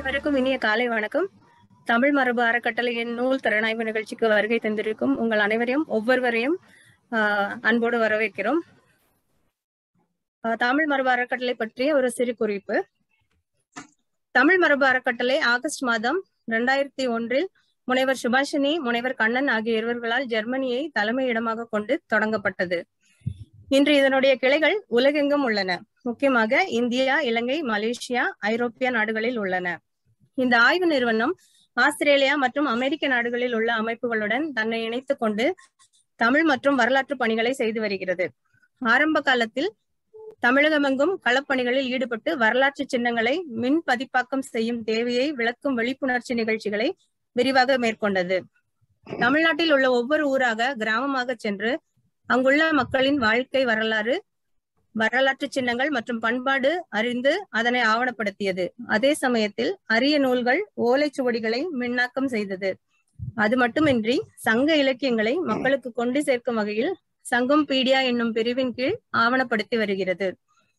அனைவருக்கும் இனிய காலை வணக்கம் தமிழ் மரபு அறக்கட்டளையின் நூல் திறனாய்வு நிகழ்ச்சிக்கு வருகை தந்திருக்கும் உங்கள் அனைவரையும் ஒவ்வொருவரையும் ஆஹ், அன்போடு வரவேற்கிறோம் ஆஹ், தமிழ் மரபு அறக்கட்டளை பற்றிய ஒரு சிறு குறிப்பு தமிழ் மரபு அறக்கட்டளை ஆகஸ்ட் மாதம் இரண்டாயிரத்தி ஒன்றில் முனைவர் சுபாஷினி முனைவர் கண்ணன் ஆகிய இருவர்களால் ஜெர்மனியை தலைமையிடமாக கொண்டு தொடங்கப்பட்டது இன்று இதனுடைய கிளைகள் உலகெங்கும் உள்ளன முக்கியமாக இந்தியா இலங்கை மலேசியா ஐரோப்பிய நாடுகளில் உள்ளன இந்த ஆய்வு நிறுவனம் ஆஸ்திரேலியா மற்றும் அமெரிக்க நாடுகளில் உள்ள அமைப்புகளுடன் தன்னை இணைத்துக் கொண்டு தமிழ் மற்றும் வரலாற்று பணிகளை செய்து வருகிறது ஆரம்ப காலத்தில் தமிழகமெங்கும் களப்பணிகளில் ஈடுபட்டு வரலாற்று சின்னங்களை மின் பதிப்பாக்கம் செய்யும் தேவையை விளக்கும் விழிப்புணர்ச்சி நிகழ்ச்சிகளை விரிவாக மேற்கொண்டது தமிழ்நாட்டில் உள்ள ஒவ்வொரு ஊராக கிராமமாக சென்று அங்குள்ள மக்களின் வாழ்க்கை வரலாறு வரலாற்று சின்னங்கள் மற்றும் பண்பாடு அறிந்து அதனை ஆவணப்படுத்தியது அதே சமயத்தில் அரிய நூல்கள் ஓலைச்சுவடிகளை மின்னாக்கம் செய்தது அது மட்டுமின்றி சங்க இலக்கியங்களை மக்களுக்கு கொண்டு சேர்க்கும் வகையில் சங்கம் பீடியா என்னும் பிரிவின் கீழ் ஆவணப்படுத்தி வருகிறது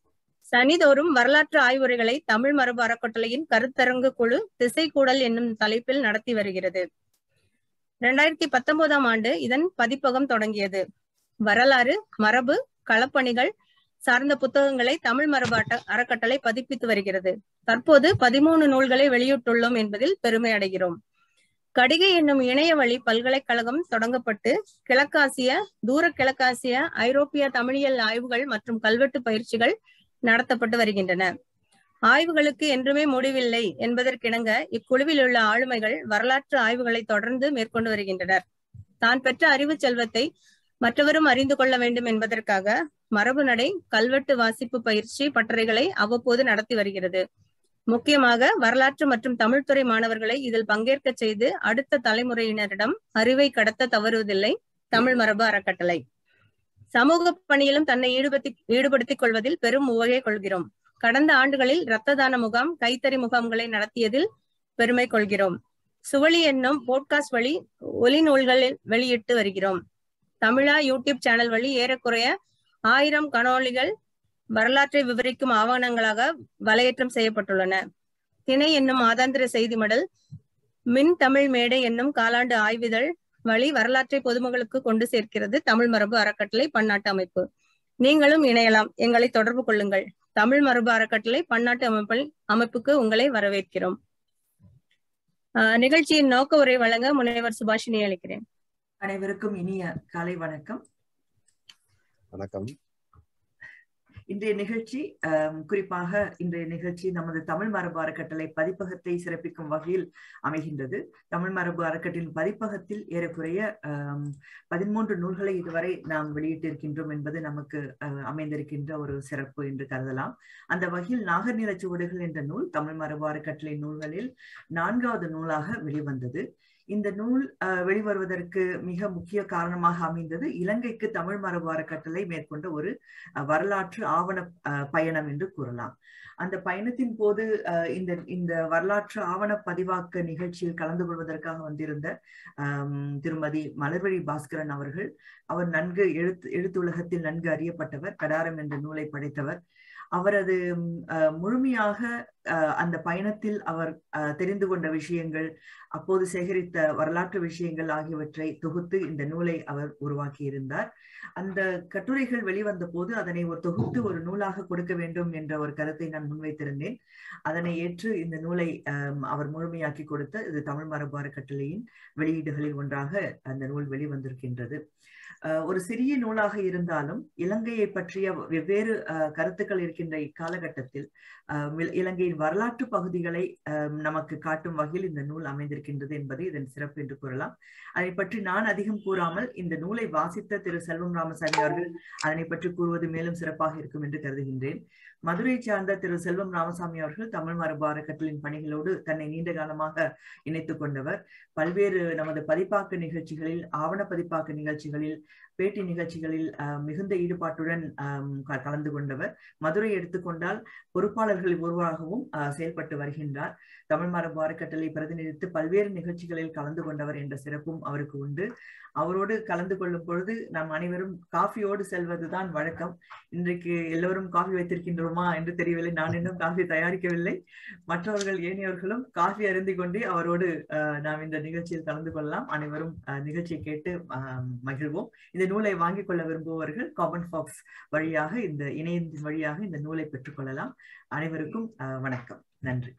சனிதோறும் வரலாற்று ஆய்வுரைகளை தமிழ் மரபு அறக்கட்டளையின் கருத்தரங்கு குழு திசைக்கூடல் என்னும் தலைப்பில் நடத்தி வருகிறது இரண்டாயிரத்தி பத்தொன்பதாம் ஆண்டு இதன் பதிப்பகம் தொடங்கியது வரலாறு மரபு களப்பணிகள் சார்ந்த புத்தகங்களை தமிழ் மரபு அட்ட- அறக்கட்டளை பதிப்பித்து வருகிறது தற்போது பதிமூணு நூல்களை வெளியிட்டுள்ளோம் என்பதில் பெருமை அடைகிறோம் கடிகை என்னும் இணைய வழி பல்கலைக்கழகம் தொடங்கப்பட்டு கிழக்காசிய தூர கிழக்காசிய ஐரோப்பிய தமிழியல் ஆய்வுகள் மற்றும் கல்வெட்டு பயிற்சிகள் நடத்தப்பட்டு வருகின்றன ஆய்வுகளுக்கு என்றுமே முடிவில்லை என்பதற்கிணங்க இக்குழுவில் உள்ள ஆளுமைகள் வரலாற்று ஆய்வுகளை தொடர்ந்து மேற்கொண்டு வருகின்றனர் தான் பெற்ற அறிவு செல்வத்தை மற்றவரும் அறிந்து கொள்ள வேண்டும் என்பதற்காக மரபு நடை கல்வெட்டு வாசிப்பு பயிற்சி பட்டறைகளை அவ்வப்போது நடத்தி வருகிறது முக்கியமாக வரலாற்று மற்றும் தமிழ்துறை மாணவர்களை இதில் பங்கேற்க செய்து அடுத்த தலைமுறையினரிடம் அறிவை கடத்த தவறுவதில்லை தமிழ் மரபு அறக்கட்டளை சமூக பணியிலும் தன்னை ஈடுபடுத்தி ஈடுபடுத்திக் கொள்வதில் பெரும் உவகை கொள்கிறோம் கடந்த ஆண்டுகளில் இரத்த தான முகாம் கைத்தறி முகாம்களை நடத்தியதில் பெருமை கொள்கிறோம் சுவழி என்னும் போட்காஸ்ட் வழி ஒலி நூல்களில் வெளியிட்டு வருகிறோம் தமிழா யூடியூப் சேனல் வழி ஏறக்குறைய ஆயிரம் கனோலிகள் வரலாற்றை விவரிக்கும் ஆவணங்களாக வலையேற்றம் செய்யப்பட்டுள்ளன திணை என்னும் மாதாந்திர செய்தி மடல் மின் தமிழ் மேடை என்னும் காலாண்டு ஆய்விதழ் வழி வரலாற்றை பொதுமக்களுக்கு கொண்டு சேர்க்கிறது தமிழ் மரபு அறக்கட்டளை பன்னாட்டு அமைப்பு நீங்களும் இணையலாம் எங்களை தொடர்பு கொள்ளுங்கள் தமிழ் மரபு அறக்கட்டளை பன்னாட்டு அமைப்பில் அமைப்புக்கு உங்களை வரவேற்கிறோம் ஆஹ் நிகழ்ச்சியின் நோக்க உரை வழங்க முனைவர் சுபாஷினி அளிக்கிறேன் அனைவருக்கும் இனிய காலை வணக்கம் வணக்கம் இன்றைய நிகழ்ச்சி ஆம், குறிப்பாக இன்றைய நிகழ்ச்சி நமது தமிழ் மரபு அறக்கட்டளை பதிப்பகத்தை சிறப்பிக்கும் வகையில் அமைகின்றது தமிழ் மரபு அறக்கட்டளின் பதிப்பகத்தில் ஏறக்குறைய ஆம், பதிமூன்று நூல்களை இதுவரை நாம் வெளியிட்டிருக்கின்றோம் என்பது நமக்கு அஹ், அமைந்திருக்கின்ற ஒரு சிறப்பு என்று கருதலாம் அந்த வகையில் நாகர்நில சுவடுகள் என்ற நூல் தமிழ் மரபு அறக்கட்டளை நூல்களில் நான்காவது நூலாக வெளிவந்தது இந்த நூல் அஹ், வெளிவருவதற்கு மிக முக்கிய காரணமாக அமைந்தது இலங்கைக்கு தமிழ் மரபு அறக்கட்டளை மேற்கொண்ட ஒரு அஹ், வரலாற்று ஆவண அஹ், பயணம் என்று கூறலாம் அந்த பயணத்தின் போது அஹ், இந்த இந்த வரலாற்று ஆவண பதிவாக்க நிகழ்ச்சியில் கலந்து கொள்வதற்காக வந்திருந்த ஆம், திருமதி மலர்வழி பாஸ்கரன் அவர்கள் அவர் நன்கு எழுத்து எழுத்துலகத்தில் நன்கு அறியப்பட்டவர் கடாரம் என்ற நூலை படைத்தவர் அவரது ம், அஹ், முழுமையாக அஹ், அந்த பயணத்தில் அவர் அஹ், தெரிந்து கொண்ட விஷயங்கள் அப்போது சேகரித்த வரலாற்று விஷயங்கள் ஆகியவற்றை தொகுத்து இந்த நூலை அவர் உருவாக்கியிருந்தார் அந்த கட்டுரைகள் வெளிவந்த போது அதனை ஒரு தொகுத்து ஒரு நூலாக கொடுக்க வேண்டும் என்ற ஒரு கருத்தை நான் முன்வைத்திருந்தேன் அதனை ஏற்று இந்த நூலை ஆம், அவர் முழுமையாக்கி கொடுத்த இது தமிழ் மரபு அறக்கட்டளையின் வெளியீடுகளில் ஒன்றாக அந்த நூல் வெளிவந்திருக்கின்றது அஹ், ஒரு சிறிய நூலாக இருந்தாலும் இலங்கையை பற்றிய வெவ்வேறு அஹ், கருத்துக்கள் இருக்கின்ற இக்காலகட்டத்தில் அஹ், இல- இலங்கையின் வரலாற்று பகுதிகளை ஆம், நமக்கு காட்டும் வகையில் இந்த நூல் அமைந்திருக்கின்றது என்பது இதன் சிறப்பு என்று கூறலாம் அதை பற்றி நான் அதிகம் கூறாமல் இந்த நூலை வாசித்த திரு செல்வம் ராமசாமி அவர்கள் அதனை பற்றி கூறுவது மேலும் சிறப்பாக இருக்கும் என்று கருதுகின்றேன் மதுரை சார்ந்த திரு செல்வம் ராமசாமி அவர்கள் தமிழ் மரபு அறக்கட்டளின் பணிகளோடு தன்னை நீண்ட காலமாக இணைத்துக் கொண்டவர் பல்வேறு நமது பதிப்பாக்க நிகழ்ச்சிகளில் ஆவண பதிப்பாக்க நிகழ்ச்சிகளில் பேட்டி நிகழ்ச்சிகளில் ஆஹ், மிகுந்த ஈடுபாட்டுடன் ஆம், க- கலந்து கொண்டவர் மதுரை எடுத்துக்கொண்டால் பொறுப்பாளர்களில் ஒருவராகவும் ஆஹ், செயல்பட்டு வருகின்றார் தமிழ் மரபு அறக்கட்டளை பிரதிநிதித்து பல்வேறு நிகழ்ச்சிகளில் கலந்து கொண்டவர் என்ற சிறப்பும் அவருக்கு உண்டு அவரோடு கலந்து கொள்ளும் பொழுது நாம் அனைவரும் காஃபியோடு செல்வதுதான் வழக்கம் இன்றைக்கு எல்லோரும் காஃபி வைத்திருக்கின்றோம் கொள்வோமா என்று தெரியவில்லை நான் இன்னும் காஃபி தயாரிக்கவில்லை மற்றவர்கள் ஏனையவர்களும் காஃபி அருந்தி கொண்டு அவரோடு நாம் இந்த நிகழ்ச்சியில் கலந்து கொள்ளலாம் அனைவரும் நிகழ்ச்சியை கேட்டு மகிழ்வோம் இந்த நூலை வாங்கிக் கொள்ள விரும்புபவர்கள் காமன் ஃபாக்ஸ் வழியாக இந்த இணையத்தின் வழியாக இந்த நூலை பெற்றுக்கொள்ளலாம் அனைவருக்கும் வணக்கம் நன்றி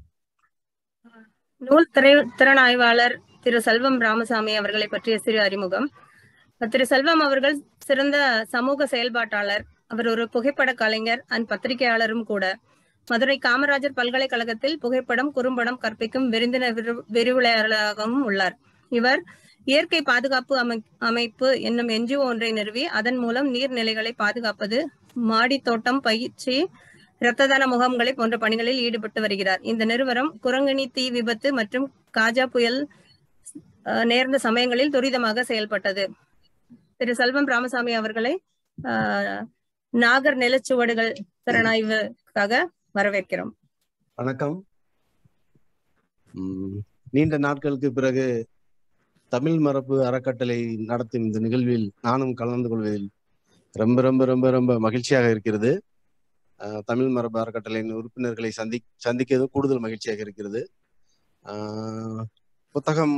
நூல் திரை திறனாய்வாளர் திரு செல்வம் ராமசாமி அவர்களை பற்றிய சிறு அறிமுகம் திரு செல்வம் அவர்கள் சிறந்த சமூக செயல்பாட்டாளர் அவர் ஒரு புகைப்பட கலைஞர் அண்ட் பத்திரிகையாளரும் கூட மதுரை காமராஜர் பல்கலைக்கழகத்தில் புகைப்படம் குறும்படம் கற்பிக்கும் விருந்தின விரிவுரையாளராகவும் உள்ளார் இவர் இயற்கை பாதுகாப்பு அமை அமைப்பு என்னும் என்ஜிஓ ஒன்றை நிறுவி அதன் மூலம் நீர்நிலைகளை பாதுகாப்பது மாடி தோட்டம் பயிற்சி இரத்த தான முகாம்களை போன்ற பணிகளில் ஈடுபட்டு வருகிறார் இந்த நிறுவனம் குரங்கணி தீ விபத்து மற்றும் காஜா புயல் நேர்ந்த சமயங்களில் துரிதமாக செயல்பட்டது திரு செல்வம் ராமசாமி அவர்களை நாகர் நிலச்சுவடுகள் திறனாய்வுக்காக வரவேற்கிறோம் வணக்கம் நீண்ட நாட்களுக்கு பிறகு தமிழ் மரபு அறக்கட்டளை நடத்தும் இந்த நிகழ்வில் நானும் கலந்து கொள்வதில் ரொம்ப ரொம்ப ரொம்ப ரொம்ப மகிழ்ச்சியாக இருக்கிறது தமிழ் மரபு அறக்கட்டளையின் உறுப்பினர்களை சந்தி சந்திக்கிறது கூடுதல் மகிழ்ச்சியாக இருக்கிறது புத்தகம்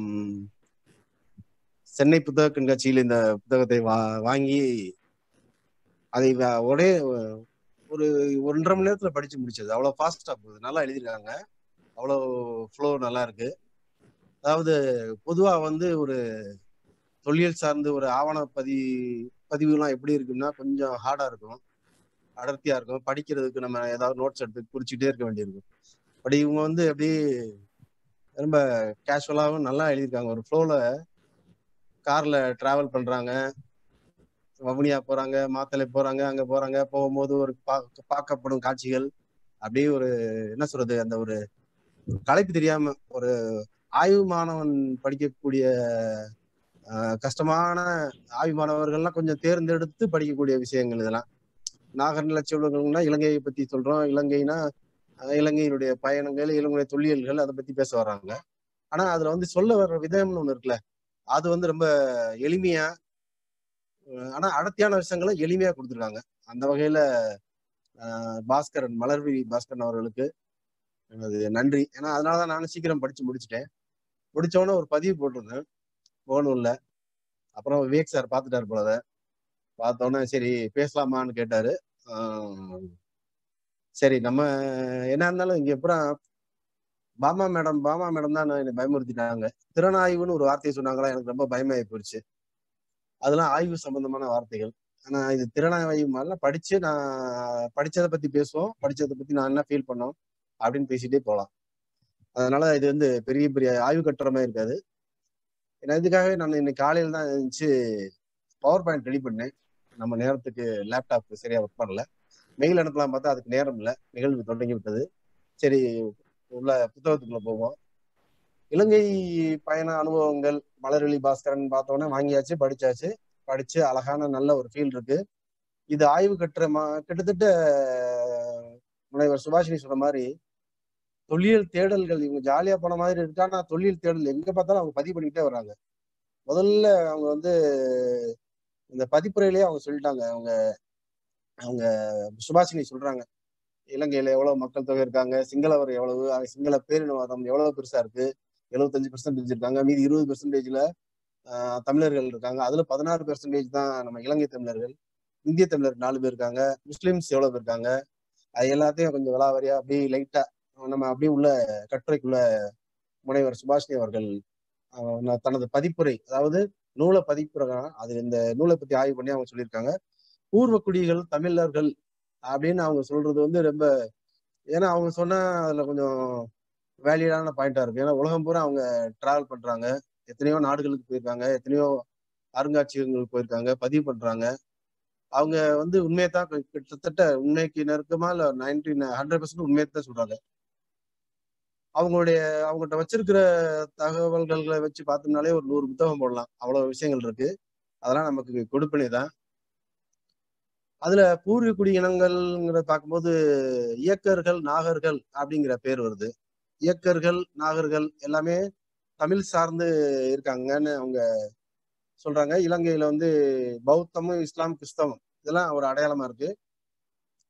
சென்னை புத்தக கண்காட்சியில் இந்த புத்தகத்தை வா வாங்கி அதை ஒரே ஒரு ஒன்றரை மணி நேரத்துல படிச்சு முடிச்சது அவ்வளவு ஃபாஸ்டா போகுது நல்லா எழுதியிருக்காங்க அவ்வளோ ஃப்ளோ நல்லா இருக்கு அதாவது பொதுவா வந்து ஒரு தொழில் சார்ந்து ஒரு ஆவண பதி பதிவுலாம் எப்படி இருக்குன்னா கொஞ்சம் ஹார்டா இருக்கும் அடர்த்தியா இருக்கும் படிக்கிறதுக்கு நம்ம ஏதாவது நோட்ஸ் எடுத்து குறிச்சுட்டே இருக்க வேண்டியிருக்கும் பட் இவங்க வந்து எப்படி ரொம்ப கேஷுவலாகவும் நல்லா எழுதியிருக்காங்க ஒரு ஃப்ளோல கார்ல டிராவல் பண்றாங்க வவுனியா போறாங்க மாத்தலை போறாங்க அங்க போறாங்க போகும்போது ஒரு பார்க்கப்படும் காட்சிகள் அப்படியே ஒரு என்ன சொல்றது அந்த ஒரு களைப்பு தெரியாம ஒரு ஆய்வு மாணவன் படிக்கக்கூடிய கஷ்டமான ஆய்வு மாணவர்கள்லாம் கொஞ்சம் தேர்ந்தெடுத்து படிக்கக்கூடிய விஷயங்கள் இதெல்லாம் நாகர்நில செல்வங்கள்னா இலங்கையை பத்தி சொல்றோம் இலங்கைனா இலங்கையினுடைய பயணங்கள் இலங்கையுடைய தொல்லியல்கள் அதை பத்தி பேச வர்றாங்க ஆனா அதுல வந்து சொல்ல வர்ற விதம்னு ஒண்ணு இருக்குல்ல அது வந்து ரொம்ப எளிமையா ஆனா அடர்த்தியான விஷயங்களை எளிமையா கொடுத்துருக்காங்க அந்த வகையில பாஸ்கரன் மலர்வி பாஸ்கரன் அவர்களுக்கு எனது நன்றி ஏன்னா அதனாலதான் நானும் சீக்கிரம் படிச்சு முடிச்சுட்டேன் முடிச்சோடனே ஒரு பதிவு போட்டிருந்தேன் போகணும்ல அப்புறம் விவேக் சார் பார்த்துட்டாரு போல பார்த்தோன்னே சரி பேசலாமான்னு கேட்டாரு சரி நம்ம என்ன இருந்தாலும் இங்க அப்புறம் பாமா மேடம் பாமா மேடம் தான் என்னை பயமுறுத்திட்டாங்க திறனாய்வுன்னு ஒரு வார்த்தையை சொன்னாங்களா எனக்கு ரொம்ப பயமாயி போயிடுச்சு அதெல்லாம் ஆய்வு சம்பந்தமான வார்த்தைகள் ஆனா இது திறனாய்வு மாதிரிலாம் படிச்சு நான் படிச்சதை பத்தி பேசுவோம் படிச்சதை பத்தி நான் என்ன ஃபீல் பண்ணோம் அப்படின்னு பேசிட்டே போகலாம் அதனால இது வந்து பெரிய பெரிய ஆய்வு கட்டுற மாதிரி இருக்காது ஏன்னா இதுக்காகவே நான் இன்னைக்கு காலையில தான் இருந்துச்சு பவர் பாயிண்ட் ரெடி பண்ணேன் நம்ம நேரத்துக்கு லேப்டாப் சரியா ஒர்க் பண்ணல மெயில் அனுப்பலாம் பார்த்தா அதுக்கு நேரம் இல்லை நிகழ்வு தொடங்கி விட்டது சரி உள்ள புத்தகத்துக்குள்ள போவோம் இலங்கை பயண அனுபவங்கள் மலர்வெளி பாஸ்கரன் பார்த்தோன்னே வாங்கியாச்சு படிச்சாச்சு படிச்சு அழகான நல்ல ஒரு ஃபீல் இருக்கு இது ஆய்வு கட்டுற மா கிட்டத்தட்ட முனைவர் சுபாஷினி சொன்ன மாதிரி தொல்லியல் தேடல்கள் இவங்க ஜாலியா போன மாதிரி இருக்கு ஆனா தொல்லியல் தேடல் எங்க பார்த்தாலும் அவங்க பதிவு பண்ணிக்கிட்டே வர்றாங்க முதல்ல அவங்க வந்து இந்த பதிப்புரையிலேயே அவங்க சொல்லிட்டாங்க அவங்க அவங்க சுபாஷினி சொல்றாங்க இலங்கையில எவ்வளவு மக்கள் தொகை இருக்காங்க சிங்களவர் எவ்வளவு சிங்கள பேரினவாதம் எவ்வளவு பெருசா இருக்கு எழுபத்தஞ்சு பெர்சன்டேஜ் இருக்காங்க மீதி இருபது பெர்சன்டேஜ்ல தமிழர்கள் இருக்காங்க அதுல பதினாறு பெர்சன்டேஜ் தான் நம்ம இலங்கை தமிழர்கள் இந்திய தமிழர் நாலு பேர் இருக்காங்க முஸ்லிம்ஸ் எவ்வளவு பேர் இருக்காங்க அது எல்லாத்தையும் கொஞ்சம் விளாவரியா அப்படியே லைட்டா நம்ம அப்படியே உள்ள கட்டுரைக்குள்ள முனைவர் சுபாஷினி அவர்கள் தனது பதிப்புரை அதாவது நூலை பதிப்புறாங்க அது இந்த நூலை பத்தி ஆய்வு பண்ணி அவங்க சொல்லியிருக்காங்க பூர்வ குடிகள் தமிழர்கள் அப்படின்னு அவங்க சொல்றது வந்து ரொம்ப ஏன்னா அவங்க சொன்னா அதுல கொஞ்சம் வேலியடான பாயிண்டா இருக்கு ஏன்னா உலகம் பூரா அவங்க டிராவல் பண்றாங்க எத்தனையோ நாடுகளுக்கு போயிருக்காங்க எத்தனையோ அருங்காட்சியகங்களுக்கு போயிருக்காங்க பதிவு பண்றாங்க அவங்க வந்து உண்மையை தான் கிட்டத்தட்ட உண்மைக்கு நெருக்கமா இல்ல நைன்டி ஹண்ட்ரட் பர்சன்ட் உண்மையை தான் சொல்றாங்க அவங்களுடைய அவங்கள்ட்ட வச்சிருக்கிற தகவல்களை வச்சு பார்த்தோம்னாலே ஒரு நூறு புத்தகம் போடலாம் அவ்வளவு விஷயங்கள் இருக்கு அதெல்லாம் நமக்கு கொடுப்பினை தான் அதுல பூர்வீக குடி இனங்கள்ங்கிறத பார்க்கும்போது இயக்கர்கள் நாகர்கள் அப்படிங்கிற பேர் வருது இயக்கர்கள் நாகர்கள் எல்லாமே தமிழ் சார்ந்து இருக்காங்கன்னு அவங்க சொல்றாங்க இலங்கையில வந்து பௌத்தமும் இஸ்லாம் கிறிஸ்தவம் இதெல்லாம் ஒரு அடையாளமா இருக்கு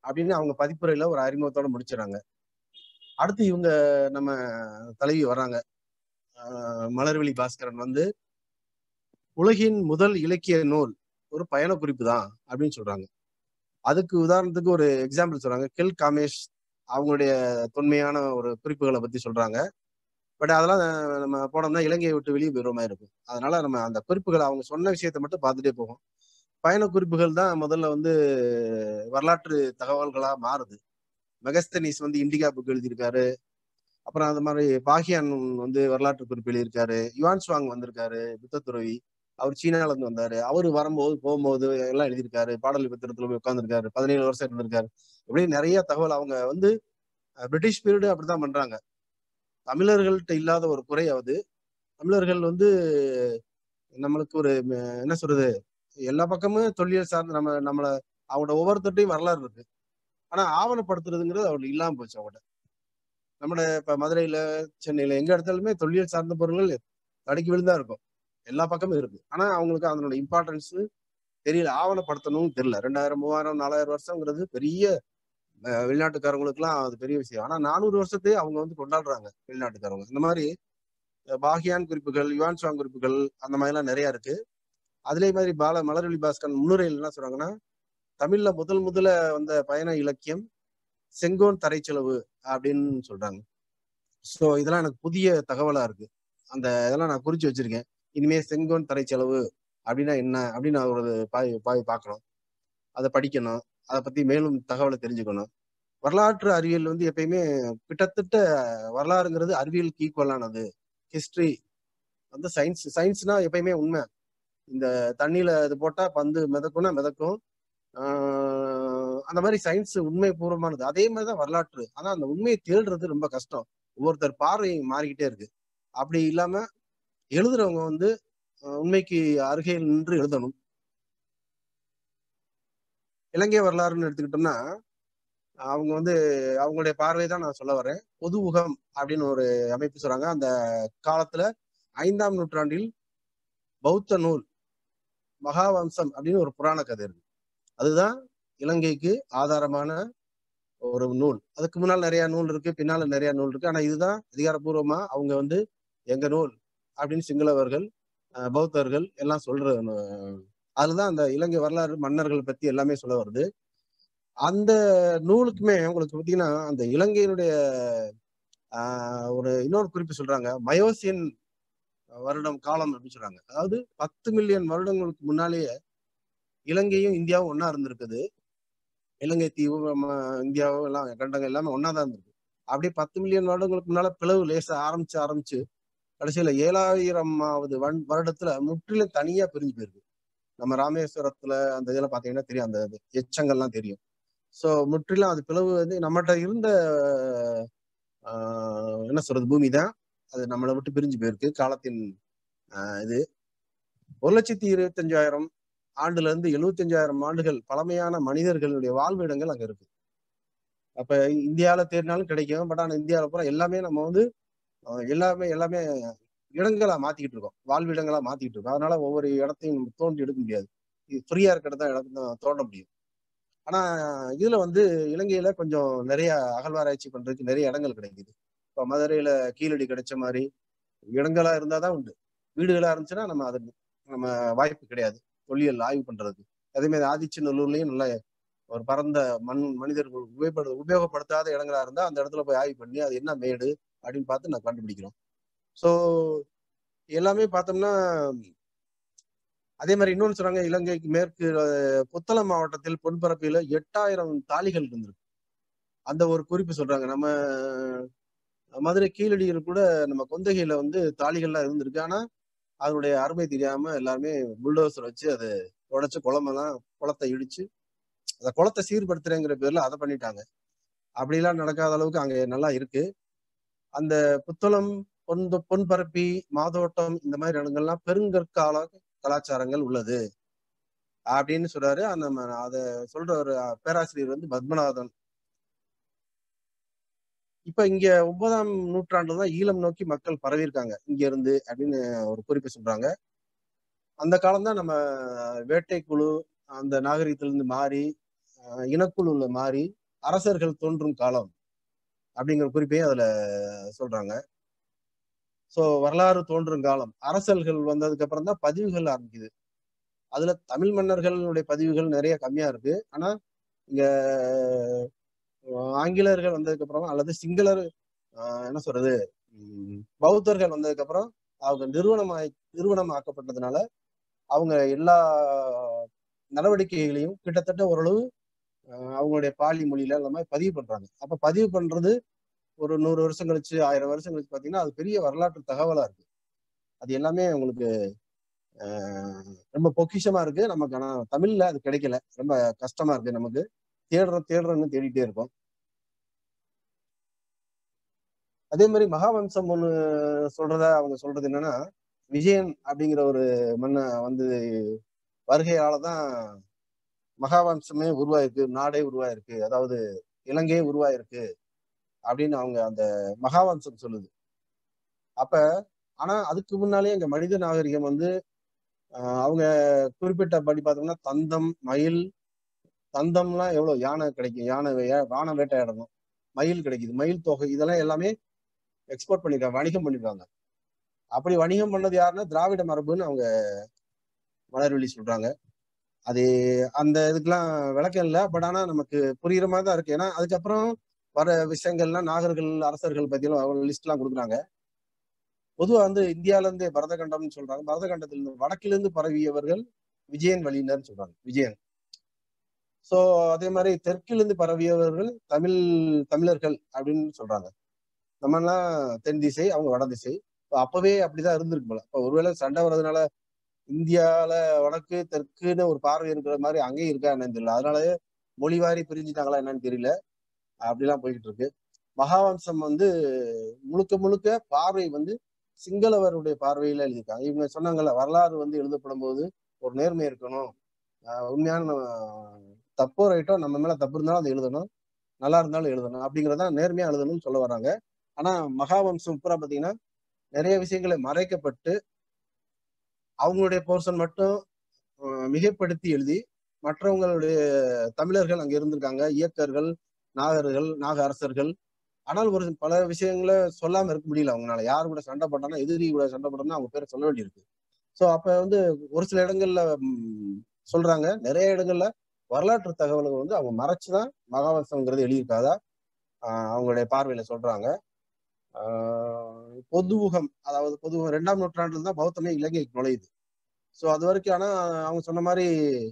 அப்படின்னு அவங்க பதிப்புரையில ஒரு அறிமுகத்தோட முடிச்சிடறாங்க அடுத்து இவங்க நம்ம தலைவி வர்றாங்க ஆஹ் மலர்விழி பாஸ்கரன் வந்து உலகின் முதல் இலக்கிய நூல் ஒரு பயண குறிப்பு தான் அப்படின்னு சொல்றாங்க அதுக்கு உதாரணத்துக்கு ஒரு எக்ஸாம்பிள் சொல்றாங்க கெல் காமேஷ் அவங்களுடைய தொன்மையான ஒரு குறிப்புகளை பத்தி சொல்றாங்க பட் அதெல்லாம் நம்ம போனோம்னா இலங்கையை விட்டு வெளியே போயிடுற மாதிரி இருக்கும் அதனால நம்ம அந்த குறிப்புகளை அவங்க சொன்ன விஷயத்த மட்டும் பார்த்துட்டே போகும் பயண குறிப்புகள் தான் முதல்ல வந்து வரலாற்று தகவல்களா மாறுது மெகஸ்தனிஸ் வந்து இண்டிகா புக் எழுதியிருக்காரு அப்புறம் அந்த மாதிரி பாகியான் வந்து வரலாற்று குறிப்பு எழுதியிருக்காரு யுவான் சுவாங் வந்திருக்காரு புத்தத்துறவி அவர் சீனால இருந்து வந்தாரு அவரு வரும்போது போகும்போது எல்லாம் எழுதியிருக்காரு பாடல் பத்திரத்துல போய் உட்காந்துருக்காரு பதினேழு வருஷம் இருந்திருக்காரு இப்படி நிறைய தகவல் அவங்க வந்து அஹ், பிரிட்டிஷ் பீரியடு அப்படிதான் பண்றாங்க தமிழர்கள்ட்ட இல்லாத ஒரு குறையாவது தமிழர்கள் வந்து நம்மளுக்கு ஒரு ம- என்ன சொல்றது எல்லா பக்கமும் தொல்லியல் சார்ந்து நம்ம நம்மள அவங்களோட ஒவ்வொருத்தட்டையும் வரலாறு இருக்கு ஆனா ஆவணப்படுத்துறதுங்கிறது அவங்களுக்கு இல்லாம போச்சு அவங்கள்ட்ட நம்மளோட இப்ப மதுரையில சென்னையில எங்க இடத்துலயுமே தொல்லியல் சார்ந்த பொருட்கள் தடுக்கி விழுந்தா இருக்கும் எல்லா பக்கமும் இருக்கு ஆனா அவங்களுக்கு அதனோட இம்பார்ட்டன்ஸ் தெரியல ஆவணப்படுத்தணும்னு தெரியல ரெண்டாயிரம் மூவாயிரம் நாலாயிரம் வருஷங்கிறது பெரிய அஹ், வெளிநாட்டுக்காரங்களுக்குலாம் அது பெரிய விஷயம் ஆனா நானூறு வருஷத்தையே அவங்க வந்து கொண்டாடுறாங்க வெளிநாட்டுக்காரங்க இந்த மாதிரி அஹ், பாகியான் குறிப்புகள் யுவான் சுவாங் குறிப்புகள் அந்த மாதிரிலாம் நிறைய இருக்கு அதுலே மாதிரி பால மலர்விழி பாஸ்கரன் முன்னுரையில் என்ன சொல்றாங்கன்னா தமிழ்ல முதல் முதல்ல வந்த பயண இலக்கியம் செங்கோன் தரைச்செலவு அப்படின்னு சொல்றாங்க சோ இதெல்லாம் எனக்கு புதிய தகவலா இருக்கு அந்த இதெல்லாம் நான் குறிச்சு வச்சிருக்கேன் இனிமே செங்கோன் தரைச்செலவு அப்படின்னா என்ன அப்படின்னு நான் ஒரு பாய் பாய் பார்க்கணும் அதை படிக்கணும் அதை பத்தி மேலும் தகவலை தெரிஞ்சுக்கணும் வரலாற்று அறிவியல் வந்து எப்பயுமே கிட்டத்தட்ட வரலாறுங்கிறது அறிவியலுக்கு ஈக்குவலானது ஹிஸ்டரி வந்து சயின்ஸ் சயின்ஸ்னா எப்பயுமே உண்மை இந்த தண்ணியில இது போட்டா பந்து மிதக்கும்னா மிதக்கும் ஆஹ் அந்த மாதிரி சயின்ஸ் உண்மை பூர்வமானது அதே மாதிரிதான் வரலாற்று ஆனா அந்த உண்மையை தேடுறது ரொம்ப கஷ்டம் ஒவ்வொருத்தர் பார்வை மாறிக்கிட்டே இருக்கு அப்படி இல்லாம எழுதுறவங்க வந்து அஹ், உண்மைக்கு அருகில் நின்று எழுதணும் இலங்கை வரலாறுன்னு எடுத்துக்கிட்டோம்னா அவங்க வந்து அவங்களுடைய பார்வை தான் நான் சொல்ல வரேன் பொது உகம் அப்படின்னு ஒரு அமைப்பு சொல்றாங்க அந்த காலத்துல ஐந்தாம் நூற்றாண்டில் பௌத்த நூல் மகாவம்சம் அப்படின்னு ஒரு புராண கதை இருக்கு அதுதான் இலங்கைக்கு ஆதாரமான ஒரு நூல் அதுக்கு முன்னால் நிறைய நூல் இருக்கு பின்னால நிறைய நூல் இருக்கு ஆனா இதுதான் அதிகாரப்பூர்வமா அவங்க வந்து எங்க நூல் அப்படின்னு சிங்களவர்கள் அஹ், பௌத்தர்கள் எல்லாம் சொல்ற அஹ், அதுதான் அந்த இலங்கை வரலாறு மன்னர்கள் பத்தி எல்லாமே சொல்ல வருது அந்த நூலுக்குமே உங்களுக்கு பார்த்தீங்கன்னா அந்த இலங்கையினுடைய ஆஹ், ஒரு இன்னொரு குறிப்பு சொல்றாங்க மயோசியன் வருடம் காலம் அப்படின்னு சொல்றாங்க அதாவது பத்து மில்லியன் வருடங்களுக்கு முன்னாலேயே இலங்கையும் இந்தியாவும் ஒண்ணா இருந்திருக்குது இலங்கை தீவு நம்ம இந்தியாவும் எல்லாம் கண்டங்கள் எல்லாமே ஒண்ணா தான் இருந்திருக்கு அப்படியே பத்து மில்லியன் வருடங்களுக்கு முன்னால பிளவு லேசா ஆரம்பிச்சு ஆரம்பிச்சு கடைசியில ஏழாயிரமாவது வன்- வருடத்துல முற்றிலும் தனியா பிரிஞ்சு போயிருக்கு நம்ம ராமேஸ்வரத்துல அந்த இதெல்லாம் பாத்தீங்கன்னா தெரியும் அந்த இது, எச்சங்கள்லாம் தெரியும் சோ முற்றிலும் அது பிளவு வந்து நம்மகிட்ட இருந்த ஆஹ், என்ன சொல்றது பூமி தான் அது நம்மளை விட்டு பிரிஞ்சு போயிருக்கு காலத்தின் ஆஹ், இது ஒரு லட்சத்தி இருபத்தஞ்சாயிரம் ஆண்டுல இருந்து எழுபத்தஞ்சாயிரம் ஆண்டுகள் பழமையான மனிதர்களுடைய வாழ்விடங்கள் அங்க இருக்கு அப்ப இந்தியாவில தேடினாலும் கிடைக்கும் பட் ஆனா இந்தியாவில பூரா எல்லாமே நம்ம வந்து அஹ், எல்லாமே எல்லாமே இடங்களா மாத்திக்கிட்டு இருக்கோம் வாழ்விடங்களா மாத்திக்கிட்டு இருக்கோம் அதனால ஒவ்வொரு இடத்தையும் நம்ம தோண்டி எடுக்க முடியாது ஃப்ரீயா இருக்கிறத இடத்த தோண்ட முடியும் ஆனா இதுல வந்து இலங்கையில கொஞ்சம் நிறைய அகழ்வாராய்ச்சி பண்றதுக்கு நிறைய இடங்கள் கிடைக்குது இப்ப மதுரையில கீழடி கிடைச்ச மாதிரி இடங்களா இருந்தாதான் உண்டு வீடுகளா இருந்துச்சுன்னா நம்ம அது நம்ம வாய்ப்பு கிடையாது தொல்லியல் ஆய்வு பண்றதுக்கு அதே மாதிரி ஆதிச்சநல்லூர்லயும் நல்ல ஒரு பரந்த மண் மனிதர்கள் உபயோகப்படு உபயோகப்படுத்தாத இடங்களா இருந்தா அந்த இடத்துல போய் ஆய்வு பண்ணி அது என்ன மேடு அப்படின்னு பார்த்து நான் கண்டுபிடிக்கிறோம் ஸோ எல்லாமே பார்த்தோம்னா அதே மாதிரி இன்னொன்னு சொல்றாங்க இலங்கைக்கு மேற்கு அஹ், புத்தளம் மாவட்டத்தில் பொன்பரப்பில எட்டாயிரம் தாலிகள் இருந்திருக்கு அந்த ஒரு குறிப்பு சொல்றாங்க நம்ம மதுரை கீழடியில் கூட நம்ம கொந்தகையில வந்து தாலிகள்லாம் இருந்திருக்கு ஆனா அதனுடைய அருமை தெரியாம எல்லாருமே புல்டோசர் வச்சு அதை உடைச்சு குளமெல்லாம் குளத்தை இடிச்சு அந்த குளத்தை சீர்படுத்துறேங்கிற பேர்ல அதை பண்ணிட்டாங்க அப்படிலாம் நடக்காத அளவுக்கு அங்க நல்லா இருக்கு அந்த புத்தளம் பொன் பொன்பரப்பி மாதோட்டம் இந்த மாதிரி இடங்கள்லாம் பெருங்கற்கால கலாச்சாரங்கள் உள்ளது அப்படின்னு சொல்றாரு அந்த ம- அத சொல்ற ஒரு பேராசிரியர் வந்து பத்மநாதன் இப்ப இங்க ஒன்பதாம் நூற்றாண்டுல தான் ஈழம் நோக்கி மக்கள் பரவியிருக்காங்க இங்க இருந்து அப்படின்னு ஒரு குறிப்பு சொல்றாங்க அந்த காலம்தான் நம்ம வேட்டை குழு அந்த நாகரிகத்திலிருந்து மாறி அஹ், இனக்குழுல மாறி அரசர்கள் தோன்றும் காலம் அப்படிங்கிற குறிப்பையும் அதுல சொல்றாங்க சோ வரலாறு தோன்றும் காலம் அரசர்கள் வந்ததுக்கு அப்புறம் தான் பதிவுகள் ஆரம்பிக்குது அதுல தமிழ் மன்னர்களுடைய பதிவுகள் நிறைய கம்மியா இருக்கு ஆனா இங்க அஹ், ஆங்கிலேயர்கள் வந்ததுக்கு அப்புறம் அல்லது சிங்களர் அஹ், என்ன சொல்றது உம், பௌத்தர்கள் வந்ததுக்கு அப்புறம் அவங்க நிறுவனமாய் நிறுவனம் ஆக்கப்பட்டதுனால அவங்க எல்லா நடவடிக்கைகளையும் கிட்டத்தட்ட ஓரளவு அஹ், அவங்களுடைய பாலி மொழியில அந்த மாதிரி பதிவு பண்றாங்க அப்ப பதிவு பண்றது ஒரு நூறு வருஷம் கழிச்சு ஆயிரம் வருஷம் கழிச்சு பாத்தீங்கன்னா அது பெரிய வரலாற்று தகவலா இருக்கு அது எல்லாமே உங்களுக்கு அஹ், ரொம்ப பொக்கிஷமா இருக்கு நமக்கு ஆனா தமிழ்ல அது கிடைக்கல ரொம்ப கஷ்டமா இருக்கு நமக்கு தேடுறோம் தேடுறோம்னு தேடிட்டே இருக்கோம் அதே மாதிரி மகாவம்சம் ஒண்ணு சொல்றதா அவங்க சொல்றது என்னன்னா விஜயன் அப்படிங்கிற ஒரு மன்ன வந்து வருகையால தான் மகாவம்சமே உருவாயிருக்கு நாடே உருவாயிருக்கு அதாவது இலங்கையே உருவாயிருக்கு அப்படின்னு அவங்க அந்த மகாவம்சம் சொல்லுது அப்ப ஆனா அதுக்கு முன்னாலே இங்க மனித நாகரிகம் வந்து ஆஹ் அவங்க குறிப்பிட்ட படி பார்த்தோம்னா தந்தம் மயில் தந்தம்லாம் எவ்வளவு யானை கிடைக்கும் யானை வே- யானை வேட்டையாடணும் மயில் கிடைக்குது மயில் தொகை இதெல்லாம் எல்லாமே எக்ஸ்போர்ட் பண்ணிருக்காங்க வணிகம் பண்ணிருக்காங்க அப்படி வணிகம் பண்ணது யாருன்னா திராவிட மரபுன்னு அவங்க மலர்வெளி சொல்றாங்க அது அந்த இதுக்கெல்லாம் விளக்கம் இல்லை பட் ஆனா நமக்கு புரியுற மாதிரி தான் இருக்கு ஏன்னா அதுக்கப்புறம் வர விஷயங்கள்லாம் நாகர்கள் அரசர்கள் பத்தியெல்லாம் அவங்க லிஸ்ட் எல்லாம் கொடுக்குறாங்க பொதுவா வந்து இந்தியால இருந்து பரதகண்டம்னு சொல்றாங்க பரதகண்டத்துல இருந்து வடக்கிலிருந்து பரவியவர்கள் விஜயன் வழியினர்னு சொல்றாங்க விஜயன் சோ அதே மாதிரி தெற்கிலிருந்து பரவியவர்கள் தமிழ் தமிழர்கள் அப்படின்னு சொல்றாங்க நம்ம எல்லாம் தென் திசை அவங்க வட திசை இப்ப அப்பவே அப்படிதான் இருந்திருக்கு போல இப்ப ஒருவேளை சண்டை வர்றதுனால இந்தியால வடக்கு தெற்குன்னு ஒரு பார்வை இருக்கிற மாதிரி அங்கேயும் இருக்கா என்னன்னு தெரியல அதனாலயே மொழி வாரி பிரிஞ்சுட்டாங்களா என்னன்னு தெரியல அப்படிலாம் போய்கிட்டு இருக்கு மகாவம்சம் வந்து முழுக்க முழுக்க பார்வை வந்து சிங்களவருடைய பார்வையில எழுதியிருக்காங்க இவங்க சொன்னாங்கல்ல வரலாறு வந்து எழுதப்படும் போது ஒரு நேர்மை இருக்கணும் ஆஹ் உண்மையான நம்ம- தப்போ ரைட்டோ நம்ம மேல தப்பு இருந்தாலும் அதை எழுதணும் நல்லா இருந்தாலும் எழுதணும் அப்படிங்கறத நேர்மையா எழுதணும்னு சொல்ல வராங்க ஆனா மகாவம்சம் பூரா பாத்தீங்கன்னா நிறைய விஷயங்களை மறைக்கப்பட்டு அவங்களுடைய போர்ஷன் மட்டும் ஆஹ் மிகைப்படுத்தி எழுதி மற்றவங்களுடைய தமிழர்கள் அங்க இருந்திருக்காங்க இயக்கர்கள் நாகர்கள் நாக அரசர்கள் ஆனால் ஒரு பல விஷயங்களை சொல்லாம இருக்க முடியல அவங்களால யார் கூட சண்டை போட்டானா எதிரி கூட சண்டை போட்டோம்னா அவங்க பேரை சொல்ல வேண்டியிருக்கு சோ அப்ப வந்து ஒரு சில இடங்கள்ல ம், சொல்றாங்க நிறைய இடங்கள்ல வரலாற்று தகவல்கள் வந்து அவங்க மறைச்சுதான் மகாவம்சம்ங்கிறது எழுதியிருக்காதா ஆஹ் அவங்களுடைய பார்வையில சொல்றாங்க ஆஹ் பொதுவுகம் அதாவது பொதுவுகம் ரெண்டாம் நூற்றாண்டுல தான் பௌத்தமே இலங்கைக்கு நுழையுது சோ அது வரைக்கும் ஆனா அவங்க சொன்ன மாதிரி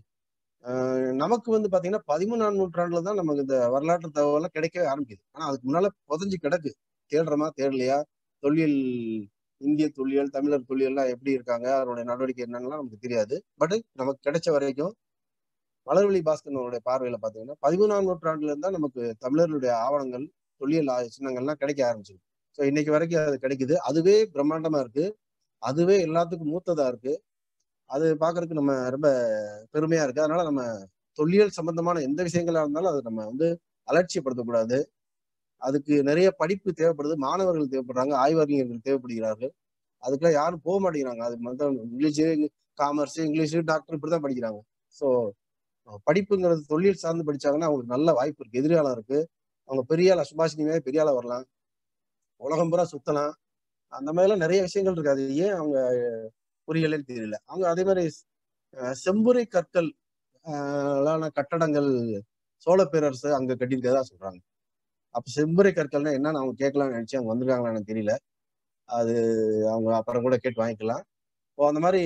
ஆஹ் நமக்கு வந்து பாத்தீங்கன்னா பதிமூணாம் நூற்றாண்டுல தான் நமக்கு இந்த வரலாற்று தகவலாம் கிடைக்கவே ஆரம்பிக்குது ஆனா அதுக்கு முன்னால புதஞ்சு கிடக்கு தேடுறோமா தேடலையா தொல்லியல் இந்திய தொல்லியல் தமிழர் தொல்லியல்லாம் எப்படி இருக்காங்க அவருடைய நடவடிக்கை என்னன்னுலாம் நமக்கு தெரியாது பட் நமக்கு கிடைச்ச வரைக்கும் மலர்விழி பாஸ்கர் அவருடைய பார்வையில பாத்தீங்கன்னா பதிமூணாம் நூற்றாண்டுல இருந்தா நமக்கு தமிழர்களுடைய ஆவணங்கள் தொல்லியல் ஆ- சின்னங்கள்லாம் கிடைக்க ஆரம்பிச்சிருக்கு ஸோ இன்னைக்கு வரைக்கும் அது கிடைக்குது அதுவே பிரம்மாண்டமா இருக்கு அதுவே எல்லாத்துக்கும் மூத்ததா இருக்கு அது பாக்குறதுக்கு நம்ம ரொம்ப பெருமையா இருக்கு அதனால நம்ம தொல்லியல் சம்பந்தமான எந்த விஷயங்களா இருந்தாலும் அதை நம்ம வந்து அலட்சியப்படுத்தக்கூடாது அதுக்கு நிறைய படிப்பு தேவைப்படுது மாணவர்கள் தேவைப்படுறாங்க ஆய்வறிஞர்கள் தேவைப்படுகிறார்கள் அதுக்கெல்லாம் யாரும் போக மாட்டேங்கிறாங்க அதுக்கு மட்டும் இங்கிலீஷு காமர்ஸ் இங்கிலீஷு டாக்டர் இப்படிதான் படிக்கிறாங்க ஸோ படிப்புங்கிறது தொழில் சார்ந்து படிச்சாங்கன்னா அவங்களுக்கு நல்ல வாய்ப்பு இருக்கு எதிர்காலம் இருக்கு அவங்க பெரிய ஆளா சுபாஷினிமே பெரிய ஆளா வரலாம் உலகம் பூரா சுத்தலாம் அந்த மாதிரிலாம் நிறைய விஷயங்கள் இருக்கு அது ஏன் அவங்க புரியலன்னு தெரியல அவங்க அதே மாதிரி அஹ், செம்புரை கற்கள் அஹ், லான கட்டடங்கள் சோழ பேரரசு அங்க கட்டியிருக்கதா சொல்றாங்க அப்ப செம்புரை கற்கள்னா என்னன்னு அவங்க கேட்கலாம்னு நினைச்சு அவங்க வந்திருக்காங்களான்னு எனக்கு தெரியல அது அவங்க அப்புறம் கூட கேட்டு வாங்கிக்கலாம் இப்போ அந்த மாதிரி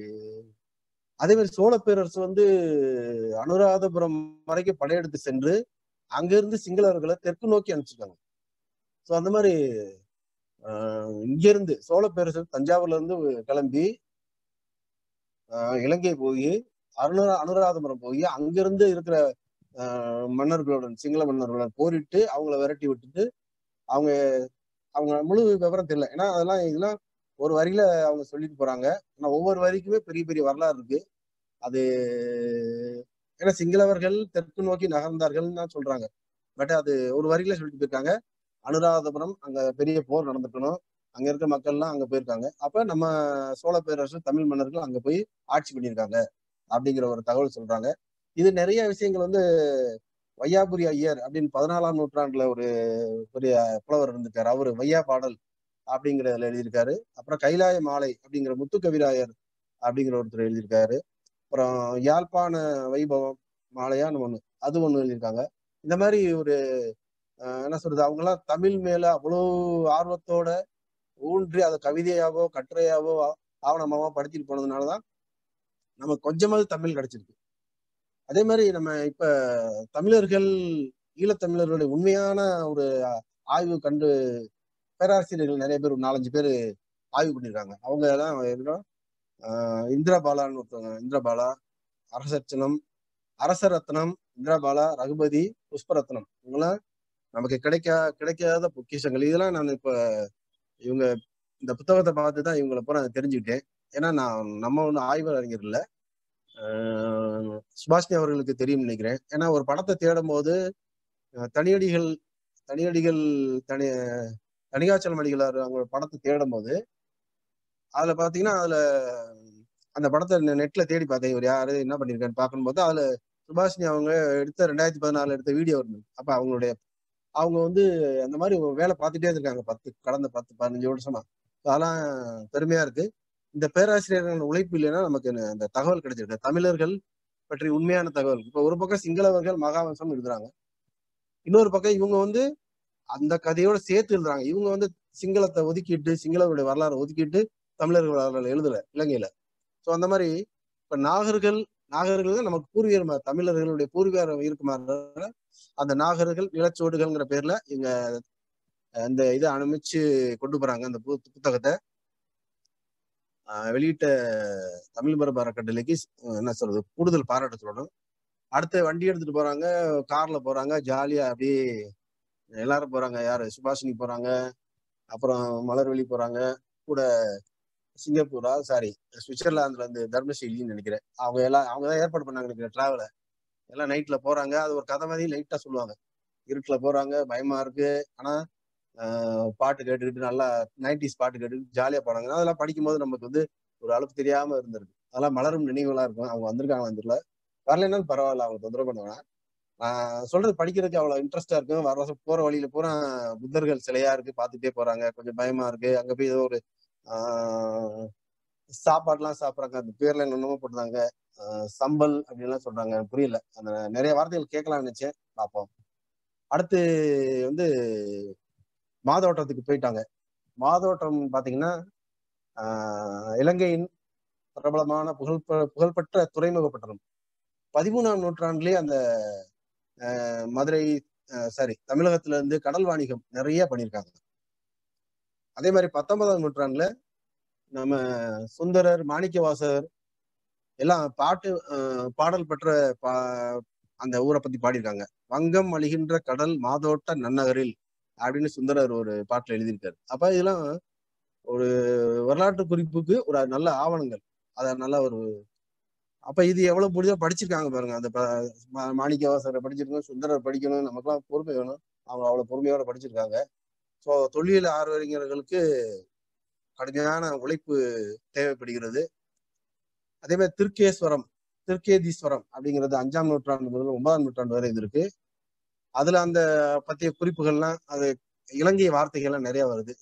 அதே மாதிரி சோழ பேரரசு வந்து அனுராதபுரம் வரைக்கும் படையெடுத்து சென்று அங்கிருந்து சிங்களவர்களை தெற்கு நோக்கி அனுப்பிச்சிருக்காங்க ஸோ அந்த மாதிரி ஆஹ் இங்க இருந்து சோழ பேரரசு தஞ்சாவூர்ல இருந்து கிளம்பி ஆஹ் இலங்கை போய் அருணா அனுராதபுரம் போய் அங்கிருந்து இருக்கிற ஆஹ் மன்னர்களுடன் சிங்கள மன்னர்களுடன் போரிட்டு அவங்கள விரட்டி விட்டுட்டு அவங்க அவங்க முழு விவரம் தெரியல ஏன்னா அதெல்லாம் இதெல்லாம் ஒரு வரியில அவங்க சொல்லிட்டு போறாங்க ஆனா ஒவ்வொரு வரிக்குமே பெரிய பெரிய வரலாறு இருக்கு அது ஏன்னா சிங்களவர்கள் தெற்கு நோக்கி நகர்ந்தார்கள்னு தான் சொல்றாங்க பட் அது ஒரு வரியில சொல்லிட்டு போயிருக்காங்க அனுராதபுரம் அங்க பெரிய போர் நடந்துக்கணும் அங்க இருக்க மக்கள்லாம் அங்க போயிருக்காங்க அப்ப நம்ம சோழ பேரரசு தமிழ் மன்னர்கள் அங்க போய் ஆட்சி பண்ணியிருக்காங்க அப்படிங்கிற ஒரு தகவல் சொல்றாங்க இது நிறைய விஷயங்கள் வந்து வையாபுரி ஐயர் அப்படின்னு பதினாலாம் நூற்றாண்டுல ஒரு பெரிய புலவர் இருந்திருக்காரு அவரு வையா பாடல் அப்படிங்கிறதுல எழுதியிருக்காரு அப்புறம் கைலாய மாலை அப்படிங்கிற முத்து கவிராயர் அப்படிங்கிற ஒருத்தர் எழுதியிருக்காரு அப்புறம் யாழ்ப்பாண வைபவம் மாலையான்னு ஒண்ணு அது ஒண்ணு எழுதியிருக்காங்க இந்த மாதிரி ஒரு அஹ், என்ன சொல்றது அவங்கெல்லாம் தமிழ் மேல அவ்வளோ ஆர்வத்தோட ஊன்றி அதை கவிதையாவோ கட்டுரையாவோ ஆவணமாவோ படிச்சுட்டு போனதுனாலதான் நமக்கு கொஞ்சமாவது தமிழ் கிடைச்சிருக்கு அதே மாதிரி நம்ம இப்ப தமிழர்கள் ஈழத்தமிழர்களுடைய உண்மையான ஒரு ஆய்வு கண்டு பேராசிரியர்கள் நிறைய பேர் ஒரு நாலஞ்சு பேர் ஆய்வு பண்ணியிருக்காங்க அவங்க எல்லாம் என்ன ஆஹ் இந்திரா பாலான்னு ஒருத்தவங்க இந்திரா பாலா அரசர்ச்சனம் அரசரத்னம் இந்திரா பாலா ரகுபதி புஷ்பரத்னம் இவங்கெல்லாம் நமக்கு கிடைக்கா கிடைக்காத பொக்கிஷங்கள் இதெல்லாம் நான் இப்ப இவங்க இந்த புத்தகத்தை பார்த்து தான் இவங்களை பூரா தெரிஞ்சுக்கிட்டேன் ஏன்னா நான் நம்ம ஒன்றும் ஆய்வு அறிஞர் இல்லை ஆஹ் சுபாஷினி அவர்களுக்கு தெரியும் நினைக்கிறேன் ஏன்னா ஒரு படத்தை தேடும் போது அஹ் தனியடிகள் தனியடிகள் தனி தனிகாச்சலம் அடிகளார் அவங்க படத்தை தேடும் போது அதுல பாத்தீங்கன்னா அதுல அந்த படத்தை நெ- நெட்ல தேடி பார்த்தேன் இவர் யாரு என்ன பண்ணிருக்காரு பார்க்கும்போது அதுல சுபாஷினி அவங்க எடுத்த ரெண்டாயிரத்தி பதினாலுல எடுத்த வீடியோ இருந்தது அப்ப அவங்களுடைய அவங்க வந்து அந்த மாதிரி ஒரு வேலை பார்த்துட்டே இருக்காங்க பத்து கடந்த பத்து பதினஞ்சு வருஷமா அதெல்லாம் பெருமையா இருக்கு இந்த பேராசிரியர்கள் உழைப்பு இல்லைன்னா நமக்கு அந்த தகவல் கிடைச்சிருக்கு தமிழர்கள் பற்றி உண்மையான தகவல் இப்ப ஒரு பக்கம் சிங்களவர்கள் மகாவம்சம் எழுதுறாங்க இன்னொரு பக்கம் இவங்க வந்து அந்த கதையோட சேர்த்து எழுதுறாங்க இவங்க வந்து சிங்களத்தை ஒதுக்கிட்டு சிங்களவருடைய வரலாறு ஒதுக்கிட்டு தமிழர்கள் வரலாறு எழுதல இலங்கையில சோ அந்த மாதிரி இப்ப நாகர்கள் நாகர்கள் தான் நமக்கு பூர்வீகர் மா- தமிழர்களுடைய பூர்வீகம் இருக்குமாறு அந்த நாகர்கள் நிலச்சோடுகள்ங்கிற பேர்ல இவங்க அந்த இதை அனுமிச்சு கொண்டு போறாங்க அந்த பு- புத்தகத்தை ஆஹ் வெளியிட்ட தமிழ் மரபு அறக்கட்டளைக்கு அஹ் என்ன சொல்றது கூடுதல் பாராட்டு சொல்லணும் அடுத்து வண்டி எடுத்துட்டு போறாங்க கார்ல போறாங்க ஜாலியா அப்படியே எல்லாரும் போறாங்க யாரு சுபாஷினி போறாங்க அப்புறம் மலர்வெளி போறாங்க கூட சிங்கப்பூரா சாரி சுவிட்சர்லாந்துல இருந்து தர்மசீலின்னு நினைக்கிறேன் அவங்க எல்லாம் அவங்க தான் ஏற்பாடு பண்ணாங்க நினைக்கிறேன் டிராவல எல்லாம் நைட்ல போறாங்க அது ஒரு கதை மாதிரி லைட்டா சொல்லுவாங்க இருட்டுல போறாங்க பயமா இருக்கு ஆனா ஆஹ் பாட்டு கேட்டுக்கிட்டு நல்லா நைன்டிஸ் பாட்டு கேட்டுக்கிட்டு ஜாலியா போனாங்க அதெல்லாம் படிக்கும்போது நமக்கு வந்து ஒரு அளவுக்கு தெரியாம இருந்திருக்கு அதெல்லாம் மலரும் நினைவுகளா இருக்கும் அவங்க வந்திருக்காங்க தெரியல வரலைன்னாலும் பரவாயில்ல அவங்க தொந்தரவு பண்ணுவாங்க நான் சொல்றது படிக்கிறதுக்கு அவ்வளவு இன்ட்ரெஸ்டா இருக்கும் வர வர போற வழியில பூரா புத்தர்கள் சிலையா இருக்கு பார்த்துட்டே போறாங்க கொஞ்சம் பயமா இருக்கு அங்க போய் ஏதோ ஒரு ஆஹ் சாப்பாடுலாம் சாப்பிடுறாங்க அந்த பேர்ல என்னென்னமோ போட்டுருந்தாங்க ஆஹ் சம்பல் அப்படின்லாம் சொல்றாங்க எனக்கு புரியல அந்த நிறைய வார்த்தைகள் கேட்கலாம்னு நினைச்சேன் பார்ப்போம் அடுத்து வந்து மாதோட்டத்துக்கு போயிட்டாங்க மாதோட்டம் பாத்தீங்கன்னா ஆஹ் இலங்கையின் பிரபலமான புகழ் புகழ்பெற்ற துறைமுக பட்டணம் பதிமூணாம் நூற்றாண்டுலயே அந்த ஆஹ் மதுரை சாரி தமிழகத்துல இருந்து கடல் வாணிகம் நிறைய பண்ணியிருக்காங்க அதே மாதிரி பத்தொன்பதாம் நூற்றாண்டுல நம்ம சுந்தரர் மாணிக்கவாசகர் எல்லாம் பாட்டு ஆஹ் பாடல் பெற்ற பா அந்த ஊரை பத்தி பாடியிருக்காங்க வங்கம் அழிகின்ற கடல் மாதோட்ட நன்னகரில் அப்படின்னு சுந்தரர் ஒரு பாட்டுல எழுதியிருக்காரு அப்ப இதெல்லாம் ஒரு வரலாற்று குறிப்புக்கு ஒரு நல்ல ஆவணங்கள் அத நல்ல ஒரு அப்ப இது எவ்வளவு புரிதா படிச்சிருக்காங்க பாருங்க அந்த ப- மா- மாணிக்கவாசகரை படிச்சிருக்கோம் சுந்தரர் படிக்கணும் நமக்குலாம் பொறுமை வேணும் அவங்க அவ்வளவு பொறுமையோட படிச்சிருக்காங்க ஸோ தொல்லியல் ஆர்வலர்களுக்கு கடுமையான உழைப்பு தேவைப்படுகிறது அதே மாதிரி திருக்கேஸ்வரம் திருக்கேதீஸ்வரம் அப்படிங்கிறது அஞ்சாம் நூற்றாண்டு முதல் ஒன்பதாம் நூற்றாண்டு வரை இது இருக்கு அதுல அந்த பத்திய குறிப்புகள்லாம் அது இலங்கை வார்த்தைகள்லாம் நிறைய வருது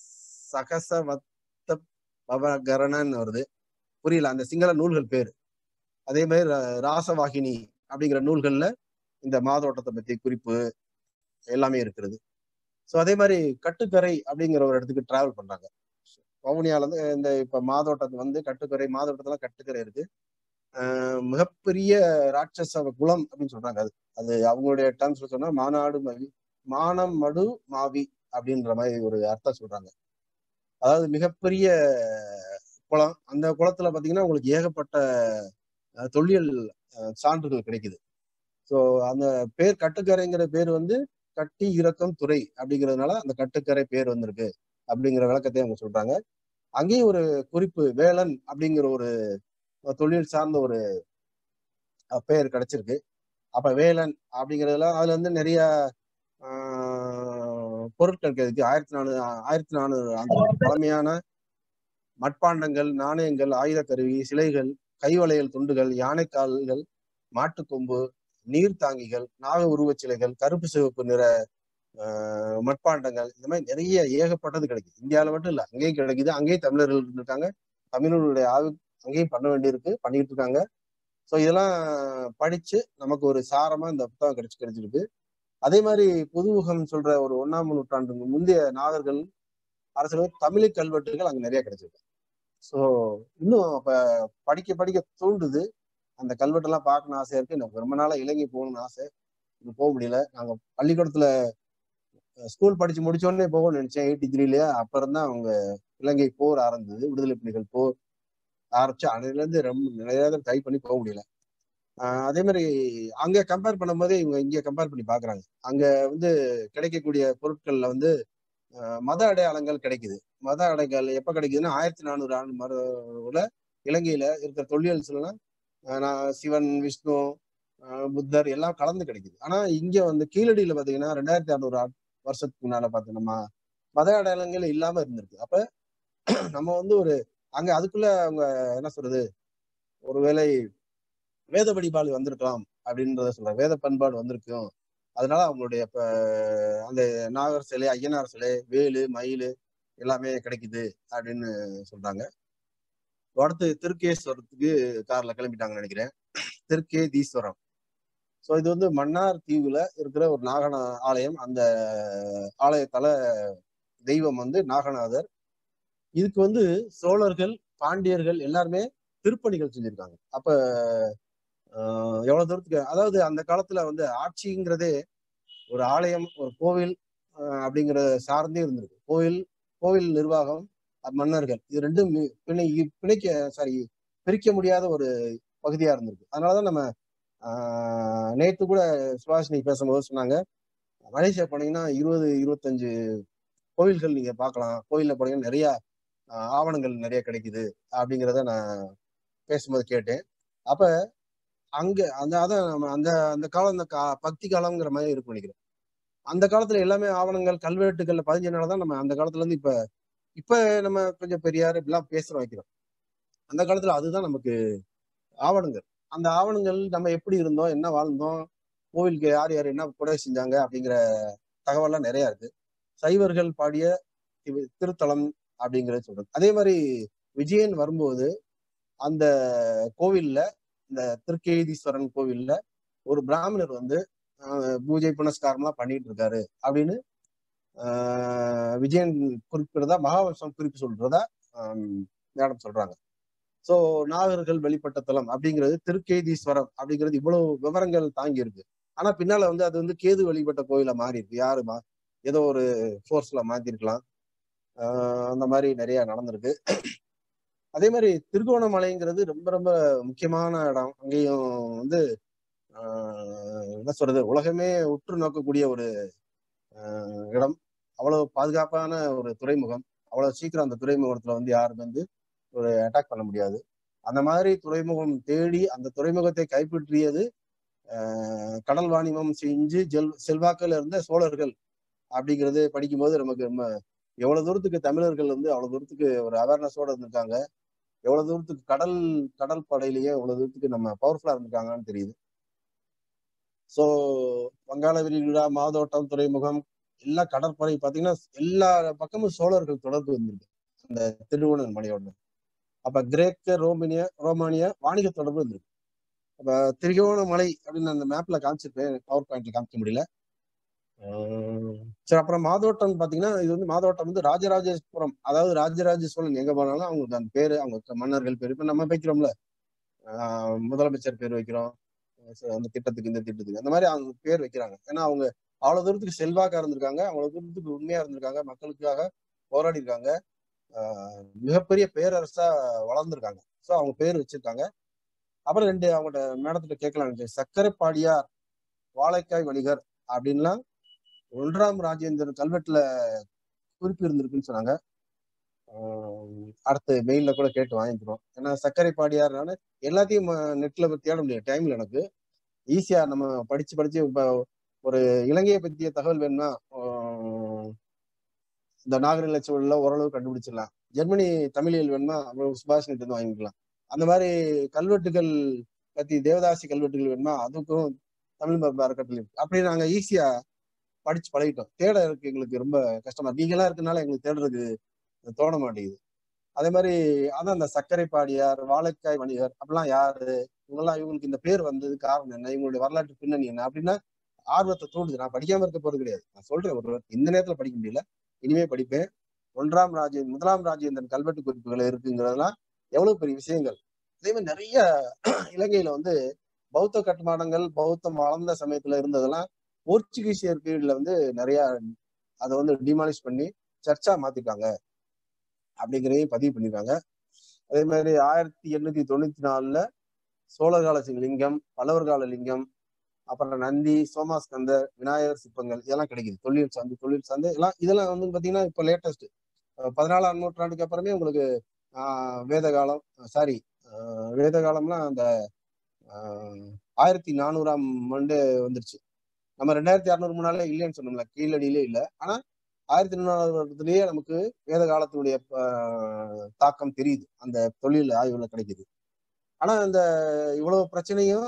சகசவத்த பவகரணன்னு வருது புரியல அந்த சிங்கள நூல்கள் பேர் அதே மாதிரி ர- ராசவாகினி அப்படிங்கிற நூல்கள்ல இந்த மாதோட்டத்தை பத்தி குறிப்பு எல்லாமே இருக்கிறது ஸோ அதே மாதிரி கட்டுக்கரை அப்படிங்கிற ஒரு இடத்துக்கு டிராவல் பண்றாங்க வவுனியால இருந்து இந்த இப்ப மாதோட்டத்து வந்து கட்டுக்கரை மாதோட்டத்துல கட்டுக்கரை இருக்கு ஆஹ் மிகப்பெரிய ராட்சச குலம் அப்படின்னு சொல்றாங்க அது அது அவங்களுடைய டேர்ம்ஸ்ல சொன்னா மாநாடு மவி மானம் மடு மாவி அப்படின்ற மாதிரி ஒரு அர்த்தம் சொல்றாங்க அதாவது மிகப்பெரிய குளம் அந்த குளத்துல பாத்தீங்கன்னா உங்களுக்கு ஏகப்பட்ட அஹ், தொல்லியல் அஹ், சான்றுகள் கிடைக்குது ஸோ அந்த பேர் கட்டுக்கரைங்கிற பேர் வந்து கட்டி இறக்கம் துறை அப்படிங்கிறதுனால அந்த கட்டுக்கரை பேர் வந்திருக்கு அப்படிங்கிற விளக்கத்தை அவங்க சொல்றாங்க அங்கேயும் ஒரு குறிப்பு வேலன் அப்படிங்கிற ஒரு தொழில் சார்ந்த ஒரு அஹ், பெயர் கிடைச்சிருக்கு அப்ப வேலன் அப்படிங்கிறதுல அதுல வந்து நிறைய ஆஹ், பொருட்கள் இருக்கு ஆயிரத்தி நானூறு ஆயிரத்தி நானூறு அந்த பழமையான மட்பாண்டங்கள் நாணயங்கள் ஆயுத கருவி சிலைகள் கைவளையல் துண்டுகள் யானைக்கால்கள் மாட்டுக்கொம்பு நீர்த்தாங்கிகள் நாக உருவச் சிலைகள் கருப்பு சிவப்பு நிற ஆஹ் மட்பாண்டங்கள் இந்த மாதிரி நிறைய ஏகப்பட்டது கிடைக்குது இந்தியாவில மட்டும் இல்ல அங்கேயும் கிடைக்குது அங்கேயும் தமிழர்கள் இருந்திருக்காங்க தமிழர்களுடைய ஆய்வு அங்கேயும் பண்ண வேண்டியிருக்கு பண்ணிட்டு இருக்காங்க ஸோ இதெல்லாம் படிச்சு நமக்கு ஒரு சாரமா இந்த புத்தகம் கிடைச்சு கிடைச்சிருக்கு அதே மாதிரி புதுமுகம் சொல்ற ஒரு ஒன்னாம் நூற்றாண்டு முந்தைய நாகர்கள் அரசர்கள் தமிழ் கல்வெட்டுகள் அங்க நிறைய கிடைச்சிருக்கு ஸோ இன்னும் அப்ப படிக்க படிக்க தூண்டுது அந்த கல்வெட்டெல்லாம் பார்க்கணும் ஆசையா இருக்கு எனக்கு ரொம்ப நாளா இலங்கை போகணும்னு ஆசை இது போக முடியல நாங்க பள்ளிக்கூடத்துல ஸ்கூல் படிச்சு முடிச்ச உடனே போகணும்னு நினைச்சேன் எயிட்டி த்ரீலயே அப்புறம் தான் அவங்க இலங்கை போர் ஆரம்பிச்சது விடுதலை புலிகள் போர் ஆரம்பிச்சு அதுல இருந்து ரொம்ப நிறைய ட்ரை பண்ணி போக முடியல ஆஹ் அதே மாதிரி அங்க கம்பேர் பண்ணும்போதே இவங்க இங்க கம்பேர் பண்ணி பாக்குறாங்க அங்க வந்து கிடைக்கக்கூடிய பொருட்கள்ல வந்து ஆஹ் மத அடையாளங்கள் கிடைக்குது மத அடையாளங்கள் எப்ப கிடைக்குதுன்னா ஆயிரத்தி நானூறு ஆண்டு மர இலங்கையில இருக்கிற தொல்லியல் சொல்லலாம் நான் சிவன் விஷ்ணு ஆஹ் புத்தர் எல்லாம் கலந்து கிடைக்குது ஆனா இங்க வந்து கீழடியில பாத்தீங்கன்னா ரெண்டாயிரத்தி அறுநூறு வருஷத்துக்கு முன்னால பாத்தீங்கன்னா மத அடையாளங்கள் இல்லாம இருந்திருக்கு அப்ப நம்ம வந்து ஒரு அங்க அதுக்குள்ள அவங்க என்ன சொல்றது ஒருவேளை வேத வழிபாடு வந்திருக்கலாம் அப்படின்றத சொல்றாங்க வேத பண்பாடு வந்திருக்கும் அதனால அவங்களுடைய இப்ப அந்த நாகர் சிலை ஐயனார் சிலை வேலு மயில் எல்லாமே கிடைக்குது அப்படின்னு சொல்றாங்க அடுத்து திருக்கேஸ்வரத்துக்கு கார்ல கிளம்பிட்டாங்கன்னு நினைக்கிறேன் திருக்கேதீஸ்வரம் ஸோ இது வந்து மன்னார் தீவுல இருக்கிற ஒரு நாகன ஆலயம் அந்த ஆலயத்தால தெய்வம் வந்து நாகநாதர் இதுக்கு வந்து சோழர்கள் பாண்டியர்கள் எல்லாருமே திருப்பணிகள் செஞ்சிருக்காங்க அப்ப எவ்வளவு தூரத்துக்கு அதாவது அந்த காலத்துல வந்து ஆட்சிங்கிறதே ஒரு ஆலயம் ஒரு கோவில் அப்படிங்கிற சார்ந்தே இருந்திருக்கு கோவில் கோவில் நிர்வாகம் மன்னர்கள் இது ரெண்டும் பிணை பிணைக்க சாரி பிரிக்க முடியாத ஒரு பகுதியா இருந்திருக்கு அதனாலதான் நம்ம ஆஹ் நேற்று கூட சுபாஷினி பேசும்போது சொன்னாங்க மலேசியா போனீங்கன்னா இருபது இருபத்தஞ்சு கோவில்கள் நீங்க பார்க்கலாம் கோவில்ல போனீங்கன்னா நிறைய ஆவணங்கள் நிறைய கிடைக்குது அப்படிங்கிறத நான் பேசும்போது கேட்டேன் அப்ப அங்க அந்த அதான் நம்ம அந்த அந்த காலம் அந்த கா பக்தி காலம்ங்கிற மாதிரி இருக்கும் நினைக்கிறேன் அந்த காலத்துல எல்லாமே ஆவணங்கள் கல்வெட்டுகள்ல பதிஞ்சனாலதான் நம்ம அந்த காலத்துல இருந்து இப்ப இப்ப நம்ம கொஞ்சம் பெரியார் இப்படிலாம் பேசுற வைக்கிறோம் அந்த காலத்துல அதுதான் நமக்கு ஆவணங்கள் அந்த ஆவணங்கள் நம்ம எப்படி இருந்தோம் என்ன வாழ்ந்தோம் கோவிலுக்கு யார் யார் என்ன கொடை செஞ்சாங்க அப்படிங்கிற தகவல்லாம் நிறைய இருக்கு சைவர்கள் பாடிய திருத்தலம் அப்படிங்கறது சொல்றது அதே மாதிரி விஜயன் வரும்போது அந்த கோவில்ல இந்த திருக்கேதீஸ்வரன் கோவில்ல ஒரு பிராமணர் வந்து பூஜை புனஸ்காரம்லாம் பண்ணிட்டு இருக்காரு அப்படின்னு ஆஹ் விஜயன் குறிப்பிடுறதா மகாவம்சம் குறிப்பு சொல்றதா மேடம் சொல்றாங்க சோ நாகர்கள் வெளிப்பட்ட தலம் அப்படிங்கிறது திருக்கேதீஸ்வரம் அப்படிங்கிறது இவ்வளவு விவரங்கள் தாங்கி இருக்கு ஆனா பின்னால வந்து அது வந்து கேது வழிபட்ட கோயில மாறி இருக்கு யாருமா ஏதோ ஒரு ஃபோர்ஸ்ல மாத்திருக்கலாம் ஆஹ் அந்த மாதிரி நிறைய நடந்திருக்கு அதே மாதிரி திருகோணமலைங்கிறது ரொம்ப ரொம்ப முக்கியமான இடம் அங்கேயும் வந்து ஆஹ் என்ன சொல்றது உலகமே உற்று நோக்கக்கூடிய ஒரு இடம் அவ்வளவு பாதுகாப்பான ஒரு துறைமுகம் அவ்வளவு சீக்கிரம் அந்த துறைமுகத்துல வந்து யாரும் வந்து ஒரு அட்டாக் பண்ண முடியாது அந்த மாதிரி துறைமுகம் தேடி அந்த துறைமுகத்தை கைப்பற்றியது கடல் வாணிபம் செஞ்சு ஜெல் செல்வாக்கில் இருந்த சோழர்கள் அப்படிங்கிறது படிக்கும்போது நமக்கு ரொம்ப எவ்வளவு தூரத்துக்கு தமிழர்கள் வந்து அவ்வளவு தூரத்துக்கு ஒரு அவேர்னஸோட இருந்திருக்காங்க எவ்வளவு தூரத்துக்கு கடல் கடல் படையிலேயே எவ்வளவு தூரத்துக்கு நம்ம பவர்ஃபுல்லா இருந்திருக்காங்கன்னு தெரியுது ஸோ வங்காள விரிகுடா மாதோட்டம் துறைமுகம் எல்லா கடற்படை பார்த்தீங்கன்னா எல்லா பக்கமும் சோழர்கள் தொடர்பு இருந்திருக்கு அந்த திருவோணமலையோட அப்ப கிரேக்க ரோமினிய ரோமானிய வாணிக தொடர்பு இருந்திருக்கு அப்ப திருகோணமலை அப்படின்னு அந்த மேப்ல காமிச்சிருப்பேன் பவர் பாயிண்ட்ல காமிக்க முடியல சரி அப்புறம் மாதோட்டம் பாத்தீங்கன்னா இது வந்து மாதோட்டம் வந்து ராஜராஜேஸ்வரம் அதாவது ராஜராஜ சோழன் எங்க போனாலும் அவங்களுக்கு அந்த பேரு அவங்க மன்னர்கள் பேரு இப்ப நம்ம வைக்கிறோம்ல முதலமைச்சர் பேர் வைக்கிறோம் அந்த திட்டத்துக்கு இந்த திட்டத்துக்கு அந்த மாதிரி அவங்க பேர் வைக்கிறாங்க ஏன்னா அவங்க அவ்வளவு தூரத்துக்கு செல்வாக்கா இருந்திருக்காங்க அவ்வளவு தூரத்துக்கு உண்மையா இருந்திருக்காங்க மக்களுக்காக போராடி இருக்காங்க மிகப்பெரிய பேரரசா வளர்ந்துருக்காங்க ஸோ அவங்க பேர் வச்சிருக்காங்க அப்புறம் ரெண்டு அவங்கள்ட்ட மேடத்துல கேட்கலாம் சக்கரை பாடியார் வாழைக்காய் வணிகர் அப்படின்லாம் ஒன்றாம் ராஜேந்திரன் கல்வெட்டுல குறிப்பு இருந்திருக்குன்னு சொன்னாங்க அடுத்து மெயில்ல கூட கேட்டு வாங்கிக்கிறோம் ஏன்னா சர்க்கரை பாடியார்னால எல்லாத்தையும் நெட்ல தேட முடியாது டைம்ல எனக்கு ஈஸியா நம்ம படிச்சு படிச்சு இப்ப ஒரு இலங்கையை பற்றிய தகவல் வேணும்னா இந்த நாகரிக சூழல்ல ஓரளவு கண்டுபிடிச்சிடலாம் ஜெர்மனி தமிழியல் வேணும்னா சுபாஷ் இருந்து வாங்கிக்கலாம் அந்த மாதிரி கல்வெட்டுகள் பத்தி தேவதாசி கல்வெட்டுகள் வேணுமா அதுக்கும் தமிழ் மரபு அறக்கட்டளை இருக்கு அப்படி நாங்க ஈஸியா படிச்சு பழகிட்டோம் தேட இருக்கு எங்களுக்கு ரொம்ப கஷ்டமா நீங்களா இருக்கனால எங்களுக்கு தேடுறதுக்கு தோண மாட்டேங்குது அதே மாதிரி அதான் அந்த சர்க்கரை பாடியார் வாழைக்காய் வணிகர் அப்படிலாம் யாரு இவங்கெல்லாம் இவங்களுக்கு இந்த பேர் வந்தது காரணம் என்ன இவங்களுடைய வரலாற்று பின்னணி என்ன அப்படின்னா ஆர்வத்தை தூண்டுது நான் படிக்காம இருக்க போறது கிடையாது நான் சொல்றேன் ஒரு இந்த நேரத்துல படிக்க முடியல இனிமே படிப்பேன் ஒன்றாம் ராஜேந்திரன் முதலாம் ராஜேந்திரன் கல்வெட்டு குறிப்புகள் இருக்குங்கிறதெல்லாம் எவ்வளவு பெரிய விஷயங்கள் அதே மாதிரி நிறைய இலங்கையில வந்து பௌத்த கட்டுமானங்கள் பௌத்தம் வளர்ந்த சமயத்துல இருந்ததெல்லாம் போர்ச்சுகீசியர் பீரியட்ல வந்து நிறைய அதை வந்து டிமாலிஷ் பண்ணி சர்ச்சா மாத்திட்டாங்க அப்படிங்கிறதையும் பதிவு பண்ணிருக்காங்க அதே மாதிரி ஆயிரத்தி எண்ணூத்தி தொண்ணூத்தி நாலுல சோழர் கால லிங்கம் பல்லவர் கால லிங்கம் அப்புறம் நந்தி சோமாஸ்கந்தர் விநாயகர் சிற்பங்கள் இதெல்லாம் கிடைக்குது தொழில் சார்ந்து தொழில் சார்ந்து எல்லாம் இதெல்லாம் வந்து பாத்தீங்கன்னா இப்போ லேட்டஸ்ட் பதினாலாம் நூற்றாண்டுக்கு அப்புறமே உங்களுக்கு ஆஹ் வேத காலம் சாரி வேத காலம்லாம் அந்த ஆயிரத்தி நானூறாம் ஆண்டு வந்துருச்சு நம்ம ரெண்டாயிரத்தி அறுநூறு முன்னாலே இல்லைன்னு சொன்னோம்ல கீழடியிலே இல்லை ஆனா ஆயிரத்தி நானூறுலயே நமக்கு வேத காலத்தினுடைய தாக்கம் தெரியுது அந்த தொழில் ஆய்வுல கிடைக்குது ஆனா இந்த இவ்வளவு பிரச்சனையும்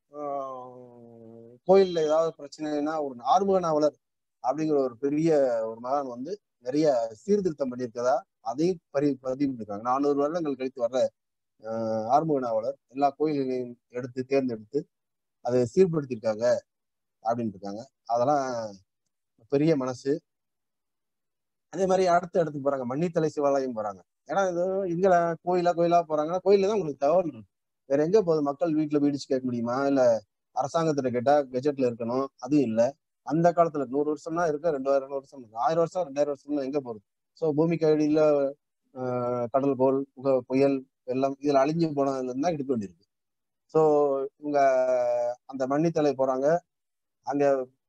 கோயில்ல ஏதாவது பிரச்சனைனா ஒரு ஆறுமுக நாவலர் அப்படிங்கிற ஒரு பெரிய ஒரு மகான் வந்து நிறைய சீர்திருத்தம் பண்ணியிருக்கதா அதையும் பரி பதிவு பண்ணிருக்காங்க நானூறு வருடங்கள் கழித்து வர்ற ஆறுமுக நாவலர் எல்லா கோயில்களையும் எடுத்து தேர்ந்தெடுத்து அதை சீர்படுத்தியிருக்காங்க அப்படின்னு இருக்காங்க அதெல்லாம் பெரிய மனசு அதே மாதிரி அடுத்த இடத்துக்கு போறாங்க மன்னித்தலை சிவாலயம் போறாங்க ஏன்னா இது இங்க கோயிலா கோயிலா போறாங்கன்னா கோயில தான் உங்களுக்கு தகவல் இருக்கு வேற எங்க போகுது மக்கள் வீட்டுல வீடிச்சு கேட்க முடியுமா இல்ல அரசாங்கத்திட்ட கேட்டா கெஜெட்ல இருக்கணும் அதுவும் இல்ல அந்த காலத்துல நூறு வருஷம்னா இருக்கு ரெண்டாயிரம் வருஷம் ஆயிரம் வருஷம் ரெண்டாயிரம் வருஷம் எங்க போறது சோ பூமிக்கு அடியில கடல் போல் புக புயல் வெள்ளம் இதுல அழிஞ்சு போனதுல இருந்தா எடுக்க வேண்டியிருக்கு ஸோ இவங்க அந்த மன்னித்தலை போறாங்க அங்க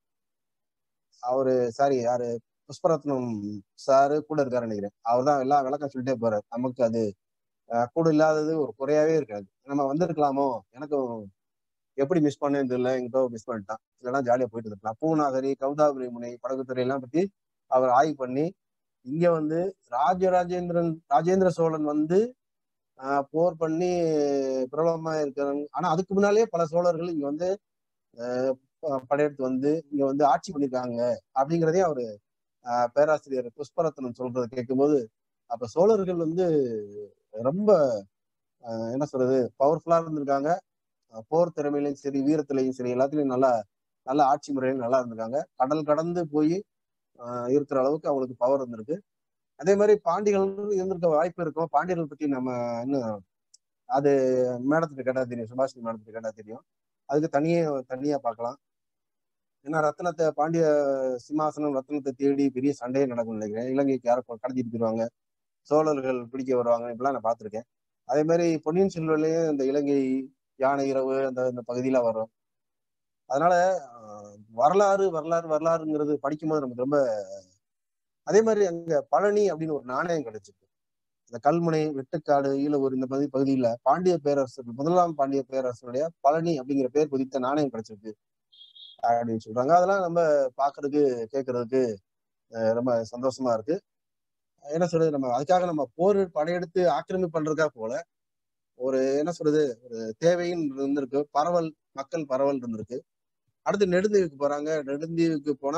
அவரு சாரி யாரு புஷ்பரத்னம் சாரு கூட இருக்காரு நினைக்கிறேன் அவர் தான் எல்லாம் விளக்கம் சொல்லிட்டே போறாரு நமக்கு அது கூட இல்லாதது ஒரு குறையாவே இருக்காது நம்ம வந்திருக்கலாமோ எனக்கும் எப்படி மிஸ் பண்ணேன்னு தெரியல எங்கிட்ட மிஸ் பண்ணிட்டான் இல்லைன்னா ஜாலியா போயிட்டு இருக்கலாம் பூநாகரி கௌதாபுரி முனை படகுத்துறை எல்லாம் பத்தி அவர் ஆய்வு பண்ணி இங்க வந்து ராஜராஜேந்திரன் ராஜேந்திர சோழன் வந்து ஆஹ் போர் பண்ணி பிரபலமா இருக்கிறாங்க ஆனா அதுக்கு முன்னாலேயே பல சோழர்கள் இங்க வந்து படையெடுத்து வந்து இங்க வந்து ஆட்சி பண்ணிருக்காங்க அப்படிங்கிறதையும் அவரு பேராசிரியர் புஷ்பரத்னம் சொல்றதை கேட்கும்போது அப்ப சோழர்கள் வந்து ரொம்ப என்ன சொல்றது பவர்ஃபுல்லா இருந்திருக்காங்க போர் திறமையிலையும் சரி வீரத்திலையும் சரி எல்லாத்துலயும் நல்லா நல்ல ஆட்சி முறையிலும் நல்லா இருந்திருக்காங்க கடல் கடந்து போய் இருக்கிற அளவுக்கு அவங்களுக்கு பவர் இருந்திருக்கு அதே மாதிரி பாண்டிகள் இருந்திருக்க வாய்ப்பு இருக்கும் பாண்டியர்கள் பத்தி நம்ம இன்னும் அது மேடத்துக்கு கேட்டா தெரியும் சுபாஷினி மேடத்துக்கு கேட்டா தெரியும் அதுக்கு தனியே தனியா பார்க்கலாம் ஏன்னா ரத்னத்தை பாண்டிய சிம்மாசனம் ரத்னத்தை தேடி பெரிய சண்டையே நடக்கும் நினைக்கிறேன் இலங்கைக்கு யாரை கடத்திட்டு போயிருவாங்க சோழர்கள் பிடிக்க வருவாங்க இப்படிலாம் நான் பார்த்துருக்கேன் அதே மாதிரி பொன்னியின் செல்வன்லயும் இந்த இலங்கை யானை இரவு அந்த இந்த பகுதியில வரும் அதனால வரலாறு வரலாறு வரலாறுங்கிறது படிக்கும்போது நமக்கு ரொம்ப அதே மாதிரி அங்க பழனி அப்படின்னு ஒரு நாணயம் கிடைச்சிருக்கு இந்த கல்முனை வெட்டுக்காடு ஈழவூர் இந்த பகுதி பகுதியில பாண்டிய பேரரசர் முதலாம் பாண்டிய பேரரசருடைய பழனி அப்படிங்கிற பேர் குறித்த நாணயம் கிடைச்சிருக்கு அப்படின்னு சொல்றாங்க அதெல்லாம் நம்ம பாக்குறதுக்கு கேட்கறதுக்கு ரொம்ப சந்தோஷமா இருக்கு என்ன சொல்றது நம்ம அதுக்காக நம்ம போர் படையெடுத்து ஆக்கிரமிப்பு பண்றதுக்காக போல ஒரு என்ன சொல்றது ஒரு தேவைன்னு இருந்திருக்கு பரவல் மக்கள் பரவல் இருந்திருக்கு அடுத்து நெடுந்தீவுக்கு போறாங்க நெடுந்தீவுக்கு போனா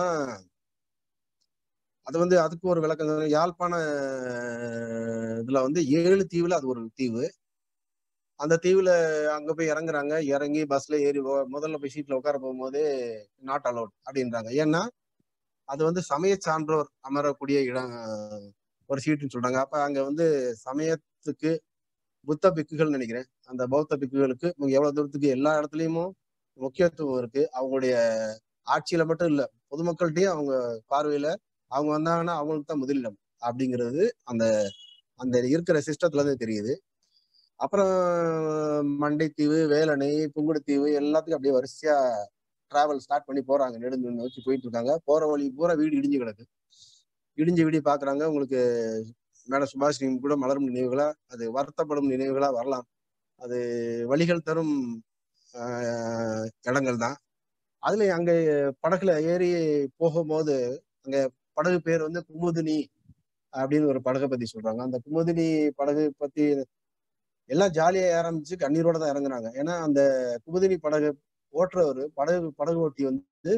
அது வந்து அதுக்கு ஒரு விளக்கம் யாழ்ப்பாண இதுல வந்து ஏழு தீவுல அது ஒரு தீவு அந்த தீவுல அங்க போய் இறங்குறாங்க இறங்கி பஸ்ல ஏறி முதல்ல போய் சீட்ல உட்கார போகும்போது நாட் அலௌட் அப்படின்றாங்க ஏன்னா அது வந்து சமய சான்றோர் அமரக்கூடிய இடம் ஒரு சீட்டுன்னு சொல்றாங்க அப்ப அங்க வந்து சமயத்துக்கு புத்த பிக்குகள் நினைக்கிறேன் அந்த பௌத்த பிக்குகளுக்கு எவ்வளவு தூரத்துக்கு எல்லா இடத்துலயுமே முக்கியத்துவம் இருக்கு அவங்களுடைய ஆட்சியில மட்டும் இல்ல பொதுமக்கள்கிட்டயும் அவங்க பார்வையில அவங்க வந்தாங்கன்னா அவங்களுக்கு தான் முதலிடம் அப்படிங்கிறது அந்த அந்த இருக்கிற சிஸ்டத்துல இருந்து தெரியுது அப்புறம் மண்டைத்தீவு வேலணை புங்குடுத்தீவு எல்லாத்துக்கும் அப்படியே வரிசையா டிராவல் ஸ்டார்ட் பண்ணி போறாங்க நெடுந்து நோக்கி போயிட்டு இருக்காங்க போற வழி பூரா வீடு இடிஞ்சு கிடக்கு இடிஞ்சு வீடி பாக்குறாங்க உங்களுக்கு மேடம் சுபாஷினி கூட மலரும் நினைவுகளா அது வருத்தப்படும் நினைவுகளா வரலாம் அது வழிகள் தரும் இடங்கள் தான் அதுல அங்க படகுல ஏறி போகும்போது அங்க படகு பேர் வந்து குமுதினி அப்படின்னு ஒரு படகை பத்தி சொல்றாங்க அந்த குமுதினி படகு பத்தி எல்லாம் ஜாலியா ஆரம்பிச்சு கண்ணீரோட தான் இறங்குறாங்க ஏன்னா அந்த குமுதினி படகு ஓட்டுறவர் படகு படகு ஓட்டி வந்து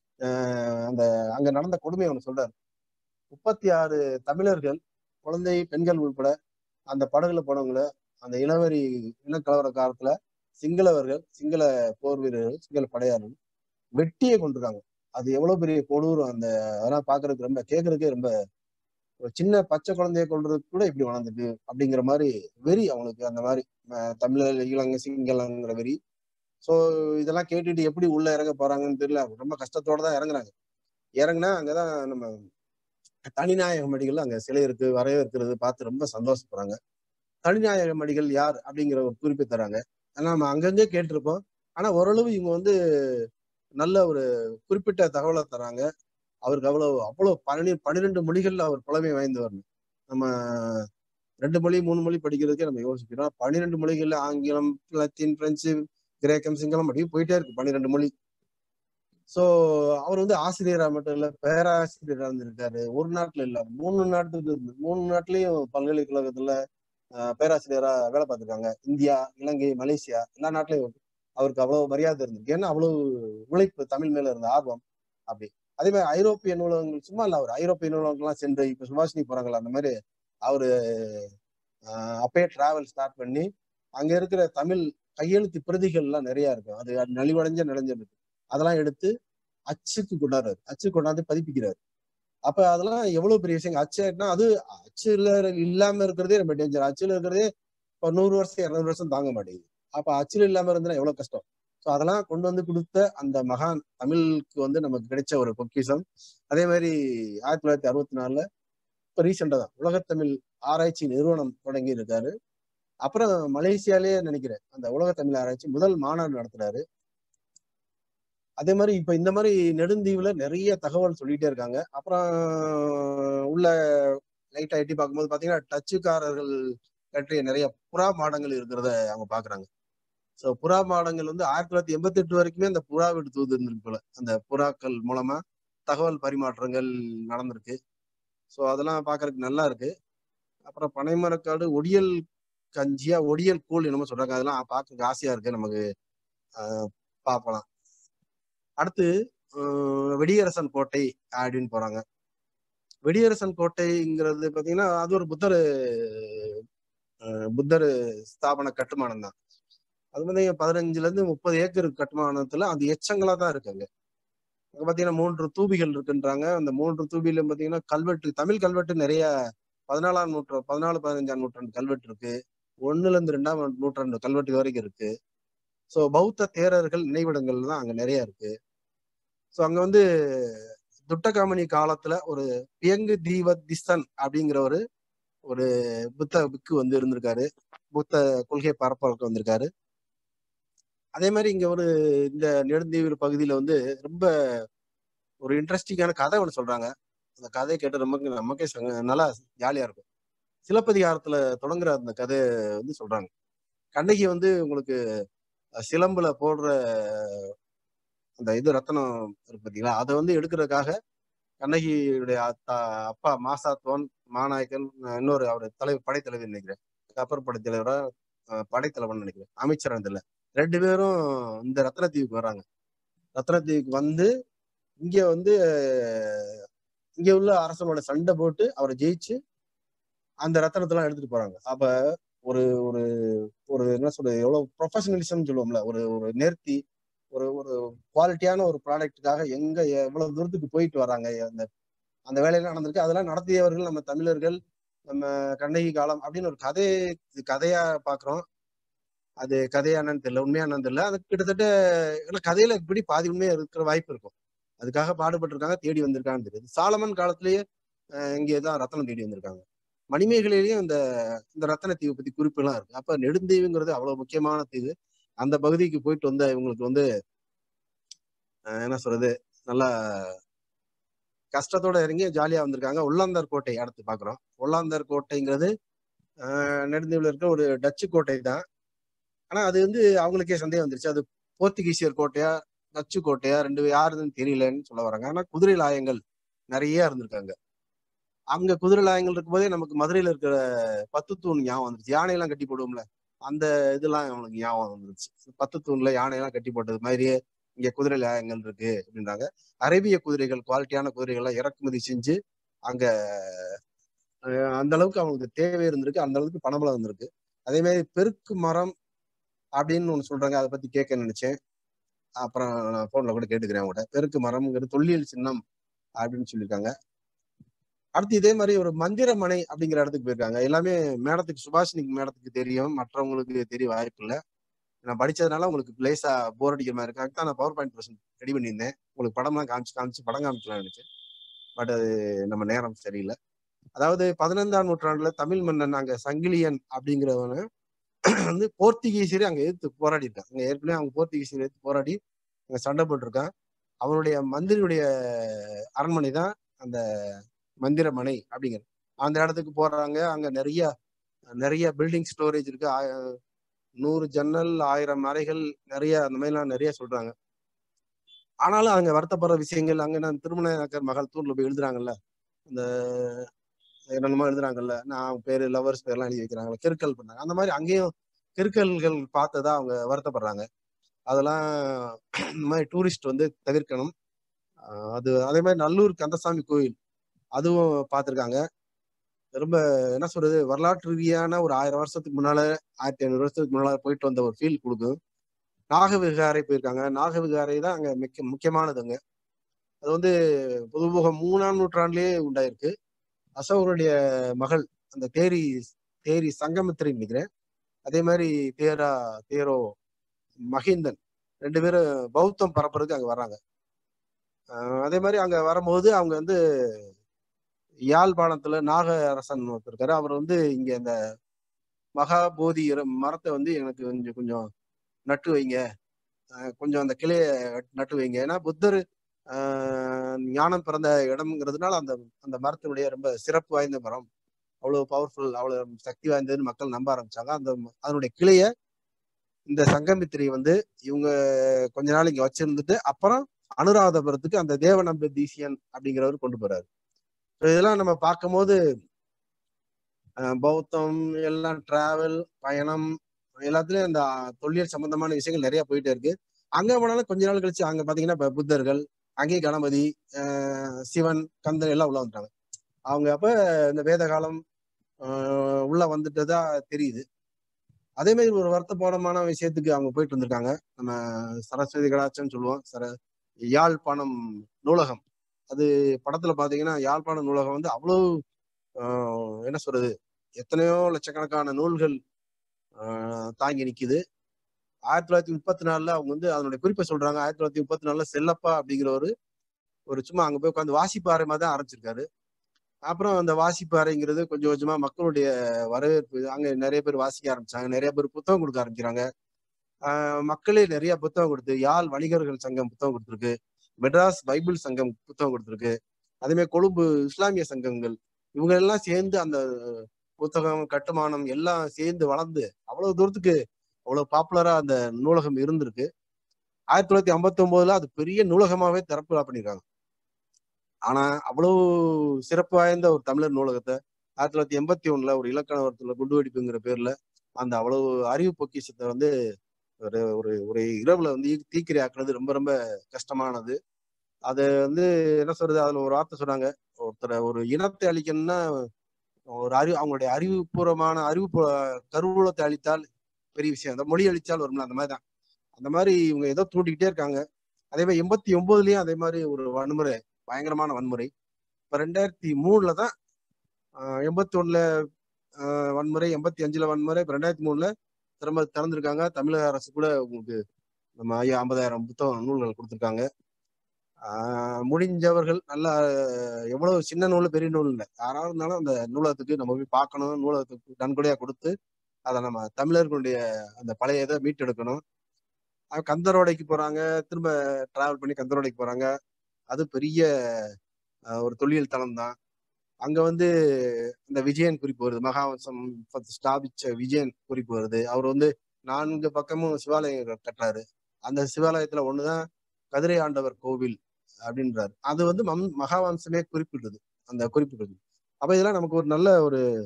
ஆஹ் அந்த அங்க நடந்த கொடுமையை அவனு சொல்றாரு முப்பத்தி ஆறு தமிழர்கள் குழந்தை பெண்கள் உட்பட அந்த படகுல போனவங்கள அந்த இனவரி இனக்கலவர காலத்துல சிங்களவர்கள் சிங்கள போர் வீரர்கள் சிங்கள படையாளர்கள் வெட்டியே கொண்டிருக்காங்க அது எவ்வளவு பெரிய கொடூரம் அந்த அதெல்லாம் பாக்குறதுக்கு ரொம்ப கேட்கறதுக்கே ரொம்ப ஒரு சின்ன பச்சை குழந்தைய கொள்றதுக்கு கூட இப்படி வளர்ந்துட்டு அப்படிங்கிற மாதிரி வெறி அவனுக்கு அந்த மாதிரி அஹ் தமிழர் இளங்க சிங்களங்கிற வெறி சோ இதெல்லாம் கேட்டுட்டு எப்படி உள்ள இறங்க போறாங்கன்னு தெரியல ரொம்ப கஷ்டத்தோட தான் இறங்குறாங்க இறங்குனா அங்கதான் நம்ம தனிநாயக மடிகள் அங்க சிலை இருக்கு வரவேற்கிறது பார்த்து ரொம்ப சந்தோஷப்படுறாங்க தனிநாயக மடிகள் யார் அப்படிங்கிற ஒரு குறிப்பை தராங்க ஆனா நம்ம அங்கங்கே கேட்டிருப்போம் ஆனா ஓரளவு இவங்க வந்து நல்ல ஒரு குறிப்பிட்ட தகவலை தராங்க அவருக்கு அவ்வளவு அவ்வளவு பன்னெண்டு பன்னிரெண்டு மொழிகள்ல அவர் புலமை வாய்ந்து வரணும் நம்ம ரெண்டு மொழி மூணு மொழி படிக்கிறதுக்கே நம்ம யோசிக்கிறோம் பன்னிரெண்டு மொழிகள்ல ஆங்கிலம் லத்தீன் பிரெஞ்சு கிரேக்கம் சிங்களம் அப்படியே போயிட்டே இருக்கு பன்னிரெண்டு மொழி சோ அவர் வந்து ஆசிரியரா மட்டும் இல்ல பேராசிரியரா இருந்திருக்காரு ஒரு நாட்டுல இல்ல மூணு நாட்டுக்கு இருந்து மூணு நாட்டுலயும் பல்கலைக்கழகத்துல ஆஹ் பேராசிரியரா வேலை பார்த்திருக்காங்க இந்தியா இலங்கை மலேசியா எல்லா நாட்டிலையும் அவருக்கு அவ்வளவு மரியாதை இருந்திருக்கு ஏன்னா அவ்வளவு உழைப்பு தமிழ் மேல இருந்த ஆர்வம் அப்படி அதே மாதிரி ஐரோப்பிய நூலகங்கள் சும்மா இல்ல அவர் ஐரோப்பிய நூலகங்கள்லாம் சென்று இப்ப சுபாஷினி போறாங்களா அந்த மாதிரி அவரு ஆஹ் அப்பயே டிராவல் ஸ்டார்ட் பண்ணி அங்க இருக்கிற தமிழ் கையெழுத்து பிரதிகள் எல்லாம் நிறைய இருக்கும் அது நலிவடைஞ்ச நிலைஞ்சிருக்கு அதெல்லாம் எடுத்து அச்சுக்கு கொண்டாடுறாரு அச்சு கொண்டாந்து பதிப்பிக்கிறாரு அப்ப அதெல்லாம் எவ்வளவு பெரிய விஷயம் அச்சுனா அது அச்சுல இல்லாம இருக்கிறதே ரொம்ப டேஞ்சர் அச்சுல இருக்கிறதே இப்போ நூறு வருஷம் இருநூறு வருஷம் தாங்க மாட்டேங்குது அப்ப அச்சுல இல்லாம இருந்தா எவ்வளவு கஷ்டம் ஸோ அதெல்லாம் கொண்டு வந்து கொடுத்த அந்த மகான் தமிழுக்கு வந்து நமக்கு கிடைச்ச ஒரு பொக்கிஷம் அதே மாதிரி ஆயிரத்தி தொள்ளாயிரத்தி அறுபத்தி நாலுல இப்போ ரீசெண்டா தான் உலகத்தமிழ் ஆராய்ச்சி நிறுவனம் தொடங்கி இருக்காரு அப்புறம் மலேசியாலேயே நினைக்கிறேன் அந்த உலக தமிழ் ஆராய்ச்சி முதல் மாநாடு நடத்துறாரு அதே மாதிரி இப்ப இந்த மாதிரி நெடுந்தீவுல நிறைய தகவல் சொல்லிட்டே இருக்காங்க அப்புறம் உள்ள லைட்டா எட்டி பார்க்கும்போது பாத்தீங்கன்னா டச்சுக்காரர்கள் பற்றிய நிறைய புறா மாடங்கள் இருக்கிறத அவங்க பாக்குறாங்க ஸோ புறா மாடங்கள் வந்து ஆயிரத்தி தொள்ளாயிரத்தி எண்பத்தி எட்டு வரைக்குமே அந்த புறா வீடு தூது இருந்திருக்கு போல அந்த புறாக்கள் மூலமா தகவல் பரிமாற்றங்கள் நடந்திருக்கு ஸோ அதெல்லாம் பாக்குறதுக்கு நல்லா இருக்கு அப்புறம் பனைமரக்காடு ஒடியல் கஞ்சியா ஒடியல் கூழ் என்னமோ சொல்றாங்க அதெல்லாம் பார்க்க ஆசையா இருக்கு நமக்கு பார்க்கலாம் அடுத்து வெடியரசன் கோட்டை அப்படின்னு போறாங்க வெடியரசன் கோட்டைங்கிறது பாத்தீங்கன்னா அது ஒரு புத்தர் புத்தர் ஸ்தாபன கட்டுமானம் தான் அது வந்து பதினஞ்சுல இருந்து முப்பது ஏக்கர் கட்டுமானத்துல அது எச்சங்களா தான் இருக்கு அங்க அங்க பாத்தீங்கன்னா மூன்று தூபிகள் இருக்குன்றாங்க அந்த மூன்று தூபியில பாத்தீங்கன்னா கல்வெட்டு தமிழ் கல்வெட்டு நிறைய பதினாலாம் நூற்று பதினாலு பதினஞ்சாம் நூற்றாண்டு கல்வெட்டு இருக்கு ஒண்ணுல இருந்து ரெண்டாம் நூற்றாண்டு கல்வெட்டு வரைக்கும் இருக்கு ஸோ பௌத்த தேரர்கள் நினைவிடங்கள் தான் அங்க நிறைய இருக்கு ஸோ அங்க வந்து துட்டகாமணி காலத்துல ஒரு பியங்கு தீவ திஸ்தன் அப்படிங்கிற ஒரு ஒரு புத்த புக்கு வந்து இருந்திருக்காரு புத்த கொள்கை பரப்பலுக்கு வந்திருக்காரு அதே மாதிரி இங்க ஒரு இந்த நெடுந்தீவு பகுதியில வந்து ரொம்ப ஒரு இன்ட்ரெஸ்டிங்கான கதை ஒன்று சொல்றாங்க அந்த கதையை கேட்டு நமக்கு நமக்கே நல்லா ஜாலியா இருக்கும் சிலப்பதிகாரத்துல தொடங்குற அந்த கதையை வந்து சொல்றாங்க கண்ணகி வந்து உங்களுக்கு சிலம்புல போடுற அந்த இது ரத்தனம் இருக்கு பார்த்தீங்களா அதை வந்து எடுக்கிறதுக்காக கண்ணகியுடைய அப்பா மாசாத்வன் மாநாயக்கன் இன்னொரு அவர் தலைவர் படைத்தலைவர் நினைக்கிறேன் கப்பர் படைத்தலைவரா படைத்தலைவன் நினைக்கிறேன் அமைச்சர் தெரியல ரெண்டு பேரும் இந்த ரத்னத்தீவுக்கு வர்றாங்க ரத்னத்தீவுக்கு வந்து இங்க வந்து இங்க உள்ள அரசனோட சண்டை போட்டு அவரை ஜெயிச்சு அந்த ரத்தனத்தெல்லாம் எடுத்துட்டு போறாங்க அப்ப ஒரு ஒரு ஒரு என்ன சொல்றது எவ்வளவு ப்ரொஃபஷனலிசம் சொல்லுவோம்ல ஒரு ஒரு நேர்த்தி ஒரு ஒரு குவாலிட்டியான ஒரு ப்ராடக்ட்டுக்காக எங்க எவ்வளவு தூரத்துக்கு போயிட்டு வராங்க அந்த அந்த வேலையெல்லாம் நடந்திருக்கு அதெல்லாம் நடத்தியவர்கள் நம்ம தமிழர்கள் நம்ம கண்ணகி காலம் அப்படின்னு ஒரு கதை கதையா பாக்குறோம் அது கதையானு தெரியல உண்மையானு தெரியல அது கிட்டத்தட்ட ஏன்னா கதையில இப்படி பாதி உண்மையா இருக்கிற வாய்ப்பு இருக்கும் அதுக்காக பாடுபட்டிருக்காங்க தேடி வந்திருக்காங்கன்னு தெரியுது சாலமன் காலத்திலேயே இங்கேதான் ரத்தனம் தேடி வந்திருக்காங்க மணிமேகலையிலயும் இந்த இந்த ரத்தன தீவை பத்தி குறிப்புலாம் இருக்கு அப்ப நெடுந்தீவுங்கிறது அவ்வளவு முக்கியமான தீவு அந்த பகுதிக்கு போயிட்டு வந்த இவங்களுக்கு வந்து என்ன சொல்றது நல்லா கஷ்டத்தோட இறங்கி ஜாலியா வந்திருக்காங்க உள்ளாந்தர் கோட்டை அடுத்து பாக்குறோம் உள்ளாந்தர் கோட்டைங்கிறது நெடுந்தீவுல இருக்க ஒரு டச்சு கோட்டை தான் ஆனா அது வந்து அவங்களுக்கே சந்தேகம் வந்துருச்சு அது போர்த்துகீசியர் கோட்டையா டச்சு கோட்டையா ரெண்டு யாருன்னு தெரியலன்னு சொல்ல வராங்க ஆனா குதிரை லாயங்கள் நிறைய இருந்திருக்காங்க அங்க குதிரை லாயங்கள் இருக்கும் போதே நமக்கு மதுரையில இருக்கிற பத்து தூண் ஞாபகம் வந்துருச்சு யானையெல்லாம் கட்டி போடுவோம்ல அந்த இதெல்லாம் அவனுக்கு ஞாபகம் வந்துருச்சு பத்து தூண்ல யானையெல்லாம் கட்டி போட்டது மாதிரியே இங்க குதிரை லாயங்கள் இருக்கு அப்படின்றாங்க அரேபிய குதிரைகள் குவாலிட்டியான குதிரைகள்லாம் இறக்குமதி செஞ்சு அங்க அஹ், அந்த அளவுக்கு அவங்களுக்கு தேவை இருந்திருக்கு அந்த அளவுக்கு பணபலம் இருந்திருக்கு அதே மாதிரி பெருக்கு மரம் அப்படின்னு ஒண்ணு சொல்றாங்க அதை பத்தி கேட்க நினைச்சேன் அப்புறம் நான் போன்ல கூட கேட்டுக்கிறேன் கூட பெருக்கு மரம்ங்கிறது தொல்லியல் சின்னம் அப்படின்னு சொல்லியிருக்காங்க அடுத்து இதே மாதிரி ஒரு மந்திரமனை அப்படிங்கிற இடத்துக்கு போயிருக்காங்க எல்லாமே மேடத்துக்கு சுபாஷினிக்கு மேடத்துக்கு தெரியும் மற்றவங்களுக்கு தெரிய வாய்ப்பு இல்லை நான் படிச்சதுனால உங்களுக்கு பிளேஸா போர் அடிக்கிற மாதிரி இருக்கு அதுக்கு தான் நான் பவர் பாயிண்ட் ப்ரெசன்ட் ரெடி பண்ணியிருந்தேன் உங்களுக்கு படம்லாம் காமிச்சு காமிச்சு படம் காமிக்கலாம் நினைச்சேன் பட் அது நம்ம நேரம் சரியில்லை அதாவது பதினைந்தாம் நூற்றாண்டுல தமிழ் மன்னன் அங்க சங்கிலியன் அப்படிங்கிறவன வந்து போர்த்துகீசியரை அங்க எதிர்த்து போராடி இருக்கான் அங்க ஏற்கனவே அவங்க போர்த்துகீசியரை எதிர்த்து போராடி அங்க சண்டை போட்டிருக்கான் அவனுடைய மந்திரியுடைய அரண்மனை தான் அந்த மந்திரமனை அப்படிங்கிறது அந்த இடத்துக்கு போறாங்க அங்க நிறைய நிறைய பில்டிங் ஸ்டோரேஜ் இருக்கு ஆய- நூறு ஜன்னல் ஆயிரம் அறைகள் நிறைய அந்த மாதிரிலாம் நிறைய சொல்றாங்க ஆனாலும் அங்க வருத்தப்படுற விஷயங்கள் அங்க நான் திருமணக்கர் மகள் தூர்ல போய் எழுதுறாங்கல்ல அந்த என்னென்னமோ எழுதுறாங்கல்ல நான் அவங்க பேரு லவர்ஸ் பேர்லாம் எழுதி வைக்கிறாங்கல்ல கிறுக்கல் பண்ணாங்க அந்த மாதிரி அங்கேயும் கிறுக்கல்கள் பார்த்ததா அவங்க வருத்தப்படுறாங்க அதெல்லாம் இந்த மாதிரி டூரிஸ்ட் வந்து தவிர்க்கணும் ஆஹ் அது அதே மாதிரி நல்லூர் கந்தசாமி கோயில் அதுவும் பார்த்துருக்காங்க ரொம்ப என்ன சொல்றது வரலாற்று ரீதியான ஒரு ஆயிரம் வருஷத்துக்கு முன்னால ஆயிரத்தி ஐநூறு வருஷத்துக்கு முன்னால போயிட்டு வந்த ஒரு ஃபீல் கொடுக்கும் நாகவிகாரை போயிருக்காங்க நாகவிகாரை தான் அங்க முக்கிய முக்கியமானதுங்க அது வந்து பொதுமுகம் மூணாம் நூற்றாண்டுலயே உண்டாயிருக்கு அசோகருடைய மகள் அந்த தேரி தேரி சங்கமித்திரை நினைக்கிறேன் அதே மாதிரி தேரா தேரோ மகிந்தன் ரெண்டு பேரும் பௌத்தம் பரப்புறதுக்கு அங்க வர்றாங்க ஆஹ் அதே மாதிரி அங்க வரும்போது அவங்க வந்து யாழ்ப்பாணத்துல நாக அரசன் ஒருத்தர் இருக்காரு அவர் வந்து இங்க இந்த மகாபோதி இர- மரத்தை வந்து எனக்கு கொஞ்சம் கொஞ்சம் நட்டு வைங்க ஆஹ் கொஞ்சம் அந்த கிளைய நட்டு வைங்க ஏன்னா புத்தர் ஆஹ் ஞானம் பிறந்த இடம்ங்கிறதுனால அந்த அந்த மரத்தினுடைய ரொம்ப சிறப்பு வாய்ந்த மரம் அவ்வளவு பவர்ஃபுல் அவ்வளவு சக்தி வாய்ந்ததுன்னு மக்கள் நம்ப ஆரம்பிச்சாங்க அந்த ம- அதனுடைய கிளைய இந்த சங்கமித்திரி வந்து இவங்க கொஞ்ச நாள் இங்க வச்சிருந்துட்டு அப்புறம் அனுராதபுரத்துக்கு அந்த தேவநம்ப தீசியன் அப்படிங்கிறவர் கொண்டு போறாரு So இதெல்லாம் நம்ம பார்க்கும்போது அஹ், பௌத்தம் எல்லாம் டிராவல் பயணம் எல்லாத்துலயும் அந்த தொல்லியல் சம்பந்தமான விஷயங்கள் நிறைய போயிட்டே இருக்கு அங்க போனாலும் கொஞ்ச நாள் கழிச்சு அங்க பாத்தீங்கன்னா இப்ப புத்தர்கள் அங்கேயும் கணபதி அஹ், சிவன் கந்தன் எல்லாம் உள்ள வந்துட்டாங்க அவங்க அப்ப இந்த வேத காலம் அஹ், உள்ள வந்துட்டதா தெரியுது அதே மாதிரி ஒரு வருத்தப்பாடமான விஷயத்துக்கு அவங்க போயிட்டு வந்திருக்காங்க நம்ம சரஸ்வதி கடாச்சம் சொல்லுவோம் சர யாழ்ப்பாணம் நூலகம் அது படத்துல பாத்தீங்கன்னா யாழ்ப்பாணம் நூலகம் வந்து அவ்வளவு ஆஹ் என்ன சொல்றது எத்தனையோ லட்சக்கணக்கான நூல்கள் ஆஹ் தாங்கி நிக்குது ஆயிரத்தி தொள்ளாயிரத்தி முப்பத்தி நாலுல அவங்க வந்து அதனுடைய குறிப்பை சொல்றாங்க ஆயிரத்தி தொள்ளாயிரத்தி முப்பத்தி நாலுல செல்லப்பா அப்படிங்கிற ஒரு ஒரு சும்மா அங்க போய் உட்காந்து வாசிப்பாறை மாதிரி தான் ஆரம்பிச்சிருக்காரு அப்புறம் அந்த வாசிப்பாறைங்கிறது கொஞ்சம் கொஞ்சமா மக்களுடைய வரவேற்பு அங்க நிறைய பேர் வாசிக்க ஆரம்பிச்சாங்க நிறைய பேர் புத்தகம் கொடுக்க ஆரம்பிக்கிறாங்க ஆஹ் மக்களே நிறைய புத்தகம் கொடுத்து யாழ் வணிகர்கள் சங்கம் புத்தகம் கொடுத்துருக்கு மெட்ராஸ் பைபிள் சங்கம் புத்தகம் கொடுத்துருக்கு அதே மாதிரி கொழும்பு இஸ்லாமிய சங்கங்கள் இவங்க எல்லாம் சேர்ந்து அந்த புத்தகம் கட்டுமானம் எல்லாம் சேர்ந்து வளர்ந்து அவ்வளவு தூரத்துக்கு அவ்வளவு பாப்புலரா அந்த நூலகம் இருந்திருக்கு ஆயிரத்தி தொள்ளாயிரத்தி ஐம்பத்தி ஒன்பதுல அது பெரிய நூலகமாவே திறப்பு விழா பண்ணிருக்காங்க ஆனா அவ்வளவு சிறப்பு வாய்ந்த ஒரு தமிழர் நூலகத்தை ஆயிரத்தி தொள்ளாயிரத்தி எண்பத்தி ஒண்ணுல ஒரு இலக்கணத்துல குண்டுவெடிப்புங்கிற பேர்ல அந்த அவ்வளவு அறிவு பொக்கிஷத்தை வந்து ஒரு ஒரு ஒரு இரவுல வந்து தீக்கிரை ஆக்குறது ரொம்ப ரொம்ப கஷ்டமானது அது வந்து என்ன சொல்றது அதுல ஒரு வார்த்தை சொன்னாங்க ஒருத்தரை ஒரு இனத்தை அழிக்கணும்னா ஒரு அறிவு அவங்களுடைய அறிவுபூர்வமான அறிவு கருவூலத்தை அழித்தால் பெரிய விஷயம் அந்த மொழி அழிச்சால் வரும்ல அந்த மாதிரி தான் அந்த மாதிரி இவங்க ஏதோ தூண்டிக்கிட்டே இருக்காங்க அதே மாதிரி எண்பத்தி ஒன்பதுலயும் அதே மாதிரி ஒரு வன்முறை பயங்கரமான வன்முறை இப்ப ரெண்டாயிரத்தி மூணுல தான் எண்பத்தி ஒண்ணுல வன்முறை எண்பத்தி அஞ்சுல வன்முறை இப்ப ரெண்டாயிரத்தி மூணுல திரும்ப திறந்திருக்காங்க தமிழக அரசு கூட உங்களுக்கு நம்ம ஐயா ஐம்பதாயிரம் புத்தகம் நூல்கள் கொடுத்துருக்காங்க ஆஹ் முடிஞ்சவர்கள் நல்லா எவ்வளவு சின்ன நூல் பெரிய நூல் இல்லை யாராவது இருந்தாலும் அந்த நூலகத்துக்கு நம்ம போய் பார்க்கணும் நூலகத்துக்கு நன்கொடையா கொடுத்து அதை நம்ம தமிழர்களுடைய அந்த பழைய இதை மீட்டெடுக்கணும் கந்தரோடைக்கு போறாங்க திரும்ப டிராவல் பண்ணி கந்தரோடைக்கு போறாங்க அது பெரிய ஒரு தொல்லியல் தளம் தான் அங்க வந்து இந்த விஜயன் குறிப்பு வருது மகாவம்சம் ஸ்தாபிச்ச விஜயன் குறிப்பு வருது அவர் வந்து நான்கு பக்கமும் சிவாலயம் கட்டுறாரு அந்த சிவாலயத்துல ஒண்ணுதான் கதிரை ஆண்டவர் கோவில் அப்படின்றாரு அது வந்து மம் மகாவம்சமே குறிப்பிடுது அந்த குறிப்பிடுது அப்ப இதெல்லாம் நமக்கு ஒரு நல்ல ஒரு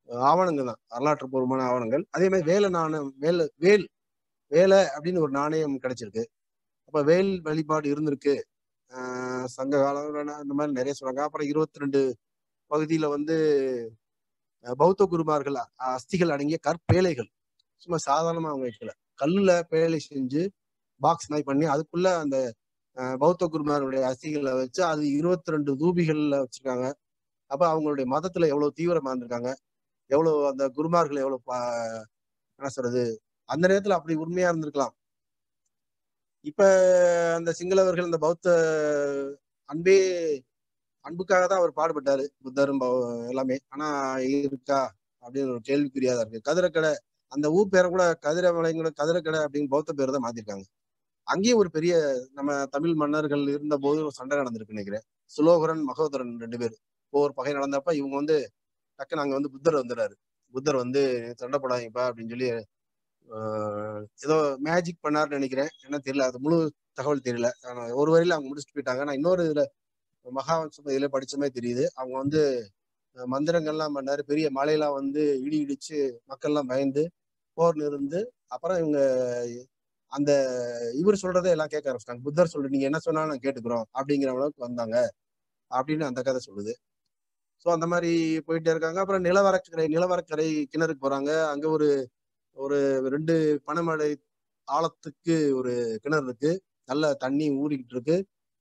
ஆவணங்கள் தான் வரலாற்று பூர்வமான ஆவணங்கள் அதே மாதிரி வேலை நாணயம் வேலை வேல் வேலை அப்படின்னு ஒரு நாணயம் கிடைச்சிருக்கு அப்ப வேல் வழிபாடு இருந்திருக்கு ஆஹ் சங்க காலம் இந்த மாதிரி நிறைய சொல்றாங்க அப்புறம் இருபத்தி ரெண்டு பகுதியில வந்து அஹ் பௌத்த குருமார்கள் அ- அஸ்திகள் அடங்கிய கற்பேழைகள் சும்மா சாதாரணமா அவங்க வைக்கல கல்லுல பேழை செஞ்சு பாக்ஸ் மாதிரி பண்ணி அதுக்குள்ள அந்த அஹ், பௌத்த குருமாருடைய அஸ்திகளை வச்சு அது இருபத்தி ரெண்டு தூபிகள்ல வச்சிருக்காங்க அப்ப அவங்களுடைய மதத்துல எவ்வளவு தீவிரமா இருந்திருக்காங்க எவ்வளவு அந்த குருமார்கள் எவ்வளவு பா- என்ன சொல்றது அந்த நேரத்துல அப்படி உண்மையா இருந்திருக்கலாம் இப்ப அந்த சிங்களவர்கள் இந்த பௌத்த அன்பே அன்புக்காக தான் அவர் பாடுபட்டாரு புத்தரும் பௌ- எல்லாமே ஆனா இருக்கா அப்படின்னு ஒரு கேள்விக்குறியா தான் இருக்கு கதிரக்கடை அந்த ஊர் பேரை கூட கதிரமலைங்கள கதிரக்கடை அப்படின்னு பௌத்த பேர் தான் மாத்திருக்காங்க அங்கேயும் ஒரு பெரிய நம்ம தமிழ் மன்னர்கள் இருந்த போது ஒரு சண்டை நடந்திருக்கு நினைக்கிறேன் சுலோகரன் மகோதரன் ரெண்டு பேர் போர் பகை நடந்தப்ப இவங்க வந்து டக்குன்னு அங்க வந்து புத்தர் வந்துடுறாரு புத்தர் வந்து சண்டை போடாதீங்கப்பா அப்படின்னு சொல்லி ஆஹ் ஏதோ மேஜிக் பண்ணாருன்னு நினைக்கிறேன் என்ன தெரியல அது முழு தகவல் தெரியல ஆனா ஒரு வரியில அவங்க முடிச்சுட்டு போயிட்டாங்க நான் இன்னொரு இதுல மகாவம்சம் இதுல படிச்ச மாதிரி தெரியுது அவங்க வந்து அஹ் மந்திரங்கள்லாம் பண்ணாரு பெரிய மலையெல்லாம் வந்து இடி இடிச்சு மக்கள்லாம் பயந்து போர் நிறுந்து அப்புறம் இவங்க அந்த இவர் சொல்றதை எல்லாம் கேட்க ஆரம்பிச்சிட்டாங்க புத்தர் சொல்ற நீங்க என்ன சொன்னாலும் நான் கேட்டுக்கிறோம் அப்படிங்கிற அளவுக்கு வந்தாங்க அப்படின்னு அந்த கதை சொல்லுது ஸோ அந்த மாதிரி போயிட்டே இருக்காங்க அப்புறம் நிலவரக்கரை நிலவரக்கரை கிணறுக்கு போறாங்க அங்க ஒரு ஒரு ரெண்டு பனைமழை ஆழத்துக்கு ஒரு கிணறு இருக்கு நல்ல தண்ணி ஊறிக்கிட்டு இருக்கு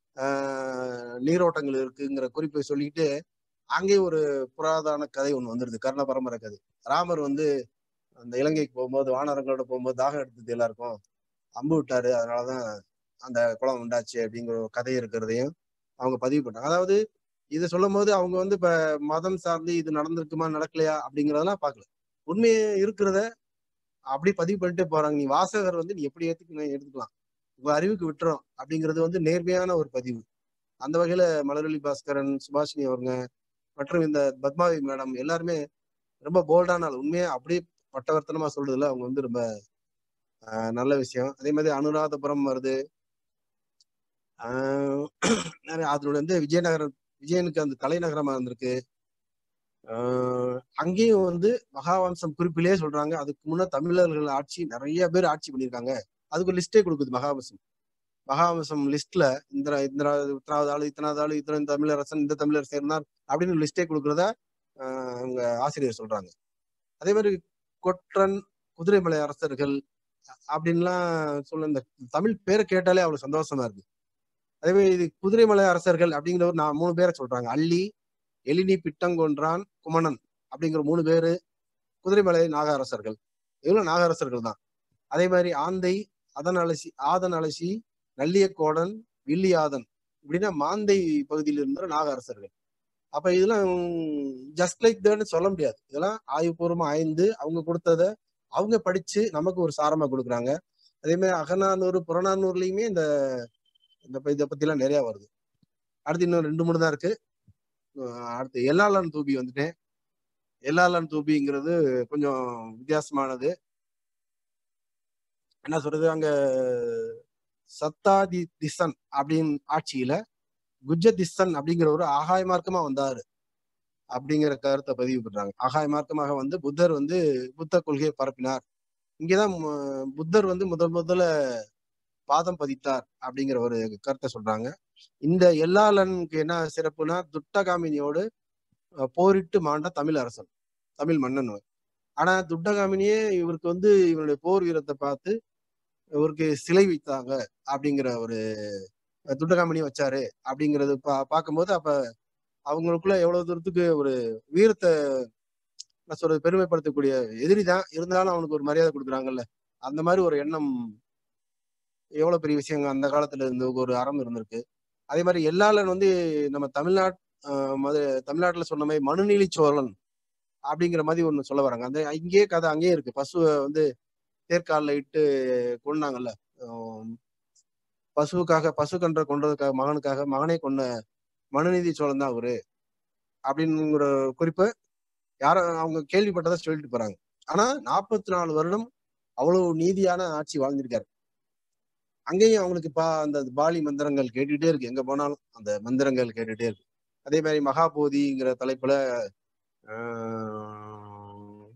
ஆஹ் நீரோட்டங்கள் இருக்குங்கிற குறிப்பை சொல்லிக்கிட்டு அங்கே ஒரு புராதன கதை ஒண்ணு வந்துருது கர்ண பரம்பரை கதை ராமர் வந்து அந்த இலங்கைக்கு போகும்போது வானரங்களோட போகும்போது தாகம் எடுத்தது எல்லாருக்கும் அம்பு விட்டாரு அதனாலதான் அந்த குளம் உண்டாச்சு அப்படிங்கிற ஒரு கதை இருக்கிறதையும் அவங்க பதிவு பண்ணாங்க அதாவது இதை சொல்லும் போது அவங்க வந்து இப்ப மதம் சார்ந்து இது நடந்திருக்குமா நடக்கலையா அப்படிங்கறதெல்லாம் பார்க்கல உண்மையை இருக்கிறத அப்படி பதிவு பண்ணிட்டே போறாங்க நீ வாசகர் வந்து நீ எப்படி ஏத்துக்கணும் எடுத்துக்கலாம் உங்க அறிவுக்கு விட்டுறோம் அப்படிங்கிறது வந்து நேர்மையான ஒரு பதிவு அந்த வகையில மலரொலி பாஸ்கரன் சுபாஷினி அவருங்க மற்றும் இந்த பத்மாவி மேடம் எல்லாருமே ரொம்ப போல்டான ஆள் உண்மையா அப்படியே பட்டவர்த்தனமா சொல்றதுல அவங்க வந்து ரொம்ப ஆஹ், நல்ல விஷயம் அதே மாதிரி அனுராதபுரம் வருது ஆஹ், நிறைய அதோட வந்து விஜயநகரம் விஜயனுக்கு அந்த தலைநகரமா இருந்திருக்கு ஆஹ், அங்கேயும் வந்து மகாவம்சம் குறிப்பிலேயே சொல்றாங்க அதுக்கு முன்ன தமிழர்கள் ஆட்சி நிறைய பேர் ஆட்சி பண்ணியிருக்காங்க அதுக்கு லிஸ்டே கொடுக்குது மகாவம்சம் மகாவம்சம் லிஸ்ட்ல இந்த இந்த இத்தனாவது ஆளு இத்தனாவது ஆளு இத்தனை தமிழரசன் இந்த தமிழரசன் இருந்தார் அப்படின்னு லிஸ்டே கொடுக்குறதா ஆஹ், அவங்க ஆசிரியர் சொல்றாங்க அதே மாதிரி கொற்றன் குதிரைமலை அரசர்கள் அப்படின்லாம் சொல்ல இந்த தமிழ் பேரை கேட்டாலே அவ்வளவு சந்தோஷமா இருக்கு அதே மாதிரி இது குதிரைமலை அரசர்கள் அப்படிங்கிற ஒரு நான் மூணு பேரை சொல்றாங்க அள்ளி எலினி பிட்டங்கொன்றான் குமணன் அப்படிங்கிற மூணு பேரு குதிரைமலை நாக அரசர்கள் இவங்களும் நாக அரசர்கள் தான் அதே மாதிரி ஆந்தை அதன் அலசி ஆதன் அலசி நல்லியக்கோடன் வில்லியாதன் இப்படின்னா மாந்தை பகுதியில் இருந்த நாக அரசர்கள் அப்ப இதெல்லாம் ஜஸ்ட் லைக் தேன்னு சொல்ல முடியாது இதெல்லாம் ஆய்வுபூர்வமா ஆய்ந்து அவங்க கொடுத்தத அவங்க படிச்சு நமக்கு ஒரு சாரமா கொடுக்குறாங்க அதே மாதிரி அகநானூறு புறநானூறுலயுமே இந்த இந்த ப- இதை பத்தி எல்லாம் நிறைய வருது அடுத்து இன்னும் ரெண்டு மூணு தான் இருக்கு அஹ் அடுத்து எல்லாளன் தூபி வந்துட்டேன் எல்லாளன் தூபிங்கிறது கொஞ்சம் வித்தியாசமானது என்ன சொல்றது அங்க சத்தாதி திசன் அப்படின்னு ஆட்சியில குஜதிஸ்தன் அப்படிங்கிற ஒரு ஆகாய மார்க்கமா வந்தாரு அப்படிங்கிற கருத்தை பதிவு பண்றாங்க ஆகாய மார்க்கமாக வந்து புத்தர் வந்து புத்த கொள்கையை பரப்பினார் இங்கதான் மு- புத்தர் வந்து முதல் முதல்ல பாதம் பதித்தார் அப்படிங்கிற ஒரு கருத்தை சொல்றாங்க இந்த எல்லாளனுக்கு என்ன சிறப்புனா துட்டகாமினியோடு அஹ், போரிட்டு மாண்ட தமிழ் அரசன் தமிழ் மன்னன் அவர். ஆனா துட்டகாமினியே இவருக்கு வந்து இவருடைய போர் வீரத்தை பார்த்து இவருக்கு சிலை வைத்தாங்க அப்படிங்கிற ஒரு அஹ், துட்டகாமினி வச்சாரு அப்படிங்கறது பா பார்க்கும்போது அப்ப அவங்களுக்குள்ள எவ்வளவு தூரத்துக்கு ஒரு வீரத்தை என்ன சொல்றது பெருமைப்படுத்தக்கூடிய எதிரி தான் இருந்தாலும் அவனுக்கு ஒரு மரியாதை கொடுக்குறாங்கல்ல அந்த மாதிரி ஒரு எண்ணம் எவ்வளவு பெரிய விஷயங்க அந்த காலத்துல இருந்து ஒரு அறம் இருந்திருக்கு அதே மாதிரி எல்லாளன் வந்து நம்ம தமிழ்நாட் ஆஹ் மது தமிழ்நாட்டுல சொன்ன மாதிரி மனுநீலி சோழன் அப்படிங்கிற மாதிரி ஒண்ணு சொல்ல வராங்க அந்த இங்கேயே கதை அங்கேயே இருக்கு பசுவை வந்து தேர்காலில் இட்டு கொண்டாங்கல்ல ஆஹ் பசுவுக்காக பசு கன்ற கொன்றதுக்காக மகனுக்காக மகனை கொண்ட மனுநீதி சோழன் தான் அவரு அப்படிங்கிற குறிப்பு யார அவங்க கேள்விப்பட்டதை சொல்லிட்டு போறாங்க ஆனா நாற்பத்தி நாலு வருடம் அவ்வளவு நீதியான ஆட்சி வாழ்ந்திருக்காரு அங்கேயும் அவங்களுக்கு பா அந்த பாலி மந்திரங்கள் கேட்டுட்டே இருக்கு எங்க போனாலும் அந்த மந்திரங்கள் கேட்டுட்டே இருக்கு அதே மாதிரி மகாபோதிங்கிற தலைப்புல ஆஹ்,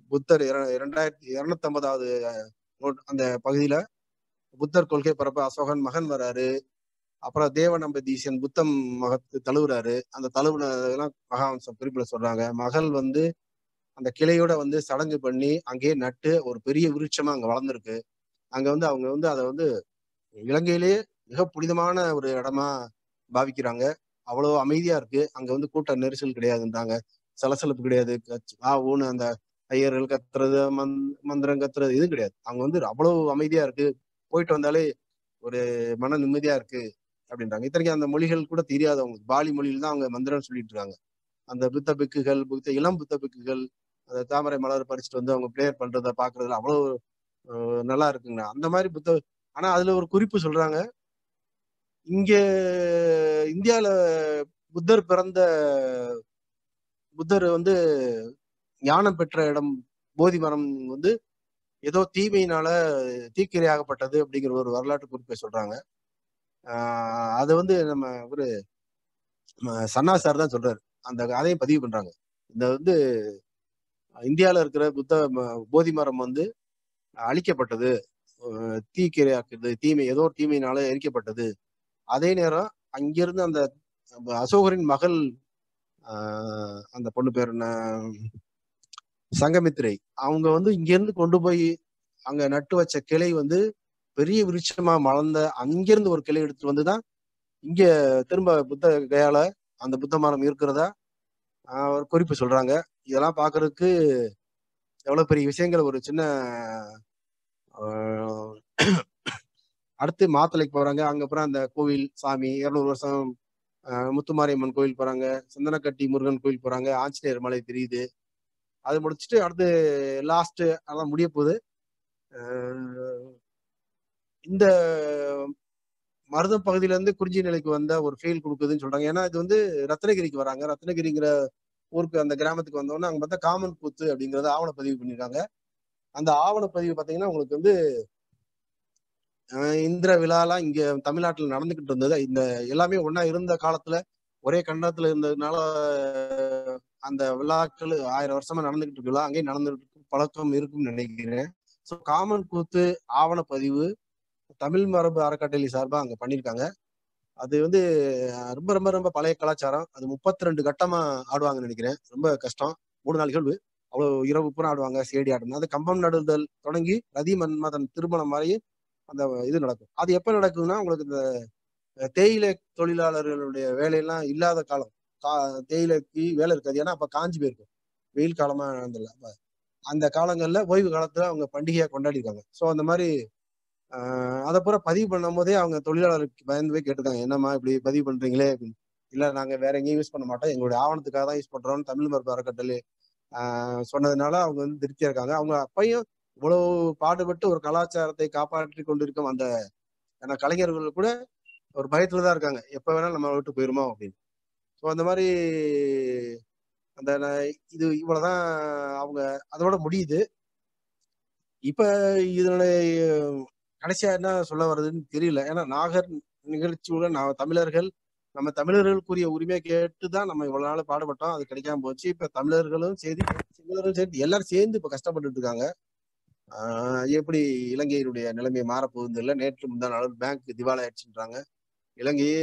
புத்தர் இர- இரண்டாயிரத்தி இருநூத்தி ஐம்பதாவது அந்த பகுதியில புத்தர் கொள்கை பரப்ப அசோகன் மகன் வராரு அப்புறம் தேவநம்பதீசன் புத்தம் மகத்து தழுவுறாரு அந்த தழுவுனதெல்லாம் மகாவம்சம் குறிப்பிட சொல்றாங்க மகள் வந்து அந்த கிளையோட வந்து சடங்கு பண்ணி அங்கேயே நட்டு ஒரு பெரிய விருட்சமா அங்க வளர்ந்துருக்கு அங்க வந்து அவங்க வந்து அதை வந்து இலங்கையிலேயே மிக புனிதமான ஒரு இடமா பாவிக்கிறாங்க அவ்வளவு அமைதியா இருக்கு அங்க வந்து கூட்ட நெரிசல் கிடையாதுன்றாங்க சலசலப்பு கிடையாது கச்- ஆ ஊன்னு அந்த ஐயர்கள் கத்துறது மந் மந்திரம் கத்துறது இது கிடையாது அங்க வந்து அவ்வளவு அமைதியா இருக்கு போயிட்டு வந்தாலே ஒரு மன நிம்மதியா இருக்கு அப்படின்றாங்க இத்தனைக்கும் அந்த மொழிகள் கூட தெரியாது அவங்களுக்கு பாலி மொழியில் தான் அவங்க மந்திரம் சொல்லிட்டு இருக்காங்க அந்த புத்த பிக்குகள் புத்த இளம் புத்த பிக்குகள் அந்த தாமரை மலர் பறிச்சுட்டு வந்து அவங்க ப்ரேயர் பண்றத பாக்குறதுல அவ்வளவு அஹ், நல்லா இருக்குங்க அந்த மாதிரி புத்த ஆனா அதுல ஒரு குறிப்பு சொல்றாங்க இங்க இந்தியால புத்தர் பிறந்த புத்தர் வந்து ஞானம் பெற்ற இடம் போதி மரம் வந்து ஏதோ தீமையினால தீக்கிரையாகப்பட்டது அப்படிங்கிற ஒரு வரலாற்று குறிப்பை சொல்றாங்க ஆஹ் அது வந்து நம்ம ஒரு நம்ம சன்னா சார் தான் சொல்றாரு அந்த அதையும் பதிவு பண்றாங்க இந்த வந்து இந்தியால இருக்கிற புத்த ம- போதி மரம் வந்து அழிக்கப்பட்டது அஹ் தீக்கிரையாக்குது தீமை ஏதோ ஒரு தீமையினால எரிக்கப்பட்டது அதே நேரம் அங்கிருந்து அந்த அந்த அசோகரின் மகள் ஆஹ் அந்த பொண்ணு பேர் என்ன சங்கமித்திரை அவங்க வந்து இங்க இருந்து கொண்டு போய் அங்க நட்டு வச்ச கிளை வந்து பெரிய விருட்சமா மலர்ந்த அங்கிருந்து ஒரு கிளை எடுத்துட்டு வந்துதான் இங்க திரும்ப புத்த கயால அந்த புத்த மரம் இருக்கிறதா ஆஹ் ஒரு குறிப்பு சொல்றாங்க இதெல்லாம் பாக்குறதுக்கு எவ்வளவு பெரிய விஷயங்கள் ஒரு சின்ன ஆஹ் அடுத்து மாத்தளைக்கு போறாங்க அங்க அப்புறம் அந்த கோவில் சாமி இருநூறு வருஷம் ஆஹ் முத்துமாரியம்மன் கோவில் போறாங்க சந்தனக்கட்டி முருகன் கோவில் போறாங்க ஆஞ்சநேயர் மலை தெரியுது அது முடிச்சுட்டு அடுத்து லாஸ்ட் அதான் முடிய போகுது ஆஹ் இந்த மருதம் பகுதியில இருந்து குறிஞ்சி நிலைக்கு வந்த ஒரு ஃபீல் கொடுக்குதுன்னு சொல்றாங்க ஏன்னா இது வந்து ரத்னகிரிக்கு வராங்க ரத்னகிரிங்கிற ஊருக்கு அந்த கிராமத்துக்கு வந்தோடனே அங்க பார்த்தா காமன் கூத்து அப்படிங்கறத ஆவணப்பதிவு பண்ணிருக்காங்க அந்த ஆவணப்பதிவு பாத்தீங்கன்னா உங்களுக்கு வந்து ஆஹ் இந்திர விழாலாம் இங்க தமிழ்நாட்டுல நடந்துகிட்டு இருந்தது இந்த எல்லாமே ஒண்ணா இருந்த காலத்துல ஒரே கண்டத்துல இருந்ததுனால அந்த விழாக்கள் ஆயிரம் வருஷமா நடந்துகிட்டு இருக்கு விழா அங்கேயும் நடந்துகிட்டு இருக்கு பழக்கம் இருக்கும்னு நினைக்கிறேன் ஸோ காமன் கூத்து ஆவணப்பதிவு தமிழ் மரபு அறக்கட்டளை சார்பா அங்க பண்ணியிருக்காங்க அது வந்து அஹ், ரொம்ப ரொம்ப ரொம்ப பழைய கலாச்சாரம் அது முப்பத்தி ரெண்டு கட்டமா ஆடுவாங்கன்னு நினைக்கிறேன் ரொம்ப கஷ்டம் மூணு நாள் நிகழ்வு அவ்வளவு இரவு பூரா ஆடுவாங்க சேடி ஆடணும் அது கம்பம் நடுதல் தொடங்கி ரதி மன்மதன் திருமணம் வரை அந்த இது நடக்கும் அது எப்ப நடக்குதுன்னா உங்களுக்கு இந்த அஹ், தேயிலை தொழிலாளர்களுடைய வேலையெல்லாம் இல்லாத காலம் கா- தேயிலைக்கு வேலை இருக்காது ஏன்னா அப்ப காஞ்சி போயிருக்கும் வெயில் காலமா நடந்தல அப்ப அந்த காலங்கள்ல ஓய்வு காலத்துல அவங்க பண்டிகையா கொண்டாடி இருக்காங்க ஸோ அந்த மாதிரி ஆஹ் அதை பூரா பதிவு பண்ணும் போதே அவங்க தொழிலாளருக்கு பயந்து போய் கேட்டிருக்காங்க என்னம்மா இப்படி பதிவு பண்றீங்களே அப்படின்னு இல்ல நாங்க வேற எங்கேயும் யூஸ் பண்ண மாட்டோம் எங்களுடைய ஆவணத்துக்காக தான் யூஸ் பண்றோம்னு தமிழ் மரபு அறக்கட்டளை ஆஹ் சொன்னதுனால அவங்க வந்து திருப்தியா இருக்காங்க அவங்க அப்பையும் இவ்வளவு பாடுபட்டு ஒரு கலாச்சாரத்தை காப்பாற்றி கொண்டிருக்கும் அந்த ஏன்னா கலைஞர்கள் கூட ஒரு பயத்துல தான் இருக்காங்க எப்ப வேணாலும் நம்ம விட்டு போயிருமோ அப்படின்னு ஸோ அந்த மாதிரி அந்த ந- இது இவ்வளவுதான் அவங்க அதோட முடியுது இப்ப இதனுடைய கடைசியா என்ன சொல்ல வருதுன்னு தெரியல ஏன்னா நாகர் நிகழ்ச்சியோட நான் தமிழர்கள் நம்ம தமிழர்களுக்குரிய உரிமையை கேட்டு தான் நம்ம இவ்வளவு நாள் பாடுபட்டோம் அது கிடைக்காம போச்சு இப்ப தமிழர்களும் சரி சிங்களர்களும் சரி எல்லாரும் சேர்ந்து இப்ப கஷ்டப்பட்டுட்டு இருக்காங்க ஆஹ் எப்படி இலங்கையினுடைய நிலைமை மாறப்போகுது இல்லை நேற்று முந்தா நாள் பேங்க் திவாலா ஆயிடுச்சுன்றாங்க இலங்கையே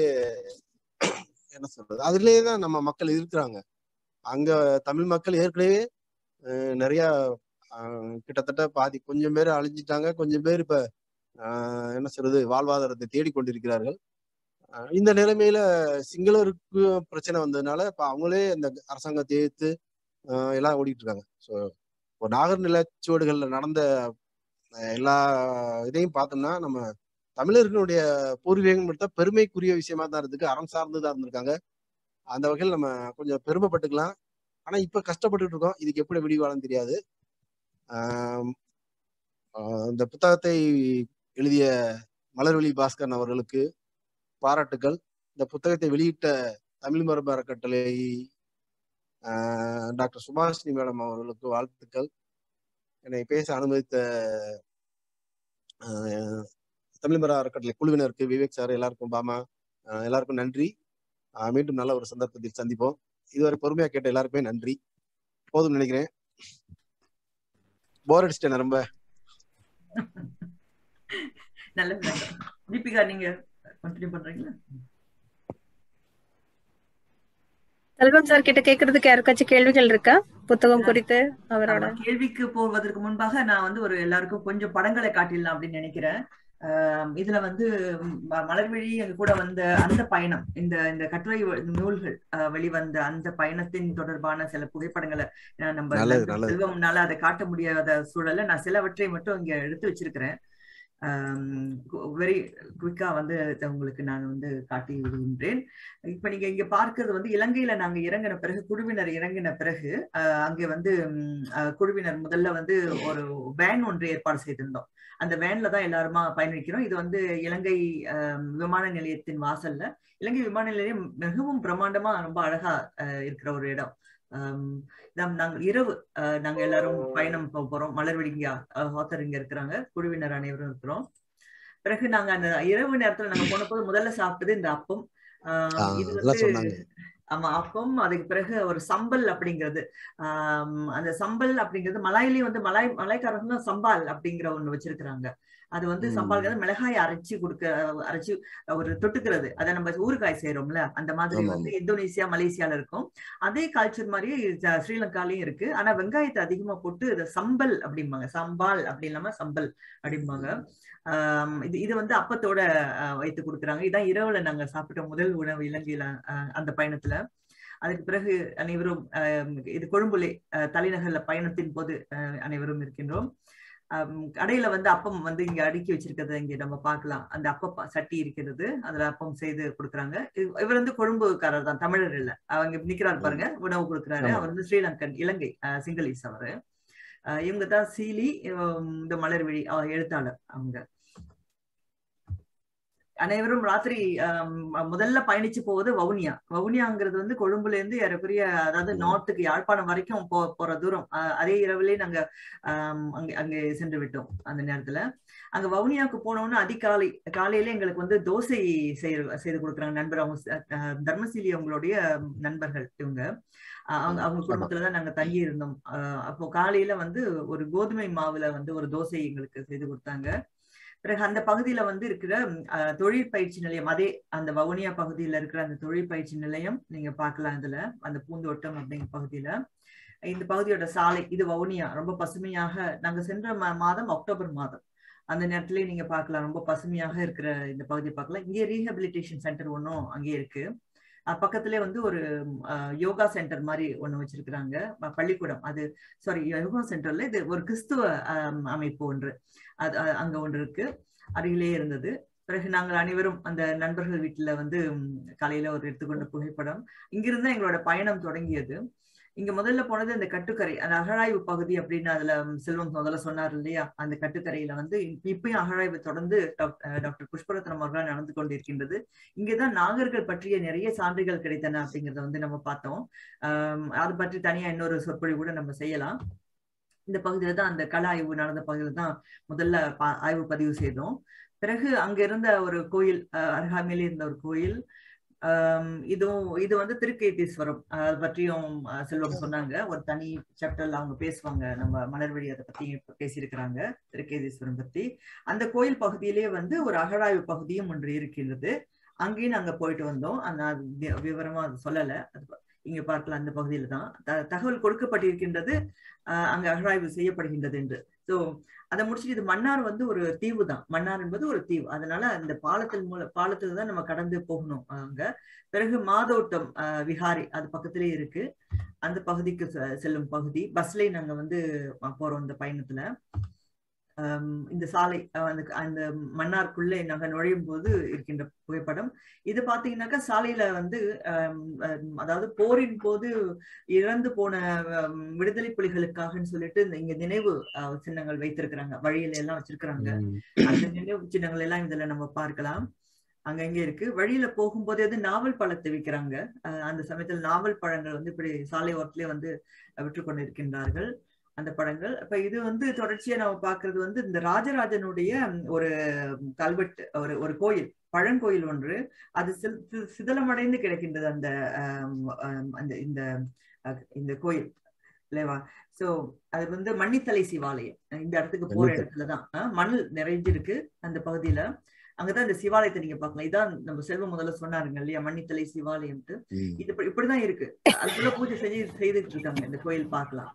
என்ன சொல்றது அதுலயே தான் நம்ம மக்கள் இருக்கிறாங்க அங்க தமிழ் மக்கள் ஏற்கனவே அஹ், நிறைய ஆஹ், கிட்டத்தட்ட பாதி கொஞ்சம் பேர் அழிஞ்சிட்டாங்க கொஞ்சம் பேர் இப்ப ஆஹ், என்ன சொல்றது வாழ்வாதாரத்தை தேடிக்கொண்டிருக்கிறார்கள் ஆஹ், இந்த நிலைமையில சிங்களருக்கு பிரச்சனை வந்ததுனால இப்ப அவங்களே இந்த அரசாங்கத்தை எதிர்த்து ஆஹ், எல்லாம் ஓடிட்டு இருக்காங்க ஸோ இப்போ நாகர் நிலச்சுவடுகள்ல நடந்த அஹ், எல்லா இதையும் பார்த்தோம்னா நம்ம தமிழர்களுடைய பூர்வீகம் எடுத்தா பெருமைக்குரிய விஷயமா தான் இருக்கு அறம் சார்ந்து தான் இருந்திருக்காங்க அந்த வகையில் நம்ம கொஞ்சம் பெருமைப்பட்டுக்கலாம் ஆனா இப்ப கஷ்டப்பட்டுட்டு இருக்கோம் இதுக்கு எப்படி விடிவாளம் தெரியாது ஆஹ் ஆஹ் இந்த புத்தகத்தை எழுதிய மலர்விழி பாஸ்கரன் அவர்களுக்கு பாராட்டுக்கள் இந்த புத்தகத்தை வெளியிட்ட தமிழ் மரபு அறக்கட்டளை ஆஹ் டாக்டர் சுபாஷினி மேடம் அவர்களுக்கு வாழ்த்துக்கள் என்னை பேச அனுமதித்த ஆஹ் தமிழ் மர அறக்கட்டளை குழுவினருக்கு விவேக் சார் எல்லாருக்கும் பாமா ஆஹ் எல்லாருக்கும் நன்றி ஆஹ் மீண்டும் நல்ல ஒரு சந்தர்ப்பத்தில் சந்திப்போம் இதுவரை பொறுமையா கேட்ட எல்லாருக்குமே நன்றி போதும் நினைக்கிறேன் போர் அடிச்சிட்டேன் ரொம்ப நல்ல தீபிகா நீங்க கண்டினியூ பண்றீங்களா செல்வம் சார் கிட்ட கேக்குறதுக்கு யாருக்காச்சும் கேள்விகள் இருக்கா புத்தகம் குறித்து அவரோட ஆமா, கேள்விக்கு போவதற்கு முன்பாக நான் வந்து ஒரு எல்லாருக்கும் கொஞ்சம் படங்களை காட்டிடலாம் அப்படின்னு நினைக்கிறேன் ஆஹ் இதுல வந்து ம- மலர்விழி எங்க கூட வந்த அந்த பயணம் இந்த இந்த கட்டுரை வ- நூல்கள் ஆஹ் வெளிவந்த அந்த பயணத்தின் தொடர்பான சில புகைப்படங்களை நான் நம்ம நல்லது, நண்பர் நல்லது. செல்வம்னால அதை காட்ட முடியாத சூழல்ல நான் சிலவற்றை மட்டும் இங்க எடுத்து வச்சிருக்கிறேன் வெரி குவிக்கா வந்து இதை உங்களுக்கு நான் வந்து காட்டி விடுகின்றேன் இப்ப நீங்க இங்க பார்க்கிறது வந்து இலங்கையில நாங்க இறங்கின பிறகு குழுவினர் இறங்கின பிறகு ஆஹ் அங்கே வந்து ம், ஆஹ் குழுவினர் முதல்ல வந்து ஒரு வேன் ஒன்று ஏற்பாடு செய்திருந்தோம் அந்த வேன்ல தான் எல்லாருமா பயணிக்கிறோம் இது வந்து இலங்கை ஆஹ், விமான நிலையத்தின் வாசல்ல இலங்கை விமான நிலையம் மிகவும் பிரம்மாண்டமா ரொம்ப அழகா ஆஹ், இருக்கிற ஒரு இடம் ஆம், நாம் நாங்க இரவு ஆஹ், நாங்க எல்லாரும் பயணம் போக போறோம் மலர்விழி இங்க ஆத்தர் இங்க இருக்கிறாங்க குழுவினர் அனைவரும் இருக்கிறோம் பிறகு நாங்க அந்த இரவு நேரத்துல நாங்க போன போது முதல்ல சாப்பிட்டது இந்த அப்பம் ஆஹ், ஆஹ் இது நல்லா வந்து சொன்னாங்க ஆமா அப்பம் அதுக்கு பிறகு ஒரு சம்பல் அப்படிங்கிறது ஆஹ் அந்த சம்பல் அப்படிங்கிறது மலாயிலேயே வந்து மலாய் மலாய்க்காரங்க சம்பால் அப்படிங்கிற ஒண்ணு வச்சிருக்கிறாங்க அது வந்து ம். சம்பால்ங்கிறது மிளகாய் அரைச்சு கொடுக்க அரைச்சு ஒரு தொட்டுக்கிறது அதை நம்ம ஊறுகாய் செய்யறோம்ல அந்த மாதிரி ஆமா, வந்து இந்தோனேசியா மலேசியால இருக்கும் அதே கல்ச்சர் மாதிரி ஜ- ஸ்ரீலங்காலயும் இருக்கு ஆனா வெங்காயத்தை அதிகமா போட்டு இதை சம்பல் அப்படிம்பாங்க சம்பால் அப்படி இல்லாம சம்பல் அப்படிம்பாங்க ஆஹ் இது இது வந்து அப்பத்தோட ஆஹ் வைத்து கொடுக்குறாங்க இதான் இரவுல நாங்க சாப்பிட்ட முதல் உணவு இலங்கையில ஆஹ் அந்த பயணத்துல அதுக்கு பிறகு அனைவரும் ஆஹ் இது கொழும்புலே ஆஹ் தலைநகர்ல பயணத்தின் போது ஆஹ் அனைவரும் இருக்கின்றோம் ஆஹ் கடையில வந்து அப்பம் வந்து இங்க அடுக்கி வச்சிருக்கிறத இங்க நம்ம பார்க்கலாம் அந்த அப்ப ப- சட்டி இருக்கிறது அதுல அப்பம் செய்து கொடுக்குறாங்க இவ- இவர் வந்து கொழும்புக்காரர் தான் தமிழர் இல்ல அவங்க நிக்கிறார் பாருங்க உணவு கொடுக்குறாரு ஆமா. அவர் வந்து ஸ்ரீலங்கன் இலங்கை ஆஹ் சிங்களீஸ் அவரு ஆஹ் இவங்க தான் சீலி இவம் இந்த மலர்விழி அவ எழுத்தாளர் அவங்க அனைவரும் ராத்திரி ஆம், முதல்ல பயணிச்சு போவது வவுனியா வவுனியாங்கிறது வந்து கொழும்புல இருந்து ஏறக்குறைய அதாவது ம். நார்த்துக்கு யாழ்ப்பாணம் வரைக்கும் போ போற தூரம் ஆஹ் அதே இரவுலயே நாங்க ஆம், அங்க அங்கே சென்று விட்டோம் அந்த நேரத்துல அங்க வவுனியாவுக்கு போனோம்னு அதிகாலை காலையில எங்களுக்கு வந்து தோசை செய்து செய்து கொடுக்குறாங்க நண்பர் அவங்க ச- ஆஹ் தர்மசீலி அவங்களுடைய நண்பர்கள் இவங்க ஆஹ் அவங்க அவங்க ஆமா. குடும்பத்துலதான் நாங்க தங்கி இருந்தோம் ஆஹ் அப்போ காலையில வந்து ஒரு கோதுமை மாவுல வந்து ஒரு தோசை எங்களுக்கு செய்து கொடுத்தாங்க பிறகு அந்த பகுதியில வந்து இருக்கிற அஹ், தொழில் பயிற்சி நிலையம் அதே அந்த வவுனியா பகுதியில இருக்கிற அந்த தொழில் பயிற்சி நிலையம் நீங்க பார்க்கலாம் இதுல அந்த பூந்தோட்டம் அப்படிங்கிற பகுதியில இந்த பகுதியோட சாலை இது வவுனியா ரொம்ப பசுமையாக நாங்க சென்ற மா- மாதம் அக்டோபர் மாதம் அந்த நேரத்திலேயே நீங்க பார்க்கலாம் ரொம்ப பசுமையாக இருக்கிற இந்த பகுதியை பார்க்கலாம் இங்கே ரீஹபிலிட்டேஷன் சென்டர் ஒன்றும் அங்கே இருக்கு அஹ் பக்கத்திலே வந்து ஒரு அஹ், யோகா சென்டர் மாதிரி ஒண்ணு வச்சிருக்கிறாங்க ப- பள்ளிக்கூடம் அது சாரி யோகா சென்டர்ல இது ஒரு கிறிஸ்துவ அஹ், அமைப்பு ஒன்று அது அ- அங்க ஒன்று இருக்கு அருகிலே இருந்தது பிறகு நாங்கள் அனைவரும் அந்த நண்பர்கள் வீட்டுல வந்து ம், காலையில ஒரு எடுத்துக்கொண்ட புகைப்படம் இங்கிருந்து எங்களோட பயணம் தொடங்கியது இங்க முதல்ல போனது இந்த கட்டுக்கரை அந்த அகழாய்வு பகுதி அப்படின்னு அதுல ம், செல்வம் முதல்ல சொன்னார் இல்லையா அந்த கட்டுக்கரையில வந்து இப்ப- இப்பயும் அகழாய்வு தொடர்ந்து டாக்- அஹ் டாக்டர் புஷ்பரத்னம் அவர்களால் நடந்து கொண்டிருக்கின்றது இங்கதான் நாகர்கள் பற்றிய நிறைய சான்றுகள் கிடைத்தன அப்படிங்கறத வந்து நம்ம பார்த்தோம் ஆஹ் அது பற்றி தனியா இன்னொரு சொற்பொழி கூட நம்ம செய்யலாம் இந்த பகுதியில தான் அந்த கள ஆய்வு நடந்த பகுதியில தான் முதல்ல பா- ஆய்வு பதிவு செய்தோம் பிறகு அங்க இருந்த ஒரு கோயில் அஹ், அருகாமையிலே இருந்த ஒரு கோயில் ஆஹ் இதுவும் இது வந்து திருக்கேதீஸ்வரம் அஹ், அது பற்றியும் அஹ், செல்வம் சொன்னாங்க ஒரு தனி சாப்டர்ல அவங்க பேசுவாங்க நம்ம மலர்வழி அதை பத்தி பேசியிருக்கிறாங்க திருக்கேதீஸ்வரம் பத்தி அந்த கோயில் பகுதியிலே வந்து ஒரு அகழாய்வு பகுதியும் ஒன்று இருக்கின்றது அங்கேயும் நாங்க போயிட்டு வந்தோம் அந்த அது வி- விவரமா அது சொல்லல அது ப- இங்க பார்க்கலாம் அந்த பகுதியில தான் த- தகவல் கொடுக்கப்பட்டிருக்கின்றது ஆஹ் அங்க அகழாய்வு செய்யப்படுகின்றது என்று சோ அதை முடிச்சுட்டு இது மன்னார் வந்து ஒரு தீவு தான் மன்னார் என்பது ஒரு தீவு அதனால அந்த பாலத்தில் மூல பாலத்துல தான் நம்ம கடந்து போகணும் அங்க பிறகு மாதோட்டம் ஆஹ் விஹாரி அது பக்கத்திலே இருக்கு அந்த பகுதிக்கு செ- செல்லும் பகுதி பஸ்லயே நாங்க வந்து அஹ், போறோம் இந்த பயணத்துல ஆம், இந்த சாலை அஹ், அந்த அந்த மன்னாருக்குள்ளே நாங்க நுழையும் போது இருக்கின்ற புகைப்படம் இது பாத்தீங்கன்னாக்கா சாலையில வந்து ஆம், ஆம், அதாவது போரின் போது இறந்து போன ஆம், விடுதலை புலிகளுக்காகன்னு சொல்லிட்டு இந்த இங்க நினைவு அஹ், சின்னங்கள் வைத்திருக்கிறாங்க வழியில எல்லாம் வச்சிருக்கிறாங்க ம். அந்த நினைவு சின்னங்கள் எல்லாம் இதுல நம்ம பார்க்கலாம் அங்கங்க இருக்கு வழியில போகும்போது அது நாவல் பழத்தை விற்கிறாங்க அஹ் அந்த சமயத்தில் நாவல் பழங்கள் வந்து இப்படி சாலை ஓரத்திலே வந்து விற்று கொண்டு இருக்கின்றார்கள் அந்த படங்கள் அப்ப இது வந்து தொடர்ச்சியா நம்ம பார்க்கிறது வந்து இந்த ராஜராஜனுடைய ஒரு கல்வெட்டு ஒரு ஒரு கோயில் பழங்கோயில் ஒன்று அது சில்- சி- சிதலமடைந்து கிடக்கின்றது அந்த ஆம், ஆம், அந்த இந்த அஹ், இந்த கோயில் இல்லையா சோ அது வந்து மன்னித்தலை சிவாலயம் இந்த இடத்துக்கு போற மன்னித்தலை. இடத்துலதான் அஹ், மணல் நிறைஞ்சிருக்கு அந்த பகுதியில அங்கதான் இந்த சிவாலயத்தை நீங்க பார்க்கலாம் இதான் நம்ம செல்வம் முதல்ல சொன்னாருங்க இல்லையா மன்னித்தலை சிவாலயம்ட்டு ம். இது இப்படி- இப்படிதான் இருக்கு அதுக்குள்ள பூஜை செஞ்சு செய்துட்டு இருக்காங்க இந்த கோயில் பார்க்கலாம்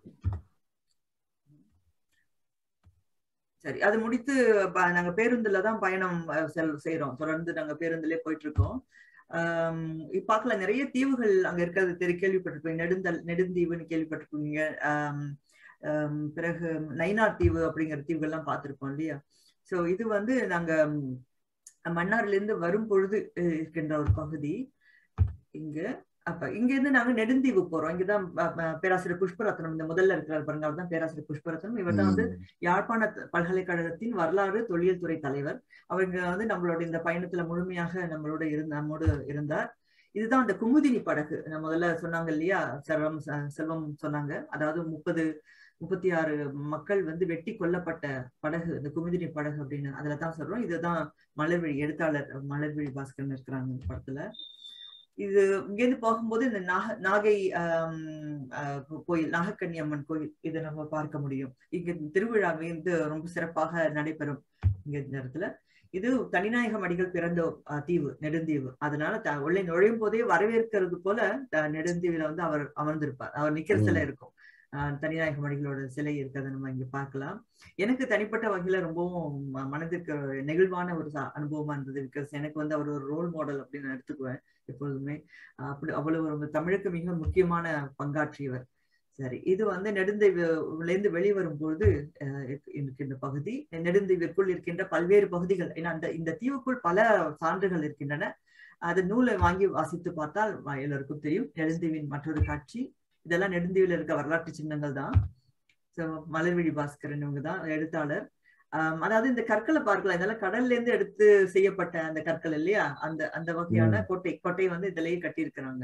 சரி அது முடித்து ப- நாங்க பேருந்துல தான் பயணம் அஹ், செல் செய்யறோம் தொடர்ந்து நாங்க பேருந்துலயே போயிட்டு இருக்கோம் ஆம், இப்ப பார்க்கலாம் நிறைய தீவுகள் அங்க இருக்கிறது தெரி கேள்விப்பட்டிருப்பீங்க நெடுந்தல் நெடுந்தீவுன்னு கேள்விப்பட்டிருப்பீங்க ஆம், ஆம், பிறகு நைனார் தீவு அப்படிங்கிற தீவுகள்லாம் பார்த்திருப்போம் இல்லையா சோ இது வந்து நாங்க ம், மன்னார்ல இருந்து வரும் பொழுது அஹ், இருக்கின்ற ஒரு பகுதி இங்க அப்ப இங்க இருந்து நாங்க நெடுந்தீவு போறோம் இங்கதான் ப- ப- பேராசிரியர் புஷ்பரத்னம் இந்த முதல்ல இருக்கிறார் பாருங்க அவர் தான் பேராசிரியர் புஷ்பரத்னம் இவர் தான் வந்து ம். யாழ்ப்பாண த- பல்கலைக்கழகத்தின் வரலாறு தொல்லியல் துறை தலைவர் அவங்க வந்து நம்மளோட இந்த பயணத்துல முழுமையாக நம்மளோட இருந்த நம்மோடு இருந்தார் இதுதான் அந்த குமுதினி படகு நான் முதல்ல சொன்னாங்க இல்லையா செல்வம் ச- செல்வம் சொன்னாங்க அதாவது முப்பது முப்பத்தி ஆறு மக்கள் வந்து வெட்டி கொல்லப்பட்ட படகு இந்த குமுதினி படகு அப்படின்னு அதுல தான் சொல்றோம் இதுதான் மலர்விழி எழுத்தாளர் மலர்விழி பாஸ்கரன் இருக்கிறாங்க இந்த படத்துல இது இங்கேருந்து போகும்போது இந்த நாக நாகை ஆம், ஆஹ் கோ- கோயில் நாகக்கன்னி அம்மன் கோயில் இதை நம்ம பார்க்க முடியும் இங்க திருவிழா வந்து ரொம்ப சிறப்பாக நடைபெறும் இங்க இந்த இடத்துல இது தனிநாயகம் அடிகள் பிறந்த ஆஹ், தீவு நெடுந்தீவு அதனால த- உள்ளே நுழையும் போதே வரவேற்கிறது போல த- நெடுந்தீவுல வந்து அவர் அமர்ந்திருப்பார் அவர் நிக்கிற சிலை இருக்கும் ஆஹ், தனிநாயகம் அடிகளோட சிலை இருக்கிறத நம்ம இங்க பார்க்கலாம் எனக்கு தனிப்பட்ட வகையில ரொம்பவும் ம- மனதுக்கு நெகிழ்வான ஒரு ச- அனுபவமா இருந்தது பிகாஸ் எனக்கு வந்து அவர் ஒரு ரோல் மாடல் அப்படின்னு நான் எடுத்துக்குவேன் எப்பொழுதுமே அஹ் அப்படி அவ்வளவு ஒரு தமிழுக்கு மிக முக்கியமான பங்காற்றியவர் சரி இது வந்து நெடுந்தீவுலேருந்து வெளிவரும்போது அஹ் இருக்கு- இருக்கின்ற பகுதி நெடுந்தீவிற்குள் இருக்கின்ற பல்வேறு பகுதிகள் ஏன்னா அந்த இந்த தீவுக்குள் பல சான்றுகள் இருக்கின்றன அது நூலை வாங்கி வாசித்து பார்த்தால் வ- எல்லோருக்கும் தெரியும் நெடுந்தீவின் மற்றொரு காட்சி இதெல்லாம் நெடுந்தீவில் இருக்க வரலாற்று சின்னங்கள் தான் So, மலர்விழி பாஸ்கரன் இவங்க தான் எழுத்தாளர் ஆம், அதாவது இந்த கற்களை பார்க்கலாம் இதெல்லாம் கடல்ல இருந்து எடுத்து செய்யப்பட்ட அந்த கற்கள் இல்லையா அந்த அந்த வகையான கோட்டை கோட்டை வந்து இதுலயே கட்டியிருக்கிறாங்க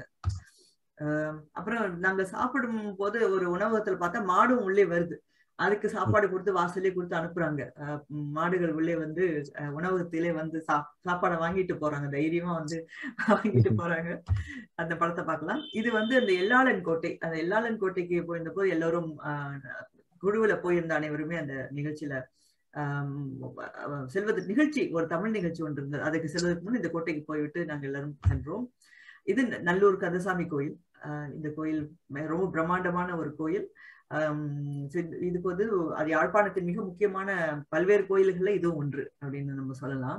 ஆம், அப்புறம் நாங்க சாப்பிடும் போது ஒரு உணவகத்துல பார்த்தா மாடும் உள்ளே வருது அதுக்கு சாப்பாடு கொடுத்து வாசலே கொடுத்து அனுப்புறாங்க அஹ், ம், மாடுகள் உள்ளே வந்து அஹ், உணவகத்திலே வந்து சா சாப்பாடை வாங்கிட்டு போறாங்க தைரியமா வந்து வாங்கிட்டு போறாங்க அந்த படத்தை பார்க்கலாம் இது வந்து அந்த எல்லாளன் கோட்டை அந்த எல்லாளன் கோட்டைக்கு போயிருந்த போது எல்லோரும் ஆஹ், குழுவுல போயிருந்த அனைவருமே அந்த நிகழ்ச்சியில ஆம், அஹ், செல்வது நிகழ்ச்சி ஒரு தமிழ் நிகழ்ச்சி ஒன்று இருந்தது அதுக்கு செல்வதற்கு முன் இந்த கோட்டைக்கு போய்விட்டு நாங்கள் எல்லாரும் சென்றோம் இது நல்லூர் கந்தசாமி கோயில் ஆஹ், இந்த கோயில் ம- ரொம்ப பிரம்மாண்டமான ஒரு கோயில் ஆம், so இது- இதுக்கு வந்து அது யாழ்ப்பாணத்தின் மிக முக்கியமான பல்வேறு கோயில்கள்ல இதுவும் ஒன்று அப்படின்னு நம்ம சொல்லலாம்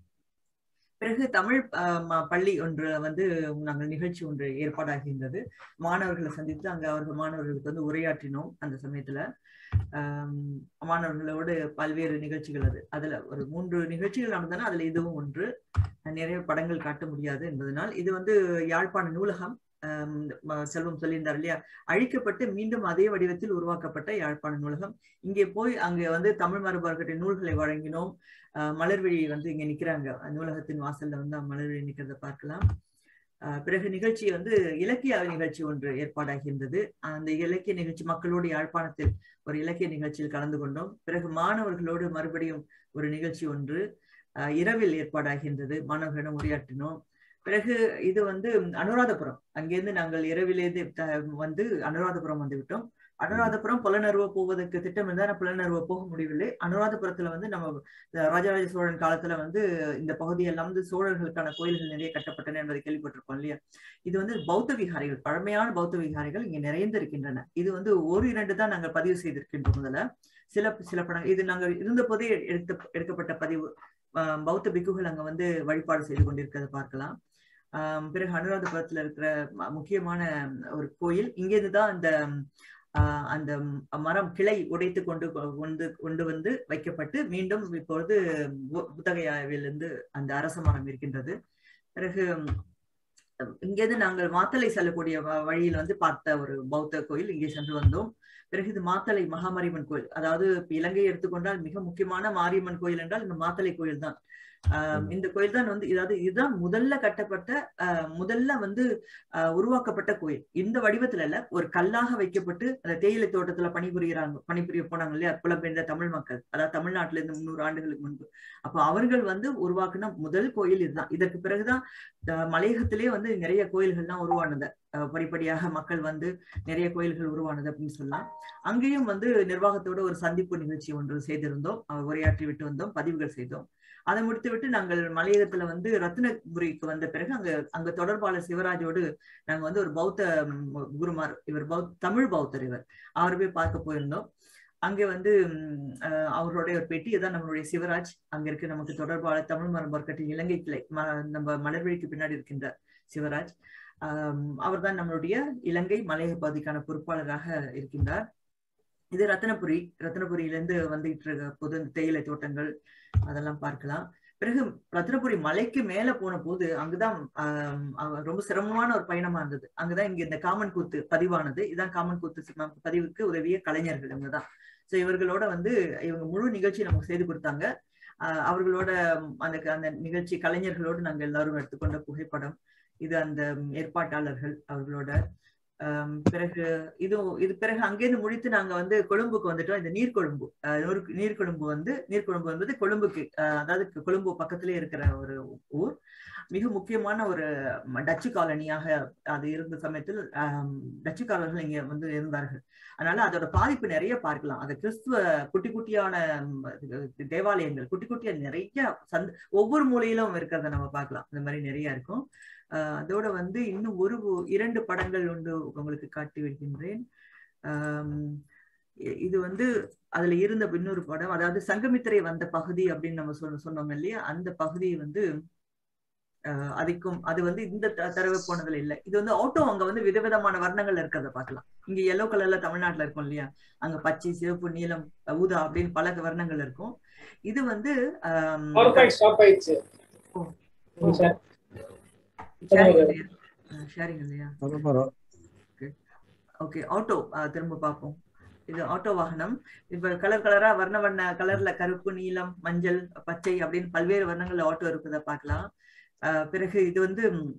பிறகு தமிழ் ஆஹ், ம- பள்ளி ஒன்று வந்து நாங்கள் நிகழ்ச்சி ஒன்று ஏற்பாடாகியிருந்தது மாணவர்களை சந்தித்து அங்க அவர்கள் மாணவர்களுக்கு வந்து உரையாற்றினோம் அந்த சமயத்துல ஆம், மாணவர்களோடு பல்வேறு நிகழ்ச்சிகள் அது அதுல ஒரு மூன்று நிகழ்ச்சிகள் நடந்தன அதுல இதுவும் ஒன்று நிறைய படங்கள் காட்ட முடியாது என்பதனால் இது வந்து யாழ்ப்பாண நூலகம் ஆம், ம- செல்வம் சொல்லியிருந்தார் இல்லையா அழிக்கப்பட்டு மீண்டும் அதே வடிவத்தில் உருவாக்கப்பட்ட யாழ்ப்பாண நூலகம் இங்கே போய் அங்க வந்து தமிழ் மரபர்களின் நூல்களை வழங்கினோம் ஆஹ் மலர்விழி வந்து இங்க நிக்கிறாங்க நூலகத்தின் வாசல்ல வந்து மலர்விழி நிக்கிறத பார்க்கலாம் ஆஹ் பிறகு நிகழ்ச்சி வந்து இலக்கிய நிகழ்ச்சி ஒன்று ஏற்பாடாகியிருந்தது அந்த இலக்கிய நிகழ்ச்சி மக்களோடு யாழ்ப்பாணத்தில் ஒரு இலக்கிய நிகழ்ச்சியில் கலந்து கொண்டோம் பிறகு மாணவர்களோடு மறுபடியும் ஒரு நிகழ்ச்சி ஒன்று ஆஹ் இரவில் ஏற்பாடாகியிருந்தது மாணவர்களிடம் உரையாற்றினோம் பிறகு இது வந்து அனுராதபுரம் அங்கிருந்து நாங்கள் இரவிலே வந்து அனுராதபுரம் வந்து விட்டோம் அனுராதபுரம் புலனருவ போவதற்கு திட்டம் இருந்தா நான் புலனருவ போக முடியவில்லை அனுராதபுரத்துல வந்து நம்ம அஹ் ராஜராஜ சோழன் காலத்துல வந்து இந்த பகுதியெல்லாம் வந்து சோழர்களுக்கான கோயில்கள் நிறைய கட்டப்பட்டன என்பதை கேள்விப்பட்டிருக்கோம் இல்லையா இது வந்து பௌத்த விகாரிகள் பழமையான பௌத்த விகாரிகள் இங்க நிறைந்து இருக்கின்றன இது வந்து ஒரு இரண்டு தான் நாங்கள் பதிவு செய்திருக்கின்றோம் முதல்ல சில சில படங்கள் இது நாங்கள் இருந்த போதே எடுத்த எடுக்கப்பட்ட பதிவு ஆஹ் பௌத்த பிக்குகள் அங்க வந்து வழிபாடு செய்து கொண்டிருக்கிறத பார்க்கலாம் ஆஹ் பிறகு அனுராதபுரத்துல இருக்கிற ம- முக்கியமான ஒரு கோயில் இங்கிருந்து தான் அந்த ஆஹ் அந்த மரம் கிளை உடைத்து கொண்டு கொண்டு கொண்டு வந்து வைக்கப்பட்டு மீண்டும் இப்பொழுது பு- புத்தகையாவிலிருந்து அந்த அரச மரம் இருக்கின்றது பிறகு இங்கேருந்து நாங்கள் மாத்தலை செல்லக்கூடிய வ- வழியில் வந்து பார்த்த ஒரு பௌத்த கோயில் இங்கே சென்று வந்தோம் பிறகு இது மாத்தலை மகாமாரியம்மன் கோயில் அதாவது இப்ப இலங்கையை எடுத்துக்கொண்டால் மிக முக்கியமான மாரியம்மன் கோயில் என்றால் இந்த மாத்தலை கோயில் தான் ஆஹ் இந்த கோயில் தான் வந்து இதாவது இதுதான் முதல்ல கட்டப்பட்ட ஆஹ் முதல்ல வந்து ஆஹ் உருவாக்கப்பட்ட கோயில் இந்த வடிவத்துல இல்ல ஒரு கல்லாக வைக்கப்பட்டு அந்த தேயிலை தோட்டத்துல பணிபுரிகிறாங்க பணிபுரிய போனாங்க இல்லையா புலம்பெயர்ந்த தமிழ் மக்கள் அதாவது தமிழ்நாட்டுல இருந்து முன்னூறு ஆண்டுகளுக்கு முன்பு அப்ப அவர்கள் வந்து உருவாக்குன முதல் கோயில் இதுதான் இதற்கு பிறகுதான் ஆஹ் மலையகத்திலே வந்து நிறைய கோயில்கள்லாம் உருவானது அஹ் படிப்படியாக மக்கள் வந்து நிறைய கோயில்கள் உருவானது அப்படின்னு சொல்லலாம் அங்கேயும் வந்து நிர்வாகத்தோட ஒரு சந்திப்பு நிகழ்ச்சி ஒன்று செய்திருந்தோம் அஹ் உரையாற்றி விட்டு வந்தோம் பதிவுகள் செய்தோம் அதை முடித்து விட்டு நாங்கள் மலையகத்துல வந்து ரத்னபுரிக்கு வந்த பிறகு அங்க அங்க தொடர்பாளர் சிவராஜோடு நாங்க வந்து ஒரு பௌத்த ம், குருமார் இவர் பௌத் தமிழ் பௌத்தர் இவர் அவரை போய் பார்க்க போயிருந்தோம் அங்கே வந்து ம், அஹ், அவருடைய ஒரு பெட்டி இதான் நம்மளுடைய சிவராஜ் அங்க இருக்கு நமக்கு தொடர்பாளர் தமிழ் மரபர்கட்டின் இலங்கை கிளை ம- நம்ம மலர்வழிக்கு பின்னாடி இருக்கின்ற சிவராஜ் அவர் தான் நம்மளுடைய இலங்கை மலையக பகுதிக்கான பொறுப்பாளராக இருக்கின்றார் இது ரத்னபுரி ரத்னபுரியிலிருந்து வந்துகிட்டு இருக்க பொது தேயிலை தோட்டங்கள் அதெல்லாம் பார்க்கலாம் பிறகு ரத்னபுரி மலைக்கு மேல போன போது அங்குதான் ஆஹ் அவ- ரொம்ப சிரமமான ஒரு பயணமா இருந்தது அங்கதான் இங்க இந்த காமன் கூத்து பதிவானது இதான் காமன் கூத்து சிம- பதிவுக்கு உதவிய கலைஞர்கள் இவங்கதான் சோ இவர்களோட வந்து இவங்க முழு நிகழ்ச்சி நமக்கு செய்து கொடுத்தாங்க ஆஹ் அவர்களோட அந்த அந்த நிகழ்ச்சி கலைஞர்களோடு நாங்க எல்லாரும் எடுத்துக்கொண்ட புகைப்படம் இது அந்த ஏற்பாட்டாளர்கள் அவர்களோட ஆம், பிறகு இது இது பிறகு அங்கேருந்து முடித்து நாங்க வந்து கொழும்புக்கு வந்துட்டோம் இந்த நீர்கொழும்பு அஹ், நூறு- நீர்கொழும்பு வந்து நீர்கொழும்பு என்பது கொழும்புக்கு அஹ், அதாவது கொழும்பு பக்கத்திலே இருக்கிற ஒரு ஊர் மிக முக்கியமான ஒரு ம- டச்சு காலனியாக அது இருந்த சமயத்தில் ஆம், டச்சுக்காரர்கள் இங்க வந்து இருந்தார்கள் அதனால அதோட பாதிப்பு நிறைய பார்க்கலாம் அது கிறிஸ்துவ குட்டி குட்டியான ம், இது தேவாலயங்கள் குட்டி குட்டியா நிறைய சந்த் ஒவ்வொரு மூலையிலும் இருக்கிறத நம்ம பார்க்கலாம் இந்த மாதிரி நிறைய இருக்கும் ஆஹ் அதோட வந்து இன்னும் ஒரு இரண்டு படங்கள் உண்டு உங்களுக்கு காட்டி விடுகின்றேன் ஆம், இ- இது வந்து அதுல இருந்த இன்னொரு படம் அதாவது சங்கமித்திரை வந்த பகுதி அப்படின்னு நம்ம சொன்ன சொன்னோம் இல்லையா அந்த பகுதி வந்து ஆஹ் அதுக்கும் அது வந்து இந்த த- தடவை போனதுல இல்ல இது வந்து ஆட்டோ அங்க வந்து விதவிதமான வர்ணங்கள் இருக்கிறத பார்க்கலாம் இங்க எல்லோ கலர்ல தமிழ்நாட்டுல இருக்கும் இல்லையா அங்க பச்சை சிவப்பு நீலம் ஊதா அப்படின்னு பல வர்ணங்கள் இருக்கும் இது வந்து ஆம், பவர் பாயிண்ட் ஸ்டாப் ஆயிடுச்சு ஓ. ம், சார் sharing இல்லையா ஷேரிங் இல்லையா அதுக்கப்புறம் ஓகே ஆட்டோ திரும்ப பார்ப்போம் இது ஆட்டோ வாகனம் இப்ப கலர் கலரா வர்ண வண்ண கலர்ல கருப்பு நீலம் மஞ்சள் பச்சை அப்படின்னு பல்வேறு வர்ணங்கள்ல ஆட்டோ இருப்பதை பார்க்கலாம் அஹ் பிறகு இது வந்து ம்,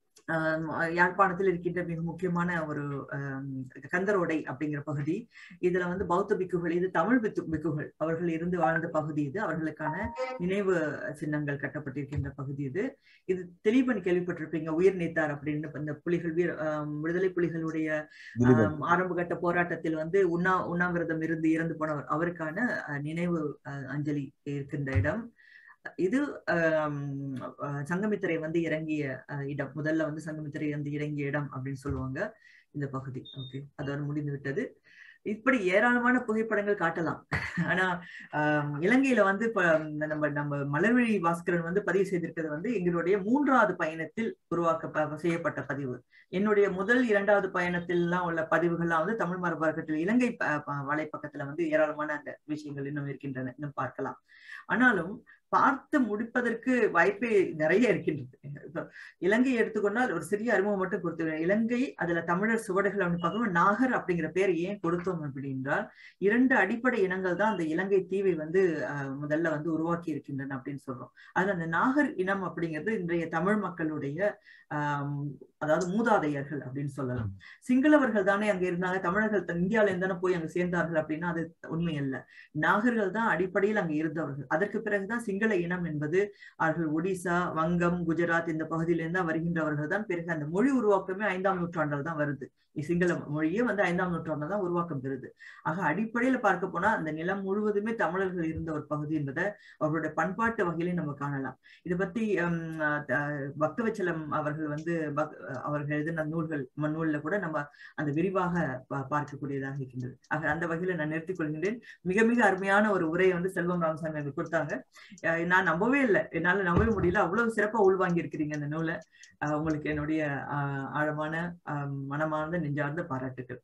ஆஹ் யாழ்ப்பாணத்தில் இருக்கின்ற மிக முக்கியமான ஒரு ஆஹ் கந்தரோடை அப்படிங்கிற பகுதி இதுல வந்து பௌத்த பிக்குகள் இது தமிழ் பித்து பிக்குகள் அவர்கள் இருந்து வாழ்ந்த பகுதி இது அவர்களுக்கான நினைவு சின்னங்கள் கட்டப்பட்டிருக்கின்ற பகுதி இது இது தெளிவன் கேள்விப்பட்டிருப்பீங்க உயிர் நீத்தார் அப்படின்னு இந்த புலிகள் வீர ஆஹ் விடுதலை புலிகளுடைய திலீபன் ஆம், ஆரம்ப கட்ட போராட்டத்தில் வந்து உண்ணா உண்ணாவிரதம் இருந்து இறந்து போனவர் அவருக்கான அஹ், நினைவு அஹ், அஞ்சலி இருக்கின்ற இடம் இது ஆம், அஹ், சங்கமித்திரை வந்து இறங்கிய அஹ், இடம் முதல்ல வந்து சங்கமித்திரை வந்து இறங்கிய இடம் அப்படின்னு சொல்லுவாங்க இந்த பகுதி ஓகே அதோட முடிந்து விட்டது இப்படி ஏராளமான புகைப்படங்கள் காட்டலாம் ஆனா ஆம், இலங்கையில வந்து இப்ப நம்ம நம்ம மலர்விழி பாஸ்கரன் வந்து பதிவு செய்திருக்கிறது வந்து எங்களுடைய மூன்றாவது பயணத்தில் உருவாக்க செய்யப்பட்ட பதிவு என்னுடைய முதல் இரண்டாவது பயணத்திலாம் உள்ள பதிவுகள்லாம் வந்து தமிழ் மரபகத்தில் இலங்கை ப- ப- வலைப்பக்கத்துல வந்து ஏராளமான அந்த விஷயங்கள் இன்னும் இருக்கின்றன இன்னும் பார்க்கலாம் ஆனாலும் பார்த்து முடிப்பதற்கு வாய்ப்பே நிறைய இருக்கின்றது இப்ப இலங்கை எடுத்துக்கொண்டால் ஒரு சிறிய அறிமுகம் மட்டும் கொடுத்து இலங்கை அதுல தமிழர் சுவடுகள் அப்படின்னு பார்க்கும்போது நாகர் அப்படிங்கிற பேர் ஏன் கொடுத்தோம் அப்படின்றால் இரண்டு அடிப்படை இனங்கள் தான் அந்த இலங்கை தீவை வந்து அஹ், முதல்ல வந்து உருவாக்கி இருக்கின்றன அப்படின்னு சொல்றோம் அதுல அந்த நாகர் இனம் அப்படிங்கிறது இன்றைய தமிழ் மக்களுடைய ஆஹ் அதாவது மூதாதையர்கள் அப்படின்னு சொல்லலாம் சிங்களவர்கள் தானே அங்க இருந்தாங்க தமிழர்கள் தன் இந்தியால இருந்தானே போய் அங்க சேர்ந்தார்கள் அப்படின்னா அது உண்மை அல்ல நாகர்கள் தான் அடிப்படையில் அங்க இருந்தவர்கள் அதற்கு பிறகுதான் சிங்கள இனம் என்பது அவர்கள் ஒடிசா வங்கம் குஜராத் இந்த பகுதியிலிருந்து தான் வருகின்றவர்கள் தான் பிறகு அந்த மொழி உருவாக்கமே ஐந்தாம் நூற்றாண்டில் தான் வருது சிங்கள மொழியே வந்து ஐந்தாம் நூற்றாண்டில் தான் உருவாக்கம் பெறுது ஆக அடிப்படையில பார்க்க போனா அந்த நிலம் முழுவதுமே தமிழர்கள் இருந்த ஒரு பகுதி என்பதை அவர்களுடைய பண்பாட்டு வகையிலையும் நம்ம காணலாம் இதை பத்தி ஹம், அஹ், பக்தவச்சலம் அவர்கள் வந்து பக்- அவர்கள் எழுதின நூல்கள் ம- நூல்ல கூட நம்ம அந்த விரிவாக பா- பார்க்கக்கூடியதாக இருக்கின்றது ஆக அந்த வகையில நான் நிறுத்திக் கொள்கின்றேன் மிக மிக அருமையான ஒரு உரையை வந்து செல்வம் ராமசாமி எனக்கு கொடுத்தாங்க அஹ், நான் நம்பவே இல்லை என்னால நம்பவே முடியல அவ்வளவு சிறப்பா உள்வாங்கி இருக்கிறீங்க அந்த நூலை அஹ், உங்களுக்கு என்னுடைய அஹ், ஆழமான அஹ், மனமார்ந்த நெஞ்சார்ந்த பாராட்டுகள்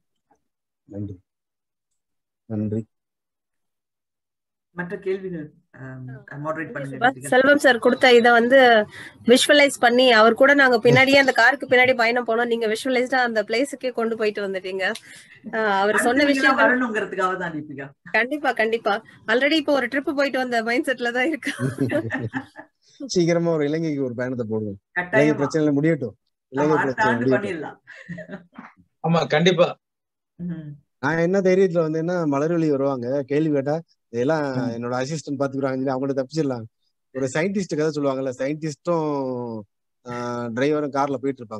நன்றி நன்றி மற்ற கேள்விகள் மாடரேட் சுபாஷ், பண்ணுங்க செல்வம் சார் கொடுத்த இத வந்து விஷுவலைஸ் பண்ணி அவர் கூட நாங்க பின்னாடியே அந்த காருக்கு பின்னாடி பயணம் போனோம் நீங்க விஷுவலைஸ்டா அந்த பிளேஸுக்கே கொண்டு போயிட்டு வந்துட்டீங்க ஆஹ் அவர் சொன்ன அடுத்து நீங்க விஷயம் வரணுங்கிறதுக்காக தான் தீபிகா கண்டிப்பா கண்டிப்பா ஆல்ரெடி இப்போ ஒரு ட்ரிப் போயிட்டு வந்த மைண்ட் செட்ல தான் இருக்கு சீக்கிரமா ஒரு இலங்கைக்கு ஒரு பயணத்தை போடுவோம் இலங்கை கட்டாயமா பிரச்சனைல முடியட்டும் இலங்கை ஆமா, அடுத்த பிரச்சனை ஆண்டு முடியட்டும் பண்ணிடலாம் ஆமா கண்டிப்பா ம். நான் என்ன தைரியத்துல வந்தேன்னா மலர்வழி வருவாங்க கேள்வி கேட்டா இதெல்லாம் ம். என்னோட அசிஸ்டன்ட் பாத்துக்கிறாங்க சொல்லி அவங்கள்ட்ட தப்பிச்சிடலாம் ஒரு சயின்டிஸ்ட் கதை சொல்லுவாங்கல்ல சயின்டிஸ்டும் டிரைவரும் கார்ல போயிட்டு இருப்பாங்க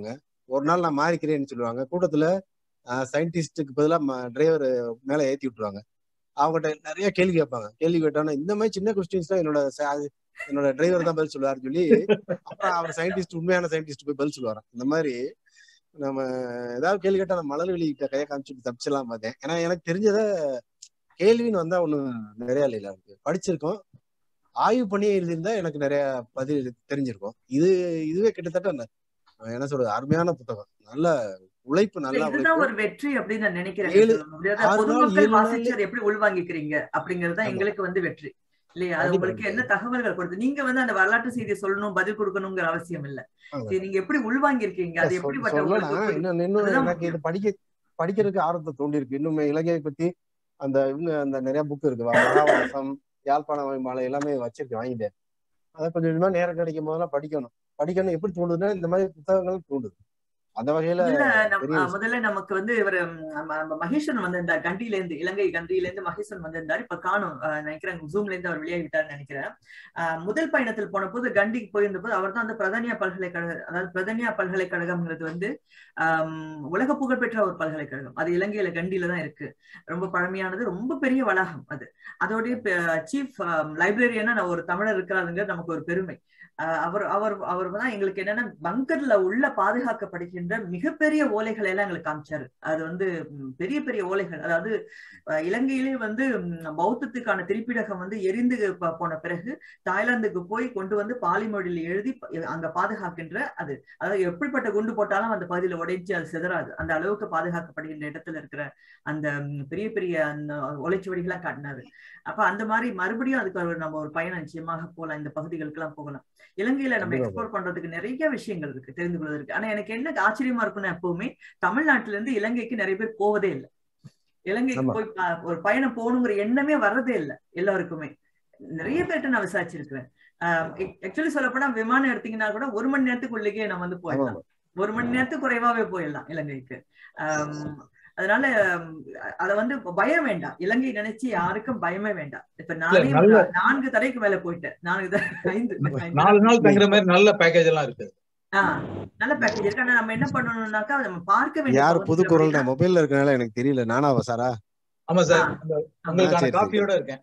ஒரு நாள் நான் மாறிக்கிறேன்னு சொல்லுவாங்க கூட்டத்துல சயின்டிஸ்டுக்கு பதிலாக டிரைவர் மேல ஏத்தி விட்டுருவாங்க அவங்ககிட்ட நிறைய கேள்வி கேட்பாங்க கேள்வி கேட்டோன்னா இந்த மாதிரி சின்ன கொஸ்டின்ஸ் தான் என்னோட sa- என்னோட டிரைவர் தான் பதில் சொல்லுவாருன்னு சொல்லி அப்புறம் அவர் சயின்டிஸ்ட் உண்மையான சயின்டிஸ்ட் போய் பதில் சொல்லுவாராம் இந்த மாதிரி நம்ம ஏதாவது கேள்வி கேட்டா நான் மலர்வெளி கிட்ட கையை காமிச்சுட்டு தப்பிச்சிடலாம் பார்த்தேன் ஏன்னா எனக்கு தெரிஞ்சத கேள்வின்னு வந்தா ஒண்ணும் நிறைய இல்லை எனக்கு படிச்சிருக்கோம் ஆய்வு பண்ணி எழுதியிருந்தா எனக்கு நிறைய பதில் தெரிஞ்சிருக்கும் இது இதுவே கிட்டத்தட்ட ந- என்ன சொல்றது அருமையான புத்தகம் நல்ல உழைப்பு நல்ல இதுதான் உழைப்பு ஒரு வெற்றி அப்படின்னு நான் நினைக்கிறேன் ஏழு- அதாவது ஆறு நாள், பொதுமக்கள் ஏழு நாள் வாசிச்சு அதை எப்படி உள்வாங்கிக்கிறீங்க அப்படிங்கிறது தான் ஆமா. எங்களுக்கு வந்து வெற்றி இல்லையா அது கண்டிப்பா, உங்களுக்கு என்ன தகவல்கள் கொடுத்து நீங்க வந்து அந்த வரலாற்று செய்தியை சொல்லணும் பதில் கொடுக்கணுங்கிற அவசியம் இல்ல ஆமா. சரி, நீங்க எப்படி உள்வாங்கியிருக்கீங்க அது சொல்- எப்படிப்பட்ட சொல்லலாம் உங்களுக்கு இன்னும் இன்னும் அதுதான் எனக்கு முக்கியம். இது படிக்க படிக்கிறதுக்கு ஆர்வத்தை தூண்டியிருக்கு இன்னும் இலங்கையை பத்தி அந்த இவங்க அந்த நிறைய புக் இருக்கு மகாவாசம் யாழ்ப்பாண மாலை எல்லாமே வச்சிருக்கேன் வாங்கிட்டேன் அதை கொஞ்சம் கொஞ்சமா நேரம் கிடைக்கும் போதெல்லாம் படிக்கணும் படிக்கணும் எப்படி தூண்டுதுன்னா இந்த மாதிரி புத்தகங்கள் தூண்டுது அந்த வகையில இல்ல நம்ம பெரிய அஹ், விஷயம். முதல்ல நமக்கு வந்து இவர் மகேஷன் வந்திருந்தார் கண்டியில இருந்து இலங்கை கண்டியில இருந்து மகேஷன் வந்திருந்தார் இப்ப காணும் அஹ், நினைக்கிறேன் ஜூம்ல இருந்து அவர் வெளியாகிட்டார்னு நினைக்கிறேன் அஹ், முதல் பயணத்தில் போன போது கண்டிக்கு போயிருந்த போது அவர் தான் அந்த பிரதனியா பல்கலைக்கழக அதாவது பிரதனியா பல்கலைக்கழகம்ங்கிறது வந்து ஆம், உலக புகழ்பெற்ற ஒரு பல்கலைக்கழகம் அது இலங்கையில கண்டியில தான் இருக்கு ரொம்ப பழமையானது ரொம்ப பெரிய வளாகம் அது அதோடைய சீஃப் லைப்ரரியனா ஒரு தமிழர் இருக்கிறாருங்கிறது நமக்கு ஒரு பெருமை அஹ் அவர் அவர் அவர் தான் எங்களுக்கு என்னன்னா பங்கர்ல உள்ள பாதுகாக்கப்படுகின்ற மிகப்பெரிய ஓலைகளை எல்லாம் எங்களுக்கு காமிச்சாரு அது வந்து ம், பெரிய பெரிய ஓலைகள் அதாவது அஹ், இலங்கையிலே வந்து ம், பௌத்தத்துக்கான திரிப்பிடகம் வந்து எரிந்து ப- போன பிறகு தாய்லாந்துக்கு போய் கொண்டு வந்து பாலி மொழியில எழுதி ப- அங்க பாதுகாக்கின்ற அது அதாவது எப்படிப்பட்ட குண்டு போட்டாலும் அந்த பகுதியில உடைஞ்சு அது சிதறாது அந்த அளவுக்கு பாதுகாக்கப்படுகின்ற இடத்துல இருக்கிற அந்த ம், பெரிய பெரிய அந்த ஓலைச்சுவடிகளாம் காட்டினாரு அப்ப அந்த மாதிரி மறுபடியும் அதுக்கு ஒரு நம்ம ஒரு பயணம் நிச்சயமாக போகலாம் இந்த பகுதிகளுக்கு எல்லாம் போகலாம் இலங்கையில நம்ம கண்டிப்பா எக்ஸ்ப்ளோர் பண்றதுக்கு நிறைய விஷயங்கள் இருக்கு தெரிந்து கொள்வதற்கு ஆனா எனக்கு என்ன ஆச்சரியமா இருக்குன்னா எப்பவுமே தமிழ்நாட்டுல இருந்து இலங்கைக்கு நிறைய பேர் போவதே இல்லை இலங்கைக்கு ஆமா. போய் ப- ஒரு பயணம் போகணுங்கிற எண்ணமே வர்றதே இல்லை எல்லாருக்குமே நிறைய பேர்ட்ட நான் விசாரிச்சிருக்கிறேன் ஆக்சுவலி சொல்ல போனா விமானம் எடுத்தீங்கன்னா கூட ஒரு மணி நேரத்துக்குள்ளேயே நம்ம வந்து ஆமா போயிடலாம் ஆமா. ஒரு மணி நேரத்துக்கு குறைவாவே போயிடலாம் இலங்கைக்கு ஆம், அதனால ஆம், அத வந்து பயம் வேண்டாம் இலங்கை நினைச்சு யாருக்கும் பயமே வேண்டாம் இப்ப நானே ஒரு நல்ல- நான்கு தடைக்கு மேல போயிட்டேன் நான்கு தடை ஐந்து ஐந்து நாலு நாள் தங்குற மாதிரி நல்ல பேக்கேஜ் எல்லாம் இருக்கு ஆஹ் நல்ல பேக்கேஜ் இருக்கு ஆனா நம்ம என்ன பண்ணணும்னாக்கா நம்ம பார்க்க வேண்டிய யார் பகுதிகள் புது குரல் அப்படின்னா- நான் மொபைல்ல இருக்கனால எனக்கு தெரியல நானா சாரா ஆமா சார் ஆ. அந்த ஆமா. உங்களுக்கான சரி, சரி. காப்பியோட இருக்கேன்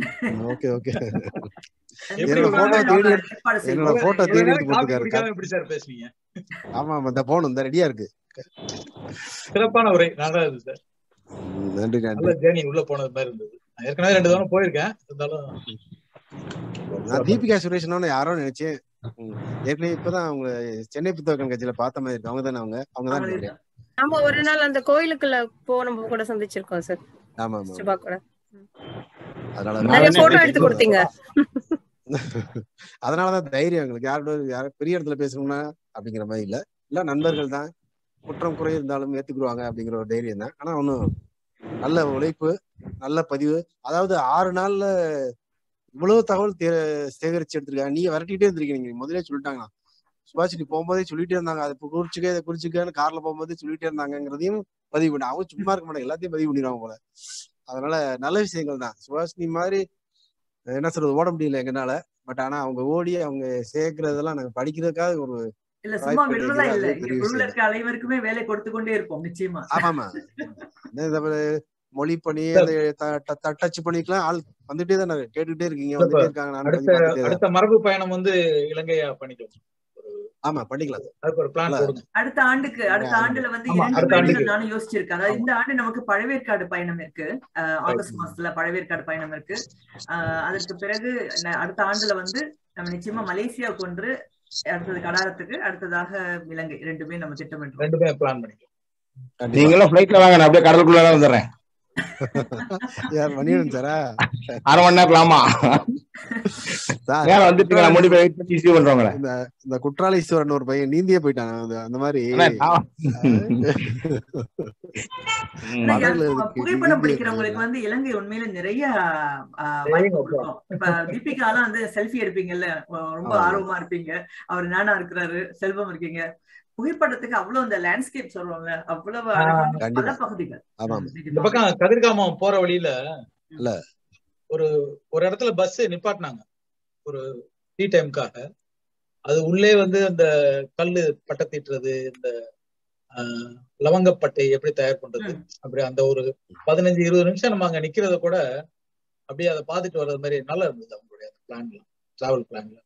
ஓகே ஓகே எப்படி என்னோட இவ்வளவு photo நேரம் தேடி நம்ம ஏற்பாடு செய்வோம். என்னோட photo இவ்வளவு தேடி நேரம் எடுத்து காப்பி போட்டுருக்காரு. குடிக்காம எப்படி சார் பேசுனீங்க ஆமா ஆமா இந்த போன் இந்த ரெடியா இருக்கு சிறப்பான உரை நல்லா இருந்தது சார் ம், நன்றி நன்றி நல்ல ஜேர்னி உள்ள போனது மாதிரி இருந்தது நான் ஏற்கனவே ரெண்டு தடவை போயிருக்கேன் இருந்தாலும் நான் தீபிகா சுரேஷனோட யாரோ நினைச்சேன் ம். ஏற்கனவே இப்பதான் அவங்க சென்னை புத்தக கண்காட்சியில பார்த்த மாதிரி இருக்கு அவங்க தானே அவங்க அவங்க தான் அவங்களே நினைக்கிறேன் நம்ம ஒரு நாள் அந்த கோயிலுக்குள்ள போன கூட சந்திச்சிருக்கோம் சார் ஆமா ஆமா சுபா கூட அதனால நிறைய நானே போட்டோ பேசி எடுத்து கொடுத்தீங்க அதனாலதான் தைரியம் எங்களுக்கு யாரோட யார பெரிய இடத்துல பேசணும்னா அப்படிங்கிற மாதிரி இல்ல இல்ல நண்பர்கள் தான் குற்றம் குறை இருந்தாலும் ஏத்துக்குருவாங்க அப்படிங்கிற ஒரு தைரியம் தான் ஆனா ஒன்னும் நல்ல உழைப்பு நல்ல பதிவு அதாவது ஆறு நாள்ல இவ்வளவு தகவல் தே- சேகரிச்சு எடுத்திருக்காங்க நீங்க விரட்டிட்டே இருந்திருக்கீங்க நீங்க முதலே சொல்லிட்டாங்களா சுபாஷினி போகும்போதே சொல்லிட்டே இருந்தாங்க அதை இப்ப குறிச்சுக்க இதை குறிச்சுக்கன்னு கார்ல போகும்போதே சொல்லிட்டே இருந்தாங்கிறதையும் பதிவு பண்ணி அவங்க சும்மா இருக்க மாட்டாங்க எல்லாத்தையும் பதிவு பண்ணிடுவாங்க போல அதனால நல்ல விஷயங்கள் தான் சுபாஷினி மாதிரி என்ன சொல்றது ஓட முடியல எங்கனால பட் ஆனா அவங்க ஓடி அவங்க சேர்க்கறதெல்லாம் நாங்க படிக்கிறதுக்காக ஒரு இல்ல சும்மா வாய்ப்பு விடுறதா கிடைக்குது, இல்ல அது இங்க பெரிய குழுல விஷயம். இருக்க அனைவருக்குமே வேலை கொடுத்து கொண்டே இருப்போம் நிச்சயமா ஆமாமா என்ன இந்த ஒரு மொழி பணி அந்த த- த- தட்டச்சு பண்ணிக்கலாம் ஆள் வந்துட்டே தான் கேட்டுக்கிட்டே இருக்கீங்க இல்ல, வந்துட்டே இருக்காங்க நானும் அடுத்த கொஞ்சம் பார்த்துட்டே தான் அடுத்த மரபு பயணம் வந்து இலங்கையா பண்ணிக்கலாம் ஆமா பண்ணிக்கலாம் சார். அதுக்கு ஒரு பிளான் இல்ல. போடுங்க அடுத்த ஆண்டுக்கு அடுத்த ஆமா. ஆண்டுல வந்து ஆமா, இரண்டு அடுத்த பயணங்கள் ஆண்டுக்கு. நானும் யோசிச்சிருக்கேன் அதாவது ஆமா. இந்த ஆண்டு நமக்கு பழவேற்காடு பயணம் இருக்கு அஹ், ஆகஸ்ட் Right. மாசத்துல பழவேற்காடு பயணம் இருக்கு அஹ், அதற்கு பிறகு ந- அடுத்த ஆண்டுல வந்து நம்ம நிச்சயமா மலேசியாவுக்கு ஒன்று அடுத்தது கடாரத்துக்கு அடுத்ததாக இலங்கை ரெண்டுமே நம்ம திட்டமிட்டோம் ரெண்டுமே பிளான் பண்ணிக்கலாம் கண்டிப்பா. நீங்களும் ஃபிளைட்ல வாங்க நான் அப்படியே கடலுக்குள்ள தான் வந்துடுறேன் யார் மணியன் சாரா அரை மணி நேரம் ஆமா சார் நேரம் வந்துட்டு நான் முடி போய் வெயிட் பண்ணி ரிசீவ் பண்றவங்கள இந்த இந்த குற்றாலீஸ்வரன் ஒரு பையன் நீந்தியே போயிட்டான் அந்த- அந்த மாதிரி ஆனா, மணல் எனக்கு இருக்கு, புகைப்படம் நீந்தி பிடிக்கிறவங்களுக்கு இருக்கு. வந்து இலங்கை உண்மையில நிறைய ஆஹ், நிறைய வாய்ப்பு கொடுக்கும். கொடுக்கும் இப்ப தீபிகாலாம் வந்து செல்ஃபி எடுப்பீங்கல்ல அஹ் ரொம்ப ஆமா. ஆர்வமா இருப்பீங்க அவர் நானா இருக்கிறாரு செல்வம் இருக்கீங்க புகைப்படத்துக்கு அவ்வளவு அந்த லேண்ட்ஸ்கேப் சொல்லுவாங்க அவ்வளவு அழகான பல கண்டிப்பா. பகுதிகள் ஆமா ம், இந்த நிஜமா. பக்கம் கதிர்காமம் போற வழியில இல்ல. ஒரு ஒரு இடத்துல பஸ் நிப்பாட்டினாங்க ஒரு டீ டைம்க்காக அது உள்ளே வந்து அந்த கல்லு பட்டத்திட்டுறது இந்த ஆஹ் லவங்கப்பட்டை எப்படி தயார் பண்றது ம். அப்படி அந்த ஒரு பதினஞ்சு இருபது நிமிஷம் நம்ம அங்க நிக்கிறத கூட அப்படியே அதை பார்த்துட்டு வர்றது மாதிரி நல்லா இருந்தது அவங்களுடைய பிளான்ல டிராவல் பிளான்ல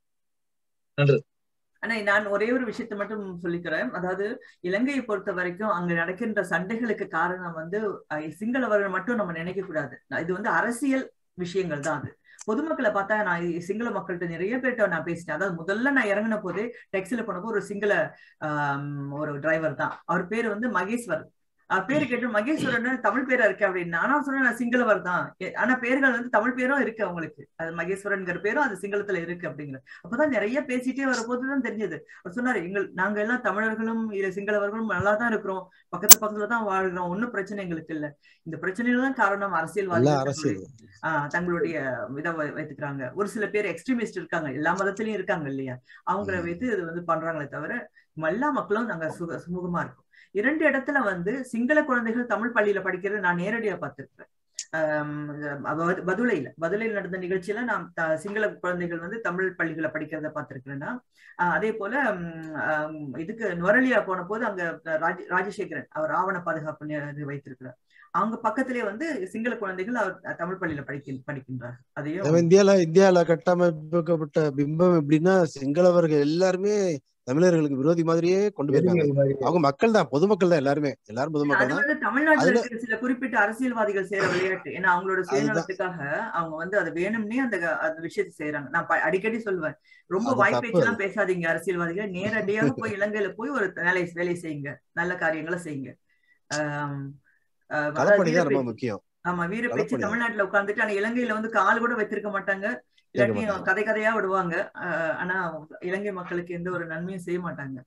ஆனா நான் ஒரே ஒரு விஷயத்த மட்டும் சொல்லிக்கிறேன் அதாவது இலங்கையை பொறுத்த வரைக்கும் அங்க நடக்கின்ற சண்டைகளுக்கு காரணம் வந்து அஹ், சிங்களவர்கள் மட்டும் நம்ம நினைக்க கூடாது இது வந்து அரசியல் விஷயங்கள் தான் அது பொதுமக்களை பார்த்தா நான் இ- சிங்கள மக்கள்கிட்ட நிறைய பேர்கிட்ட நான் பேசிட்டேன் அதாவது முதல்ல நான் இறங்கின போதே டெக்ஸில போனப்போ ஒரு சிங்கள ஆம், ஒரு டிரைவர் தான் அவர் பேர் வந்து மகேஸ்வர் அவர் பேரு கேட்டு மகேஸ்வரன் தமிழ் பேரா இருக்கு அப்படின்னு ஆனா சொன்னேன் நான் சிங்களவர் தான் எ- ஆனா பேர்கள் வந்து தமிழ் பேரும் இருக்கு அவங்களுக்கு அது மகேஸ்வரன்ங்கிற பேரும் அது சிங்களத்துல இருக்கு அப்படிங்கிற அப்பதான் நிறைய பேசிட்டே வரும்போதுதான் தெரிஞ்சது அவர் சொன்னாரு எங்கள் நாங்க எல்லாம் தமிழர்களும் இல்ல சிங்களவர்களும் நல்லா தான் இருக்கிறோம் பக்கத்து பக்கத்துல தான் வாழ்கிறோம் ஒன்னும் பிரச்சனை எங்களுக்கு இல்ல இந்த பிரச்சனையில தான் காரணம் எல்லாம் அரசியல்வாதிகள் அரசியல் தங்களுடைய- ஆஹ் தங்களுடைய இதை வை- வைத்துக்கிறாங்க ஒரு சில பேர் எக்ஸ்ட்ரீமிஸ்ட் இருக்காங்க எல்லா மதத்திலயும் இருக்காங்க இல்லையா அவங்கள ம். வைத்து இது வந்து பண்றாங்களே தவிர நம்ம எல்லா மக்களும் நாங்க சுக சுமூகமா இருக்கோம் இரண்டு இடத்துல வந்து சிங்கள குழந்தைகள் தமிழ் பள்ளியில படிக்கிறது நான் நேரடியா பார்த்திருக்கிறேன் ஆஹ் பது- பதுளையில பதுளையில் நடந்த நிகழ்ச்சியில நான் த- சிங்கள குழந்தைகள் வந்து தமிழ் பள்ளிகளை படிக்கிறத பார்த்திருக்கிறேன்னா ஆஹ் அதே போல உம், ஆஹ் இதுக்கு நுரலியா போன போது அங்க ராஜ ராஜசேகரன் அவர் ஆவண பாதுகாப்பு நி- இது வைத்திருக்கிறார் அவங்க பக்கத்திலே வந்து சிங்கள குழந்தைகள் அவர் தமிழ் பள்ளியில படிக்க படிக்கின்றார் அதையும் நம்ம இந்தியால இந்தியால கட்டமைக்கப்பட்ட பிம்பம் எப்படின்னா சிங்களவர்கள் எல்லாருமே தமிழர்களுக்கு விரோதி மாதிரியே கொண்டு போயிருக்காங்க அவங்க மக்கள் தான் பொதுமக்கள் தான் எல்லாருமே எல்லாரும் அது பொதுமக்கள் தான் வந்து தமிழ்நாட்டுல அதுல- இருக்கிற சில குறிப்பிட்ட அரசியல்வாதிகள் செய்யற விளையாட்டு ஏன்னா அவங்களோட அதுதான். சுயநலத்துக்காக அவங்க வந்து அதை வேணும்னே அந்த அந்த விஷயத்தை செய்யறாங்க நான் ப- அடிக்கடி சொல்லுவேன் ரொம்ப அது வாய் தப்பு பேச்செல்லாம் பேசாதீங்க அரசியல்வாதிகள் நேரடியாக போய் இலங்கையில போய் ஒரு வேலை வேலை செய்யுங்க நல்ல காரியங்களை செய்யுங்க ஆம், ஆஹ் அதாவது களப்பணி தான் ரொம்ப வீரப்பேச்சு- முக்கியம் ஆமா வீர பேச்சு களப்பணி. தமிழ்நாட்டுல உட்கார்ந்துட்டு ஆனா இலங்கையில வந்து கால் கூட வைத்திருக்க மாட்டாங்க இல்லாட்டியும் மாட்டாங்க. கதை கதையா விடுவாங்க ஆஹ் ஆனா இலங்கை மக்களுக்கு எந்த ஒரு நன்மையும் செய்ய மாட்டாங்க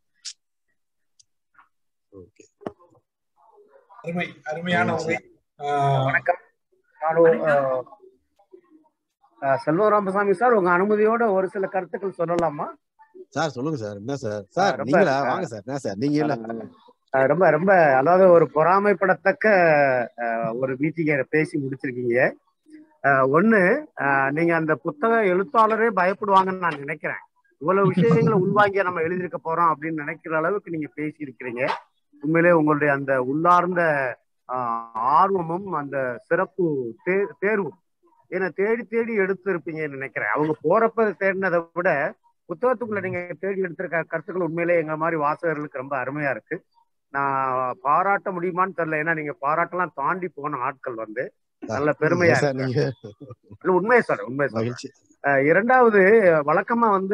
ஓகே அருமை அருமையான ம், உரை ஆஹ் வணக்கம் நானு வணக்கம். அஹ், செல்வம் ராமசாமி சார் உங்க அனுமதியோட ஒரு சில கருத்துக்கள் சொல்லலாமா சார் சொல்லுங்க சார் என்ன சார் சார் ரொம்ப- நீங்களா வாங்க சார் என்ன சார் நீங்க இல்ல அஹ், ரொம்ப ரொம்ப அதாவது ஒரு பொறாமைப்படத்தக்க அஹ், ஒரு மீட்டிங்கை பேசி முடிச்சிருக்கீங்க அஹ், ஒண்ணு அஹ், நீங்க அந்த புத்தக எழுத்தாளரே பயப்படுவாங்கன்னு நான் நினைக்கிறேன் இவ்வளவு விஷயங்களை உள்வாங்கிய நம்ம எழுதியிருக்க போறோம் அப்படின்னு நினைக்கிற அளவுக்கு நீங்க பேசி இருக்கிறீங்க உண்மையிலே உங்களுடைய அந்த உள்ளார்ந்த ஆஹ், ஆர்வமும் அந்த சிறப்பு தே தேர்வும் ஏன்னா தேடி தேடி எடுத்திருப்பீங்கன்னு நினைக்கிறேன் அவங்க போறப்ப தேடினதை விட புத்தகத்துக்குள்ள நீங்க தேடி எடுத்திருக்க கருத்துக்கள் உண்மையிலே எங்க மாதிரி வாசகர்களுக்கு ரொம்ப அருமையா இருக்கு நான் பாராட்ட முடியுமான்னு தெரியல ஏன்னா நீங்க பாராட்டெல்லாம் தாண்டி போன ஆட்கள் வந்து நல்ல பெருமையா சார் இருக்கு நீங்க இல்ல, உண்மையை சொல்றேன் உண்மையை சொல்றேன் மகிழ்ச்சி அஹ் இரண்டாவது வழக்கமா வந்து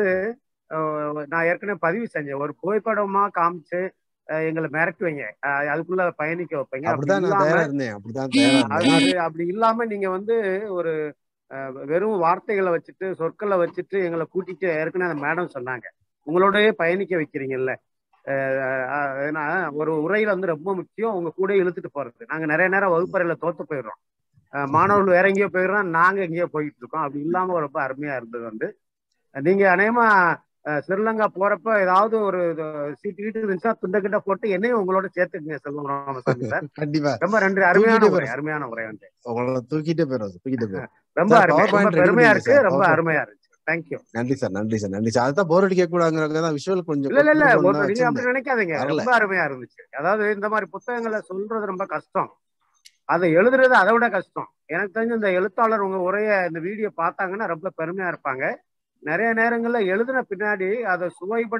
அஹ் நான் ஏற்கனவே பதிவு செஞ்சேன் ஒரு புகைப்படமா காமிச்சு அஹ் எங்களை மிரட்டுவீங்க அஹ் அதுக்குள்ள பயணிக்க வைப்பீங்க அப்படி அப்படிதான் நான் இல்லாம தயாரா இருந்தேன் அப்படிதான் தயாரா அது இருந்தேன் அது அப்படி இல்லாம நீங்க வந்து ஒரு அஹ், வெறும் வார்த்தைகளை வச்சுட்டு சொற்களை வச்சுட்டு எங்களை கூட்டிட்டு ஏற்கனவே அந்த மேடம் சொன்னாங்க உங்களோடயே பயணிக்க வைக்கிறீங்கல்ல அஹ், அஹ், ஏன்னா ஒரு உரையில வந்து ரொம்ப முக்கியம் உங்க கூட இழுத்துட்டு போறது நாங்க நிறைய நேரம் வகுப்பறையில தோத்து போயிடுறோம் அஹ், மாணவர்கள் வேற எங்கேயோ போயிடுறோம் நாங்க எங்கேயோ போயிட்டு இருக்கோம் அப்படி இல்லாம ரொம்ப அருமையா இருந்தது வந்து நீங்க அநேகமா அஹ், ஸ்ரீலங்கா போறப்ப ஏதாவது ஒரு சீட்டு கீட்டு இருந்துச்சா துண்ட கிட்ட போட்டு என்னையும் உங்களோட சேர்த்துக்குங்க செல்வம் ராமசாமி சார் கண்டிப்பா ரொம்ப நன்றி அருமையான தூக்கிட்டே உரை போறேன். அருமையான உரை வந்து உங்களை தூக்கிட்டே போயிடும் தூக்கிட்டே போயிடும் ரொம்ப சார், அருமை PowerPoint ரொம்ப ready பெருமையா பண்ணுங்க இருக்கு சார், ரொம்ப PowerPoint. அருமையா இருந்துச்சு தேங்க்யூ நன்றி சார் நன்றி சார் நன்றி சார் அதுதான் போர் அடிக்க கூடாதுங்கிறதுக்கு தான் விஷுவல் கொஞ்சம் இல்ல இல்ல இல்ல கொஞ்சம் ஒரு நான் நீங்க வச்சிருந்தேன். அப்படி நினைக்காதீங்க வரல. ரொம்ப அருமையா இருந்துச்சு அதாவது இந்த மாதிரி புத்தகங்களை சொல்றது ரொம்ப கஷ்டம் அதை எழுதுறது அதை விட கஷ்டம் எனக்கு தெரிஞ்ச இந்த எழுத்தாளர் உங்க உரைய இந்த வீடியோ பார்த்தாங்கன்னா ரொம்ப பெருமையா இருப்பாங்க நிறைய நேரங்கள்ல எழுதின பின்னாடி அதை சுவைபட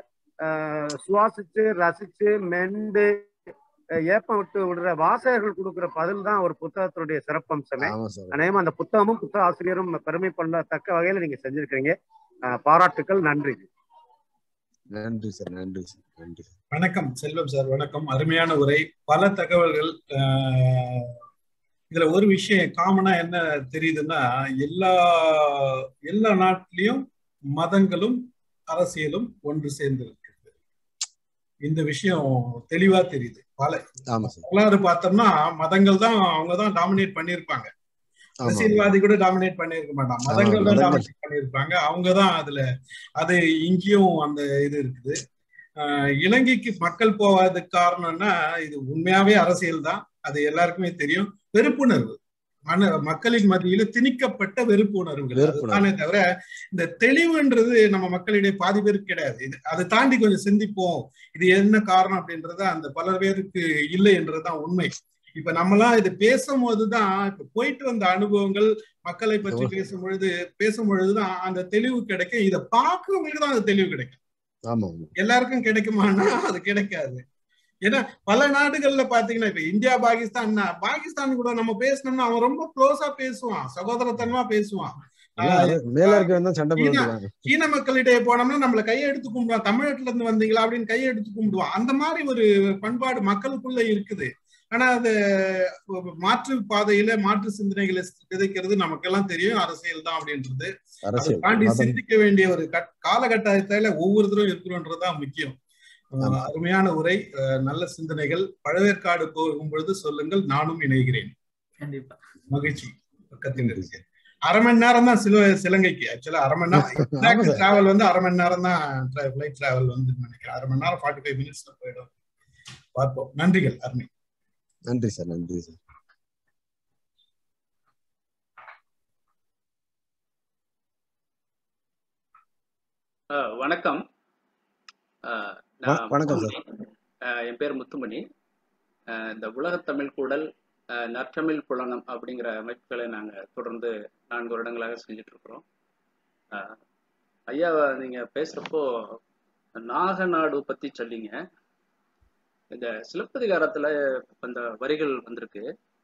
ஆஹ், சுவாசிச்சு ரசிச்சு மெண்டு அஹ், ஏப்பம் விட்டு விடுற வாசகர்கள் கொடுக்குற பதில் தான் ஒரு புத்தகத்தினுடைய சிறப்பம்சமே ஆமா சார் அநேகமா அந்த புத்தகமும் புத்தக ஆசிரியரும் பெருமைப்படத்தக்க வகையில நீங்க செஞ்சிருக்கீங்க ஆஹ், பாராட்டுக்கள் நன்றி நன்றி சார் நன்றி சார் நன்றி சார் வணக்கம் செல்வம் சார் வணக்கம் அருமையான உரை பல தகவல்கள் ஆஹ், இதுல ஒரு விஷயம் காமனா என்ன தெரியுதுன்னா எல்லா எல்லா நாட்டிலையும் மதங்களும் அரசியலும் ஒன்று சேர்ந்து இருக்குது இந்த விஷயம் தெளிவா தெரியுது பல ஆமா சார் வரலாறு பார்த்தோம்னா மதங்கள் தான் அவங்க தான் டாமினேட் பண்ணியிருப்பாங்க ஆமா அரசியல்வாதி கூட டாமினேட் பண்ணியிருக்க மாட்டான் மதங்கள் தான் மதங்கள். டாமினேட் பண்ணியிருப்பாங்க அவங்க தான் அதுல அது இங்கேயும் அந்த இது இருக்குது ஆஹ் இலங்கைக்கு மக்கள் போவாததுக்கு காரணம்னா இது உண்மையாவே அரசியல் தான் அது எல்லாருக்குமே தெரியும் வெறுப்புணர்வு மன மக்களின் மத்தியில திணிக்கப்பட்ட வெறுப்பு உணர்வுகள் வெறுப்பு அதுதானே தவிர இந்த தெளிவுன்றது நம்ம மக்களிடையே பாதி பேருக்கு கிடையாது இது அதை தாண்டி கொஞ்சம் சிந்திப்போம் இது என்ன காரணம் அப்படின்றத அந்த பல பேருக்கு இல்லை என்றதுதான் உண்மை இப்ப நம்மலாம் இது பேசும்போதுதான் இப்ப போயிட்டு வந்த அனுபவங்கள் மக்களை பற்றி பேசும் பொழுது பேசும் பொழுதுதான் அந்த தெளிவு கிடைக்கும் இதை பார்க்கறவங்களுக்கு தான் அந்த தெளிவு கிடைக்கும் ஆமா ஆமா எல்லாருக்கும் கிடைக்குமானா அது கிடைக்காது ஏன்னா பல நாடுகள்ல பாத்தீங்கன்னா இப்ப இந்தியா பாகிஸ்தான்னா பாகிஸ்தான் கூட நம்ம பேசணும்னா அவன் ரொம்ப க்ளோஸா பேசுவான் சகோதரத்தனமா பேசுவான் எல்லாம் அது மேல இருக்கவன் தான் சண்டை சீனா- போட்டுருக்காங்க சீன மக்களிடையே போனோம்னா நம்மள கையை எடுத்து கும்பிடுவான் தமிழ்நாட்டுல இருந்து வந்தீங்களா அப்படின்னு கையை எடுத்து கும்பிடுவான் அந்த மாதிரி ஒரு பண்பாடு மக்களுக்குள்ள இருக்குது ஆனா அது மாற்று பாதையில மாற்று சிந்தனைகளை விதைக்கிறது நமக்கெல்லாம் தெரியும் அரசியல் தான் அப்படின்றது அதை அரசியல் தாண்டி மதம் சிந்திக்க வேண்டிய ஒரு கட்- காலகட்டாயத்துல ஒவ்வொருத்தரும் இருக்கிறோன்றதுதான் முக்கியம் அஹ் ஆமா. அருமையான உரை அஹ் நல்ல சிந்தனைகள் பழவேற்காடு போகும் பொழுது சொல்லுங்கள் நானும் இணைகிறேன் கண்டிப்பா மகிழ்ச்சி பக்கத்தில் இருக்கு அரை மணி நேரம் தான் சில சிலங்கைக்கு ஆக்சுவலா அரை மணி நேரம் ஆமா சார். டிராவல் வந்து அரை மணி நேரம் தான் ஃபிளைட் டிராவல் வந்து நினைக்கிறேன் அரை மணி நேரம் ஃபார்ட்டி ஃபைவ் மினிட்ஸ்ல போயிடும் பார்ப்போம் நன்றிகள் அருமை நன்றி சார் நன்றி சார் அஹ் வணக்கம் அஹ் வ- நான் வணக்கம் முத்துமணி அஹ் என் பேர் முத்துமணி அஹ் இந்த உலகத் தமிழ் கூடல் அஹ் நற்றமிழ் புலனம் அப்படிங்கிற அமைப்புகளை நாங்கள் தொடர்ந்து நான்கு வருடங்களாக செஞ்சுட்டு இருக்கிறோம் அஹ் ஐயா நீங்க பேசுறப்போ நாகநாடு பத்தி சொன்னீங்க இந்த சிலப்பதிகாரத்துல அந்த வரிகள் வந்திருக்கு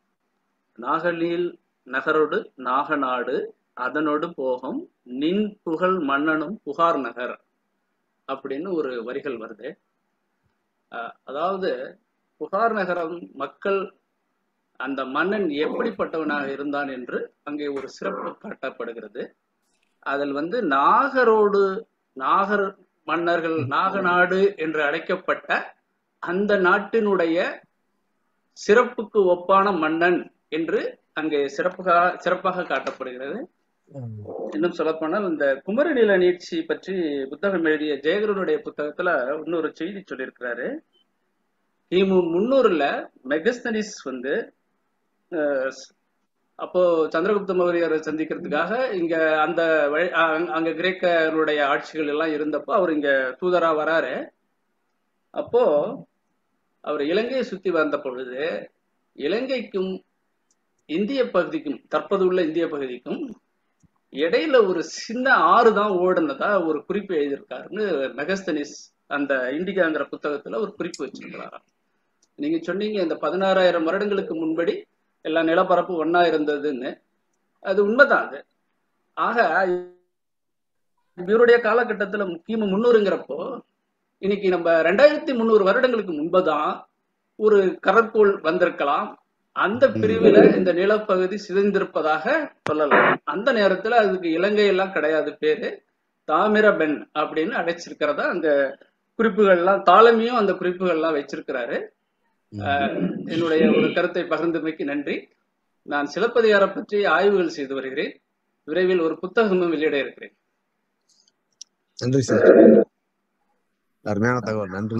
நாகலீல் நகரோடு நாகநாடு அதனோடு போகும் நின் புகழ் மன்னனும் புகார் நகர் அப்படின்னு ஒரு வரிகள் வருது அஹ் அதாவது புகார் நகரம் மக்கள் அந்த மன்னன் எப்படிப்பட்டவனாக இருந்தான் என்று அங்கே ஒரு சிறப்பு காட்டப்படுகிறது அதில் வந்து நாகரோடு நாகர் மன்னர்கள் நாகநாடு என்று அழைக்கப்பட்ட அந்த நாட்டினுடைய சிறப்புக்கு ஒப்பான மன்னன் என்று அங்கே சிறப்பாக சிறப்பாக காட்டப்படுகிறது இன்னும் சொல்லப்போனால் இந்த குமரநில நீட்சி பற்றி புத்தகம் எழுதிய ஜெயகுருனுடைய புத்தகத்துல இன்னொரு செய்தி சொல்லியிருக்கிறாரு கிமு முன்னூறுல மெகஸ்தனிஸ் வந்து அஹ், அப்போ சந்திரகுப்த மௌரியரை சந்திக்கிறதுக்காக இங்க அந்த வழி- அங்க- அங்க கிரேக்கருடைய ஆட்சிகள் எல்லாம் இருந்தப்போ அவர் இங்க தூதரா வராரு அப்போ அவர் இலங்கையை சுத்தி வந்த பொழுது இலங்கைக்கும் இந்திய பகுதிக்கும் தற்போது உள்ள இந்திய பகுதிக்கும் இடையில ஒரு சின்ன ஆறு தான் ஓடுனதா ஒரு குறிப்பு எழுதியிருக்காருன்னு மெகஸ்தனிஸ் அந்த இண்டிகாங்கிற புத்தகத்துல ஒரு குறிப்பு வச்சிருக்கிறாராம் நீங்க சொன்னீங்க இந்த பதினாறாயிரம் வருடங்களுக்கு முன்படி எல்லா நிலப்பரப்பு ஒண்ணா இருந்ததுன்னு அது உண்மைதான் அது ஆக இவருடைய காலகட்டத்துல முக்கியமா முன்னூறுங்கிறப்போ இன்னைக்கு நம்ம ரெண்டாயிரத்தி முந்நூறு வருடங்களுக்கு முன்புதான் ஒரு கடற்கோள் வந்திருக்கலாம் அந்த பிரிவுல இந்த நிலப்பகுதி சிதைந்திருப்பதாக சொல்லலாம் அந்த நேரத்துல அதுக்கு இலங்கை எல்லாம் கிடையாது பேரு தாமிரபென் அப்படின்னு அடைச்சிருக்கிறதா அந்த குறிப்புகள்லாம் தாளமியும் அந்த குறிப்புகள்லாம் வச்சிருக்கிறாரு அஹ், என்னுடைய ஒரு கருத்தை பகிர்ந்தமைக்கு நன்றி நான் சிலப்பதிகாரம் பற்றி ஆய்வுகள் செய்து வருகிறேன் விரைவில் ஒரு புத்தகமும் வெளியிட இருக்கிறேன் நன்றி சார் அருமையான தகவல் நன்றி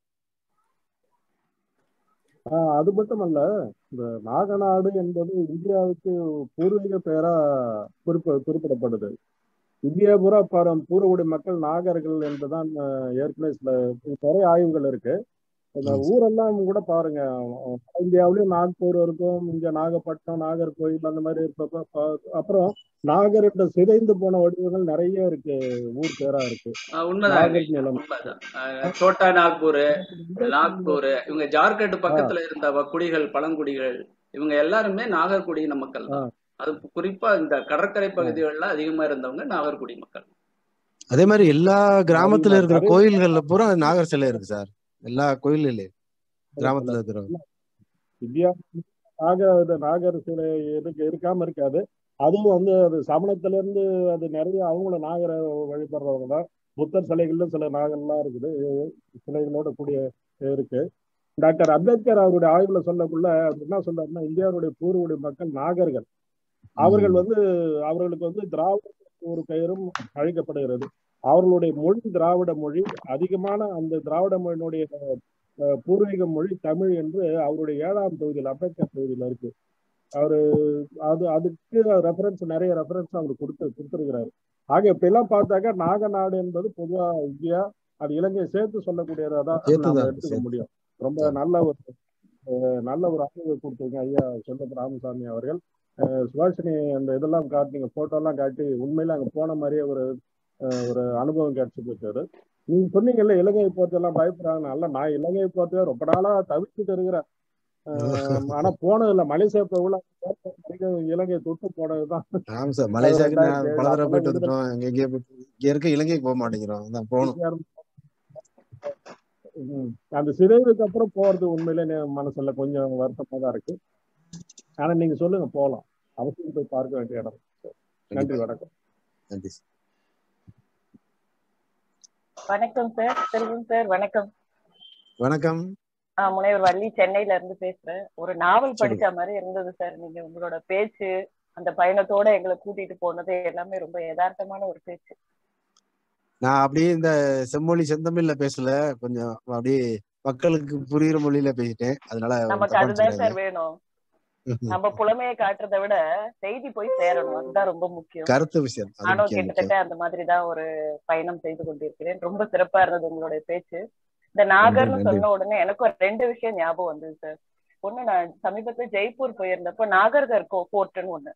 ஆஹ் அது மட்டுமல்ல இந்த நாகநாடு என்பது இந்தியாவுக்கு பூர்வீக பெயரா குறிப்ப குறிப்பிடப்படுது இந்தியா பூரா பாரம் பூர்வகுடி மக்கள் நாகர்கள் என்றுதான் ஆஹ், ஏற்கனவே சில நிறைய ஆய்வுகள் இருக்கு இந்த ம். ஊரெல்லாம் கூட பாருங்க அஹ், இந்தியாவிலயும் நாக்பூர் இருக்கும் இங்க நாகப்பட்டினம் நாகர்கோயில் அந்த மாதிரி இருக்கப்ப ப- அப்புறம் நாகர் என்ற சிதைந்து போன வடிவங்கள் நிறைய இருக்கு ஊர் பேரா இருக்கு அஹ் உண்மைதான் நாகர் நிலம் உண்மைதான் அஹ் சோட்டா நாக்பூர் நாக்பூர் இவங்க ஜார்க்கண்ட் பக்கத்துல இருந்த வ- குடிகள் பழங்குடிகள் இவங்க எல்லாருமே நாகர்குடியின மக்கள் தான் அது குறிப்பா இந்த கடற்கரை பகுதிகளில் அதிகமா இருந்தவங்க நாகர்குடி மக்கள் அதே மாதிரி எல்லா கிராமத்துல இருக்கிற நிறைய- கோயில்கள்ல பூரா நாகர் சிலை இருக்கு சார் எல்லா கோயில்லையும் கிராமத்துல இருக்கிற இந்தியா நாகர் இது நாகர் சிலை இருக்கு இருக்காம இருக்காது அதுவும் வந்து அது சமணத்துல இருந்து அது நிறைய அவங்கள நாகரை வழிபடுறவங்க தான் புத்தர் சிலைகள்ல சில நாகர்லாம் இருக்குது சிலைகளோட கூடிய இருக்கு டாக்டர் அம்பேத்கர் அவருடைய ஆய்வுல சொல்லக்குள்ள அவர் என்ன சொல்றாருன்னா இந்தியாவுடைய பூர்வகுடி மக்கள் நாகர்கள் அவர்கள் வந்து அவர்களுக்கு வந்து திராவிட ஒரு பெயரும் அழைக்கப்படுகிறது அவர்களுடைய மொழி திராவிட மொழி அதிகமான அந்த திராவிட மொழியினுடைய அஹ், பூர்வீக மொழி தமிழ் என்று அவருடைய ஏழாம் தொகுதியில் அம்பேத்கர் தொகுதியில இருக்கு அவரு அது அதுக்கு ரெஃபரன்ஸ் நிறைய ரெஃபரன்ஸ் அவர் கொடுத்து கொடுத்துருக்கிறாரு ஆக இப்படி எல்லாம் பார்த்தாக்கா நாகநாடு என்பது பொதுவா இந்தியா அது இலங்கையை சேர்த்து சொல்லக்கூடியதா தான் நம்ம சேர்த்துதான் எடுத்துக்க சேர்த்து முடியும் ரொம்ப நல்ல ஒரு அஹ், நல்ல ஒரு ஆய்வு கொடுத்துருங்க ஐயா செல்வ ராமசாமி அவர்கள் அஹ், சுபாஷினி அந்த இதெல்லாம் காட்டினீங்க போட்டோ எல்லாம் காட்டி உண்மையில அங்க போன மாதிரியே ஒரு அஹ், ஒரு அனுபவம் கிடைச்சு போச்சாரு நீங்க சொன்னீங்கல்ல இலங்கையை பார்த்து எல்லாம் பயப்படுறாங்க நல்ல நான் இலங்கையை பார்த்து ரொம்ப நாளா தவிர்த்துட்டு இருக்கிறேன் அஹ், ஆனா போனது இல்ல மலேசியா உள்ள இலங்கையை தொட்டு போனதுதான் ஆமா சார் அது மலேசியாவுக்கு நான் ரெண்டாயிரத்தி ஏழு பல தடவை அப்பெல்லாம் போயிட்டு விடுதலை வந்துட்டோம் எங்க எங்கேயோ போயிட்டு இங்க இருக்க இலங்கைக்கு போக மாட்டேங்கிறோம் அதான் போகணும் ம். அந்த சிதைவுக்கு அப்புறம் போறது உண்மையிலே நே- மனசுல கொஞ்சம் வருத்தமா தான் இருக்கு ஆனா நீங்க சொல்லுங்க போகலாம் அவசியம் போய் பார்க்க வேண்டிய இடம் நன்றி கண்டிப்பா வணக்கம் நன்றி சார். வணக்கம் சார் செல்வம் சார் வணக்கம் வணக்கம் ஆஹ் முனைவர் வள்ளி சென்னையில இருந்து பேசுறேன் ஒரு நாவல் சொல்லுங்க படிச்ச மாதிரி இருந்தது சார் நீங்க உங்களோட பேச்சு அந்த பயணத்தோட எங்களை கூட்டிட்டு போனது எல்லாமே ரொம்ப யதார்த்தமான ஒரு பேச்சு நான் அப்படியே இந்த செம்மொழி செந்தமிழ்ல பேசல கொஞ்சம் அப்படியே மக்களுக்கு புரியுற மொழியில பேசிட்டேன் அதனால ஒண்ணும் நமக்கு தப்பா அதுதான் நினைச்சுக்காதீங்க சார் வேணும் நம்ம புலமையை காட்டுறதை விட செய்தி போய் சேரணும் அதுதான் ரொம்ப முக்கியம் கருத்து விஷயம் அது நானும் முக்கியம் கிட்டத்தட்ட முக்கியம் அந்த மாதிரிதான் ஒரு பயணம் செய்து கொண்டிருக்கிறேன் ரொம்ப சிறப்பா இருந்தது உங்களுடைய பேச்சு இந்த நன்றி நாகர்னு நன்றி சொன்ன உடனே எனக்கு ஒரு ரெண்டு விஷயம் ஞாபகம் வந்தது சார் ஒண்ணு நான் சமீபத்துல ஜெய்ப்பூர் போயிருந்தப்ப நாகர்கர் கோ கோர்ட்டுன்னு ஒண்ணு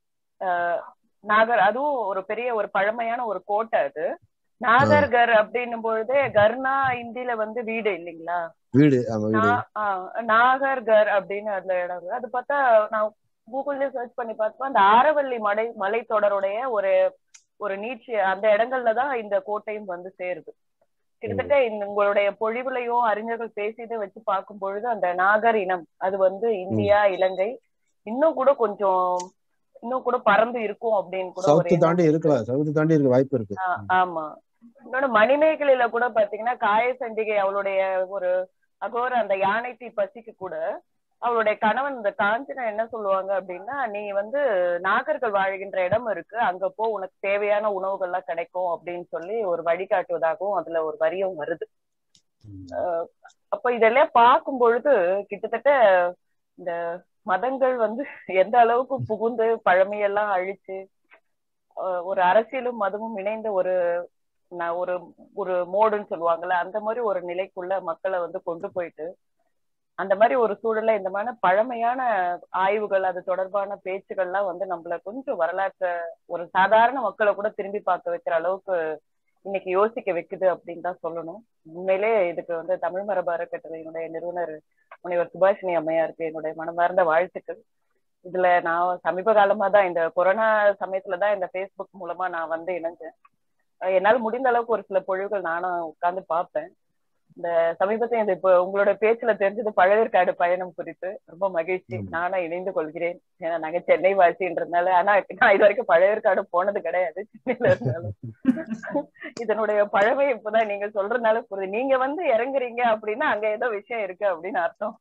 ஆஹ் நாகர் அதுவும் ஒரு பெரிய ஒரு பழமையான ஒரு கோட்டை அது ஆ நாகர்கர் அப்படின்னும் பொழுதே கர்னா இந்தியில வந்து வீடு இல்லைங்களா வீடு ஆமா வீடு நா- ஆஹ் நாகர்கர் அப்படின்னு அதுல இடம் இருக்கு. அது பார்த்தா நான் கூகுள்ல சர்ச் பண்ணி பார்த்தப்ப அந்த ஆரவல்லி மலை மலைத்தொடருடைய ஒரு ஒரு நீட்சி அந்த இடங்கள்ல தான் இந்த கோட்டையும் வந்து சேருது ஓ கிட்டத்தட்ட இந்த உங்களுடைய பொழிவுலையும் அறிஞர்கள் பேசியதை வச்சு பார்க்கும் பொழுது அந்த நாகர் இனம் அது வந்து ம் இந்தியா இலங்கை இன்னும் கூட கொஞ்சம் இன்னும் கூட பறந்து இருக்கும் அப்படின்னு கூட ஒரு சவுத்து எண்ணம் தாண்டி இருக்கலாம் சவுத்து தாண்டி இருக்க வாய்ப்பு இருக்கு ஆ- ம். ஆமா இன்னொன்னு மணிமேகலையில கூட பாத்தீங்கன்னா காய சண்டிகை அவளுடைய ஒரு அகோர அந்த யானை தீ பசிக்கு கூட அவளுடைய கணவன் இந்த காஞ்சனா என்ன சொல்லுவாங்க அப்படின்னா நீ வந்து நாகர்கள் வாழ்கின்ற இடம் இருக்கு அங்க போ உனக்கு தேவையான உணவுகள்லாம் கிடைக்கும் அப்படின்னு சொல்லி ஒரு வழிகாட்டுவதாகவும் அதுல ஒரு வரியும் வருது ம். அஹ் அப்ப இதெல்லாம் பார்க்கும் பொழுது கிட்டத்தட்ட இந்த மதங்கள் வந்து எந்த அளவுக்கு புகுந்து பழமையெல்லாம் அழிச்சு அஹ் ஒரு அரசியலும் மதமும் இணைந்த ஒரு ந- ஒரு ஒரு மோடுன்னு சொல்லுவாங்கல்ல அந்த மாதிரி ஒரு நிலைக்குள்ள மக்களை வந்து கொண்டு போயிட்டு அந்த மாதிரி ஒரு சூழல்ல இந்த மாதிரி பழமையான ஆய்வுகள் அது தொடர்பான பேச்சுகள்லாம் வந்து நம்மள கொஞ்சம் வரலாற்றை ஒரு சாதாரண மக்களை கூட திரும்பி பார்க்க வைக்கிற அளவுக்கு இன்னைக்கு யோசிக்க வைக்குது அப்படின்னு தான் சொல்லணும் உண்மையிலே இதுக்கு வந்து தமிழ் மரபு அறக்கட்டளையினுடைய நிறுவனர் முனைவர் சுபாஷினி அம்மையாருக்கு என்னுடைய மனமார்ந்த வாழ்த்துக்கள் இதுல நான் சமீப காலமா தான் இந்த கொரோனா சமயத்துல தான் இந்த ஃபேஸ்புக் மூலமா நான் வந்து இணைஞ்சேன் அஹ் என்னால முடிந்த அளவுக்கு ஒரு சில பொழிவுகள் நானும் உட்கார்ந்து பார்ப்பேன் இந்த சமீபத்தில் இந்த இப்போ உங்களோட பேச்சுல தெரிஞ்சது பழவேற்காடு பயணம் குறித்து ரொம்ப மகிழ்ச்சி ஆமா. நானும் இணைந்து கொள்கிறேன் ஏன்னா நாங்க சென்னை வாசின்றதுனால ஆனா நான் இது வரைக்கும் பழவேற்காடு போனது கிடையாது சென்னையில இருந்தாலும் இதனுடைய பழமை இப்பதான் நீங்க சொல்றதுனால புரியுது நீங்க வந்து இறங்குறீங்க அப்படின்னா அங்க ஏதோ விஷயம் இருக்கு அப்படின்னு அர்த்தம்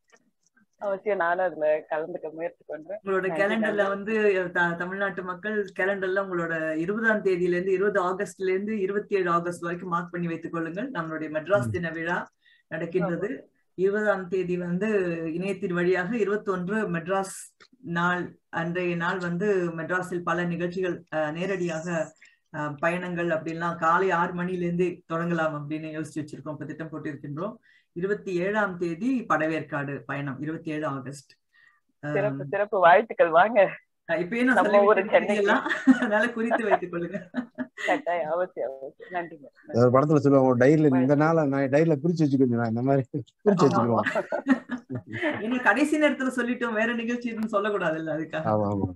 அவசியம் நானும் அதுல கலந்துக்க முயற்சி பண்றேன் உங்களோட நன்றி கேலண்டர்ல நன்றி வந்து த- தமிழ்நாட்டு மக்கள் கேலண்டர்ல உங்களோட இருபதாம் தேதியில இருந்து இருபது ஆகஸ்ட்ல இருந்து இருபத்தி ஏழு ஆகஸ்ட் வரைக்கும் மார்க் பண்ணி வைத்துக் கொள்ளுங்கள் நம்மளுடைய மெட்ராஸ் ம். தின விழா ஆமா நடக்கின்றது இருபதாம் தேதி வந்து இணையத்தின் வழியாக இருபத்தொன்று மெட்ராஸ் நாள் அன்றைய நாள் வந்து மெட்ராஸில் பல நிகழ்ச்சிகள் அஹ், நேரடியாக அஹ், பயணங்கள் அப்படின்லாம் காலை ஆறு மணிலேருந்து தொடங்கலாம் அப்படின்னு யோசிச்சு வச்சிருக்கோம் இப்ப திட்டம் போட்டிருக்கின்றோம் இருபத்தி ஏழாம் தேதி படவேற்காடு பயணம் இருபத்தி ஏழு ஆகஸ்ட் சிறப்பு அஹ், சிறப்பு வாழ்த்துக்கள் வாங்க அஹ் இப்பயே நான் நம்ம ஊரு சொல்லிவிட்டேன் சென்னைக்கு தேதியெல்லாம் அதனால குறித்து வைத்துக் கொள்ளுங்க கட்டாயம் அவசியம் அவசியம் நன்றிங்க நன்றி ஒரு படத்துல சொல்லுவாங்க ஒரு டைரியில இந்த வாழ்த்துக்கள் நாள நான் டைரியில குறிச்சு வச்சுக்கோங்க நான் இந்த மாதிரி குறிச்சு ஆமா ஆமா வச்சுக்குவோம் ஏன்னா கடைசி நேரத்துல சொல்லிட்டோம் வேற நிகழ்ச்சி எதுவும் சொல்லக்கூடாது இல்ல அதுக்காக ஆமா ஆமா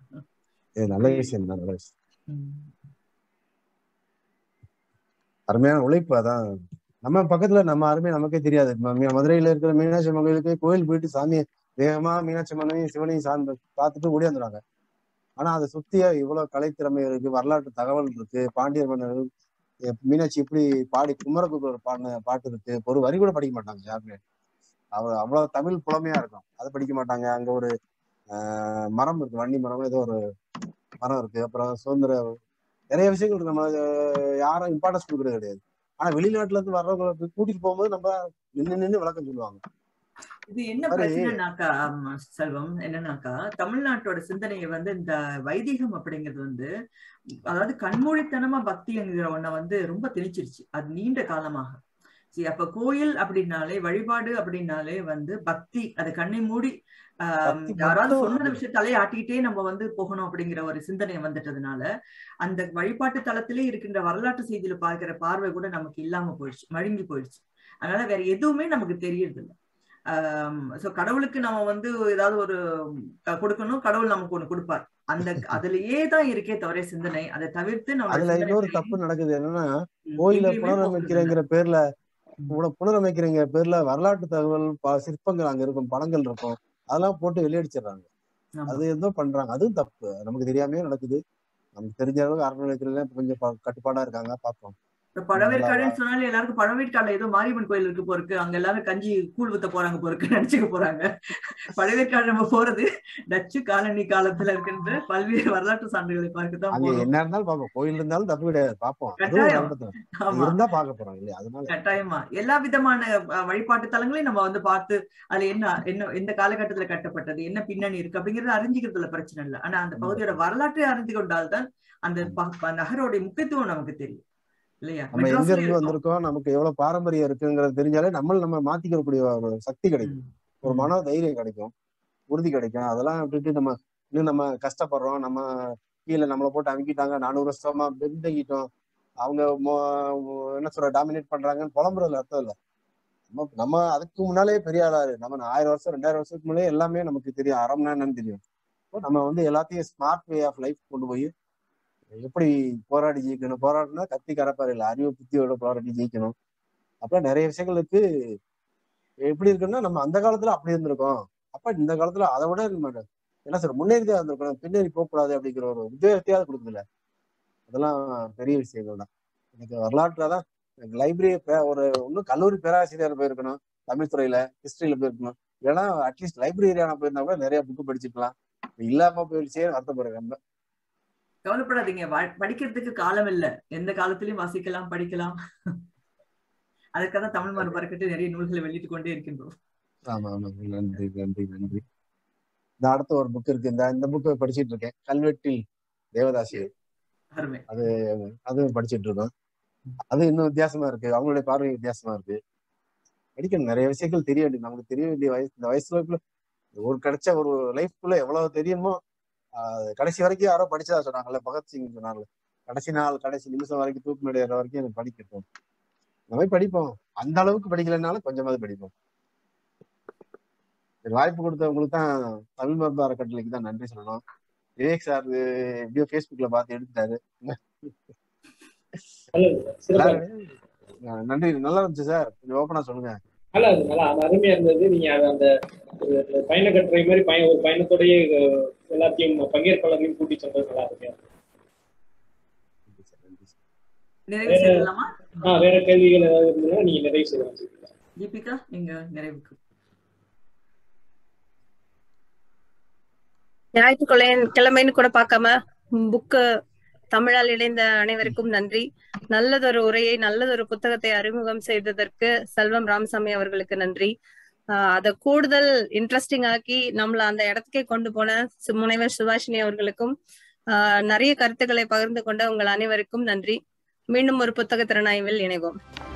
இது நல்ல விஷயம் தான் நல்ல விஷயம் உம் அருமையான உழைப்பு அதான் நம்ம பக்கத்துல நம்ம அருமை நமக்கே தெரியாது ம- ம- மதுரையில இருக்கிற மீனாட்சி அம்மன் கோயிலுக்கு கோயில் போயிட்டு சாமியை வேகமா மீனாட்சி அம்மனையும் சிவனையும் சார்ந்து பார்த்துட்டு ஓடியாந்துறாங்க ஆனா அதை சுத்தியா இவ்வளவு கலைத்திறமை இருக்கு வரலாற்று தகவல் இருக்கு பாண்டியர் மன்னர்கள் எ- மீனாட்சி எப்படி பாடி குமரகுருவர் பாடின பாட்டு இருக்கு ஒரு வரி கூட படிக்க மாட்டாங்க யாருமே அவர் அவ்வளவு தமிழ் புலமையா இருக்கும் அதை படிக்க மாட்டாங்க அங்க ஒரு ஆஹ், மரம் இருக்கு வன்னி மரம் ஏதோ ஒரு மரம் இருக்கு அப்புறம் சுதந்திர நிறைய விஷயங்கள் இருக்கு நம்ம அஹ், யாரும் இம்பார்ட்டன்ஸ் கொடுக்கறது கிடையாது ஆனா வெளிநாட்டுல இருந்து வர்றவங்களை போய் கூட்டிட்டு போகும்போது நம்ம நின்று நின்று விளக்கம் சொல்லுவாங்க இது என்ன மாதிரி- பிரச்சனைனாக்கா ஆமா, செல்வம் என்னன்னாக்கா தமிழ்நாட்டோட சிந்தனையை வந்து இந்த வைதிகம் அப்படிங்கிறது வந்து அதாவது கண்மூடித்தனமா பக்திங்கிற ஒண்ண வந்து ரொம்ப திணிச்சிருச்சு அது நீண்ட காலமாக சரி அப்ப கோயில் அப்படின்னாலே வழிபாடு அப்படின்னாலே வந்து பக்தி அது கண்ணை மூடி ஆஹ் பக்தி யாராவது மட்டும் சொன்னத விஷயம் தலையாட்டிக்கிட்டே நம்ம வந்து போகணும் அப்படிங்கிற ஒரு சிந்தனை வந்துட்டதுனால அந்த வழிபாட்டு தளத்திலே இருக்கின்ற வரலாற்று செய்தியில பார்க்கிற பார்வை கூட நமக்கு இல்லாம போயிடுச்சு மழுங்கி போயிடுச்சு அதனால வேற எதுவுமே நமக்கு தெரியறது இல்லை சோ கடவுளுக்கு நம்ம வந்து ஏதாவது ஒரு அஹ், கொடுக்கணும் கடவுள் நமக்கு ஒண்ணு கொடுப்பார் அந்த அதுலயே தான் இருக்கே தவிர சிந்தனை அதை தவிர்த்து நம்ம அதுல சிந்தனை இன்னொரு எங்கேயும் தப்பு நடக்குது என்னன்னா கோயில எங்கேயுமே போகிறது இல்லை. புனரமைக்கிறேங்கிற பேர்ல புன- புனரமைக்கிறேங்கிற பேர்ல வரலாற்று தகவல் ப- சிற்பங்கள் அங்க இருக்கும் படங்கள் இருக்கும் அதெல்லாம் போட்டு வெளியடிச்சிடுறாங்க ஆமா. அது ஏதோ பண்றாங்க அதுவும் தப்பு நமக்கு தெரியாமே நடக்குது நமக்கு தெரிஞ்ச அளவுக்கு அறநிலையத்துல கொஞ்சம் ப- கட்டுப்பாடா இருக்காங்க பார்ப்போம் இப்ப பழவேற்காடுன்னு சொன்னாலும் எல்லாருக்கும் பழவேற்காடுல ஏதோ மாரியம்மன் கோயில் இருக்கு போருக்கு அங்க எல்லாரும் கஞ்சி கூழ் ஊத்த போறாங்க போருக்கு நினைச்சுக்க போறாங்க பழவேற்காடு நம்ம போறது டச்சு காலனி காலத்துல இருக்கின்ற பல்வேறு வரலாற்று சான்றுகளை பார்க்கத்தான் அங்க போறோம் என்ன இருந்தாலும் பார்ப்போம் கோயில் இருந்தாலும் தப்பு கிடையாது பார்ப்போம் அதுவும் கட்டாயம். நடந்துட்டோம். ஆமா இருந்தா பார்க்க போறோம் இல்லையா அதனால கட்டாயமா எல்லா விதமான அஹ், வழிபாட்டு தலங்களையும் நம்ம வந்து பார்த்து அதுல என்ன என்ன எந்த காலகட்டத்துல கட்டப்பட்டது என்ன பின்னணி இருக்கு அப்படிங்கறது அறிஞ்சுக்கிறதுல பிரச்சனை இல்லை ஆனா அந்த பகுதியோட வரலாற்றை அறிந்து கொண்டால்தான் அந்த ப- ப- நகரோட முக்கியத்துவம் நமக்கு தெரியும் இல்லையா நம்ம எங்க மெட்ராஸ்ல இருந்து இருக்கோம். வந்திருக்கோம் நமக்கு எவ்வளவு பாரம்பரியம் இருக்குங்கிறது தெரிஞ்சாலே நம்ம நம்ம மாத்திக்கக்கூடிய ஒரு சக்தி கிடைக்கும் ம். ஒரு மன தைரியம் கிடைக்கும் உறுதி கிடைக்கும் அதெல்லாம் விட்டுட்டு நம்ம இன்னும் நம்ம கஷ்டப்படுறோம் நம்ம கீழே நம்மளை போட்டு அமுக்கிட்டாங்க நானூறு வருஷமா பின்தங்கிட்டோம் அவங்க மோ- என்ன சொல்ற டாமினேட் பண்றாங்கன்னு புலம்புறதுல அர்த்தம் இல்லை நம்ம நம்ம அதுக்கு முன்னாலே பெரிய ஆளாரு நம்ம ஆயிரம் வருஷம் ரெண்டாயிரம் வருஷத்துக்கு முன்னாலே எல்லாமே நமக்கு தெரியும் அறம்னா என்னன்னு தெரியும் இப்போ நம்ம வந்து எல்லாத்தையும் ஸ்மார்ட் வே ஆஃப் லைஃப் கொண்டு போய் எப்படி போராடி ஜெயிக்கணும் போராடினா கத்தி கரப்பாரு இல்லை அறிவு புத்தியோட போராடி ஜெயிக்கணும் அப்ப நிறைய விஷயங்களுக்கு எப்படி இருக்குன்னா நம்ம அந்த காலத்துல அப்படி இருந்திருக்கோம் அப்ப இந்த காலத்துல அதை விட நம்ம என்ன சொல்ற முன்னேறி தான் இருந்திருக்கணும் பின்னேறி போகக்கூடாது அப்படிங்கிற ஒரு உத்வேகத்தையாவது கொடுக்குதுல்ல அதெல்லாம் பெரிய விஷயங்கள் தான் எனக்கு வரலாற்றுல தான் லைப்ரரி ஒரு இன்னும் கல்லூரி பேராசிரியர் போயிருக்கணும் தமிழ் துறையில ஹிஸ்டரியில போயிருக்கணும் இல்லைன்னா அட்லீஸ்ட் லைப்ரரியான போயிருந்தா கூட நிறைய புக்கு படிச்சுக்கலாம் இல்லாம போயிடுச்சே வருத்தப்படுறேன் ரொம்ப கவலைப்படாதீங்க வா- படிக்கிறதுக்கு காலம் இல்ல எந்த காலத்திலயும் வாசிக்கலாம் படிக்கலாம் அதுக்காக தான் தமிழ் மரபறக்கட்டு நிறைய நூல்களை வெளியிட்டு கொண்டே இருக்கின்றோம் ஆமா ஆமா நன்றி நன்றி நன்றி இந்த அடுத்த ஒரு புக் இருக்கு இந்த இந்த புக்கை படிச்சிட்டு இருக்கேன் கல்வெட்டில் தேவதாசி அருமை அது அது படிச்சிட்டு இருக்கோம் அது இன்னும் வித்தியாசமா இருக்கு அவங்களுடைய பார்வை வித்தியாசமா இருக்கு படிக்கணும் நிறைய விஷயங்கள் தெரிய வேண்டியது நமக்கு தெரிய வேண்டிய வயசு இந்த வயசுல ஒரு கிடைச்ச ஒரு லைஃப்குள்ள எவ்வளவு தெரியுமோ ஆஹ் கடைசி வரைக்கும் யாரோ படிச்சதா சொன்னாங்கல்ல பகத்சிங் சொன்னாங்கல்ல கடைசி நாள் கடைசி நிமிஷம் வரைக்கும் தூக்கு மேடையிற வரைக்கும் எனக்கு படிக்கட்டும் இந்த மாதிரி படிப்போம் அந்த அளவுக்கு படிக்கலைன்னாலும் கொஞ்சமாவது படிப்போம் சரி, வாய்ப்பு கொடுத்தவங்களுக்கு தான் தமிழ் மரபு அறக்கட்டளைக்கு தான் நன்றி சொல்லணும் விவேக் சார் எப்படியோ ஃபேஸ்புக்ல பார்த்து எடுத்துட்டாரு சிறப்பா எல்லாரும் அஹ் நன்றி நல்லா இருந்துச்சு சார் கொஞ்சம் ஓப்பனா சொல்லுங்க நல்லா இருக்கு நல்லா அது அருமையா இருந்தது நீங்க அது அந்த ஒரு பயண கட்டுரை மாதிரி பயண ஒரு பயணத்தோடயே அஹ், எல்லாத்தையும் பங்கேற்பாளர்களையும் கூட்டி சொல்றது நல்லா இருக்கு நன்றி சார் நன்றி சார் நிறைவு வேற- செய்யலாமா ஆஹ் வேற கேள்விகள் ஏதாவது இருந்ததுன்னா நீங்க நிறைவு செய்யலாம் தீபிகா நீங்க நிறைவுக்கு ஞாயிற்றுக்கிழமை கிழமைன்னு கூட பார்க்காம புக்கு தமிழால் இணைந்த அனைவருக்கும் நன்றி நல்லதொரு உரையை நல்லதொரு புத்தகத்தை அறிமுகம் செய்ததற்கு செல்வம் ராமசாமி அவர்களுக்கு நன்றி ஆஹ் அதை கூடுதல் இன்ட்ரெஸ்டிங் ஆக்கி நம்மள அந்த இடத்துக்கே கொண்டு போன சு- முனைவர் சுபாஷினி அவர்களுக்கும் ஆஹ் நிறைய கருத்துக்களை பகிர்ந்து கொண்ட உங்கள் அனைவருக்கும் நன்றி மீண்டும் ஒரு புத்தக திறனாய்வில் இணைவோம்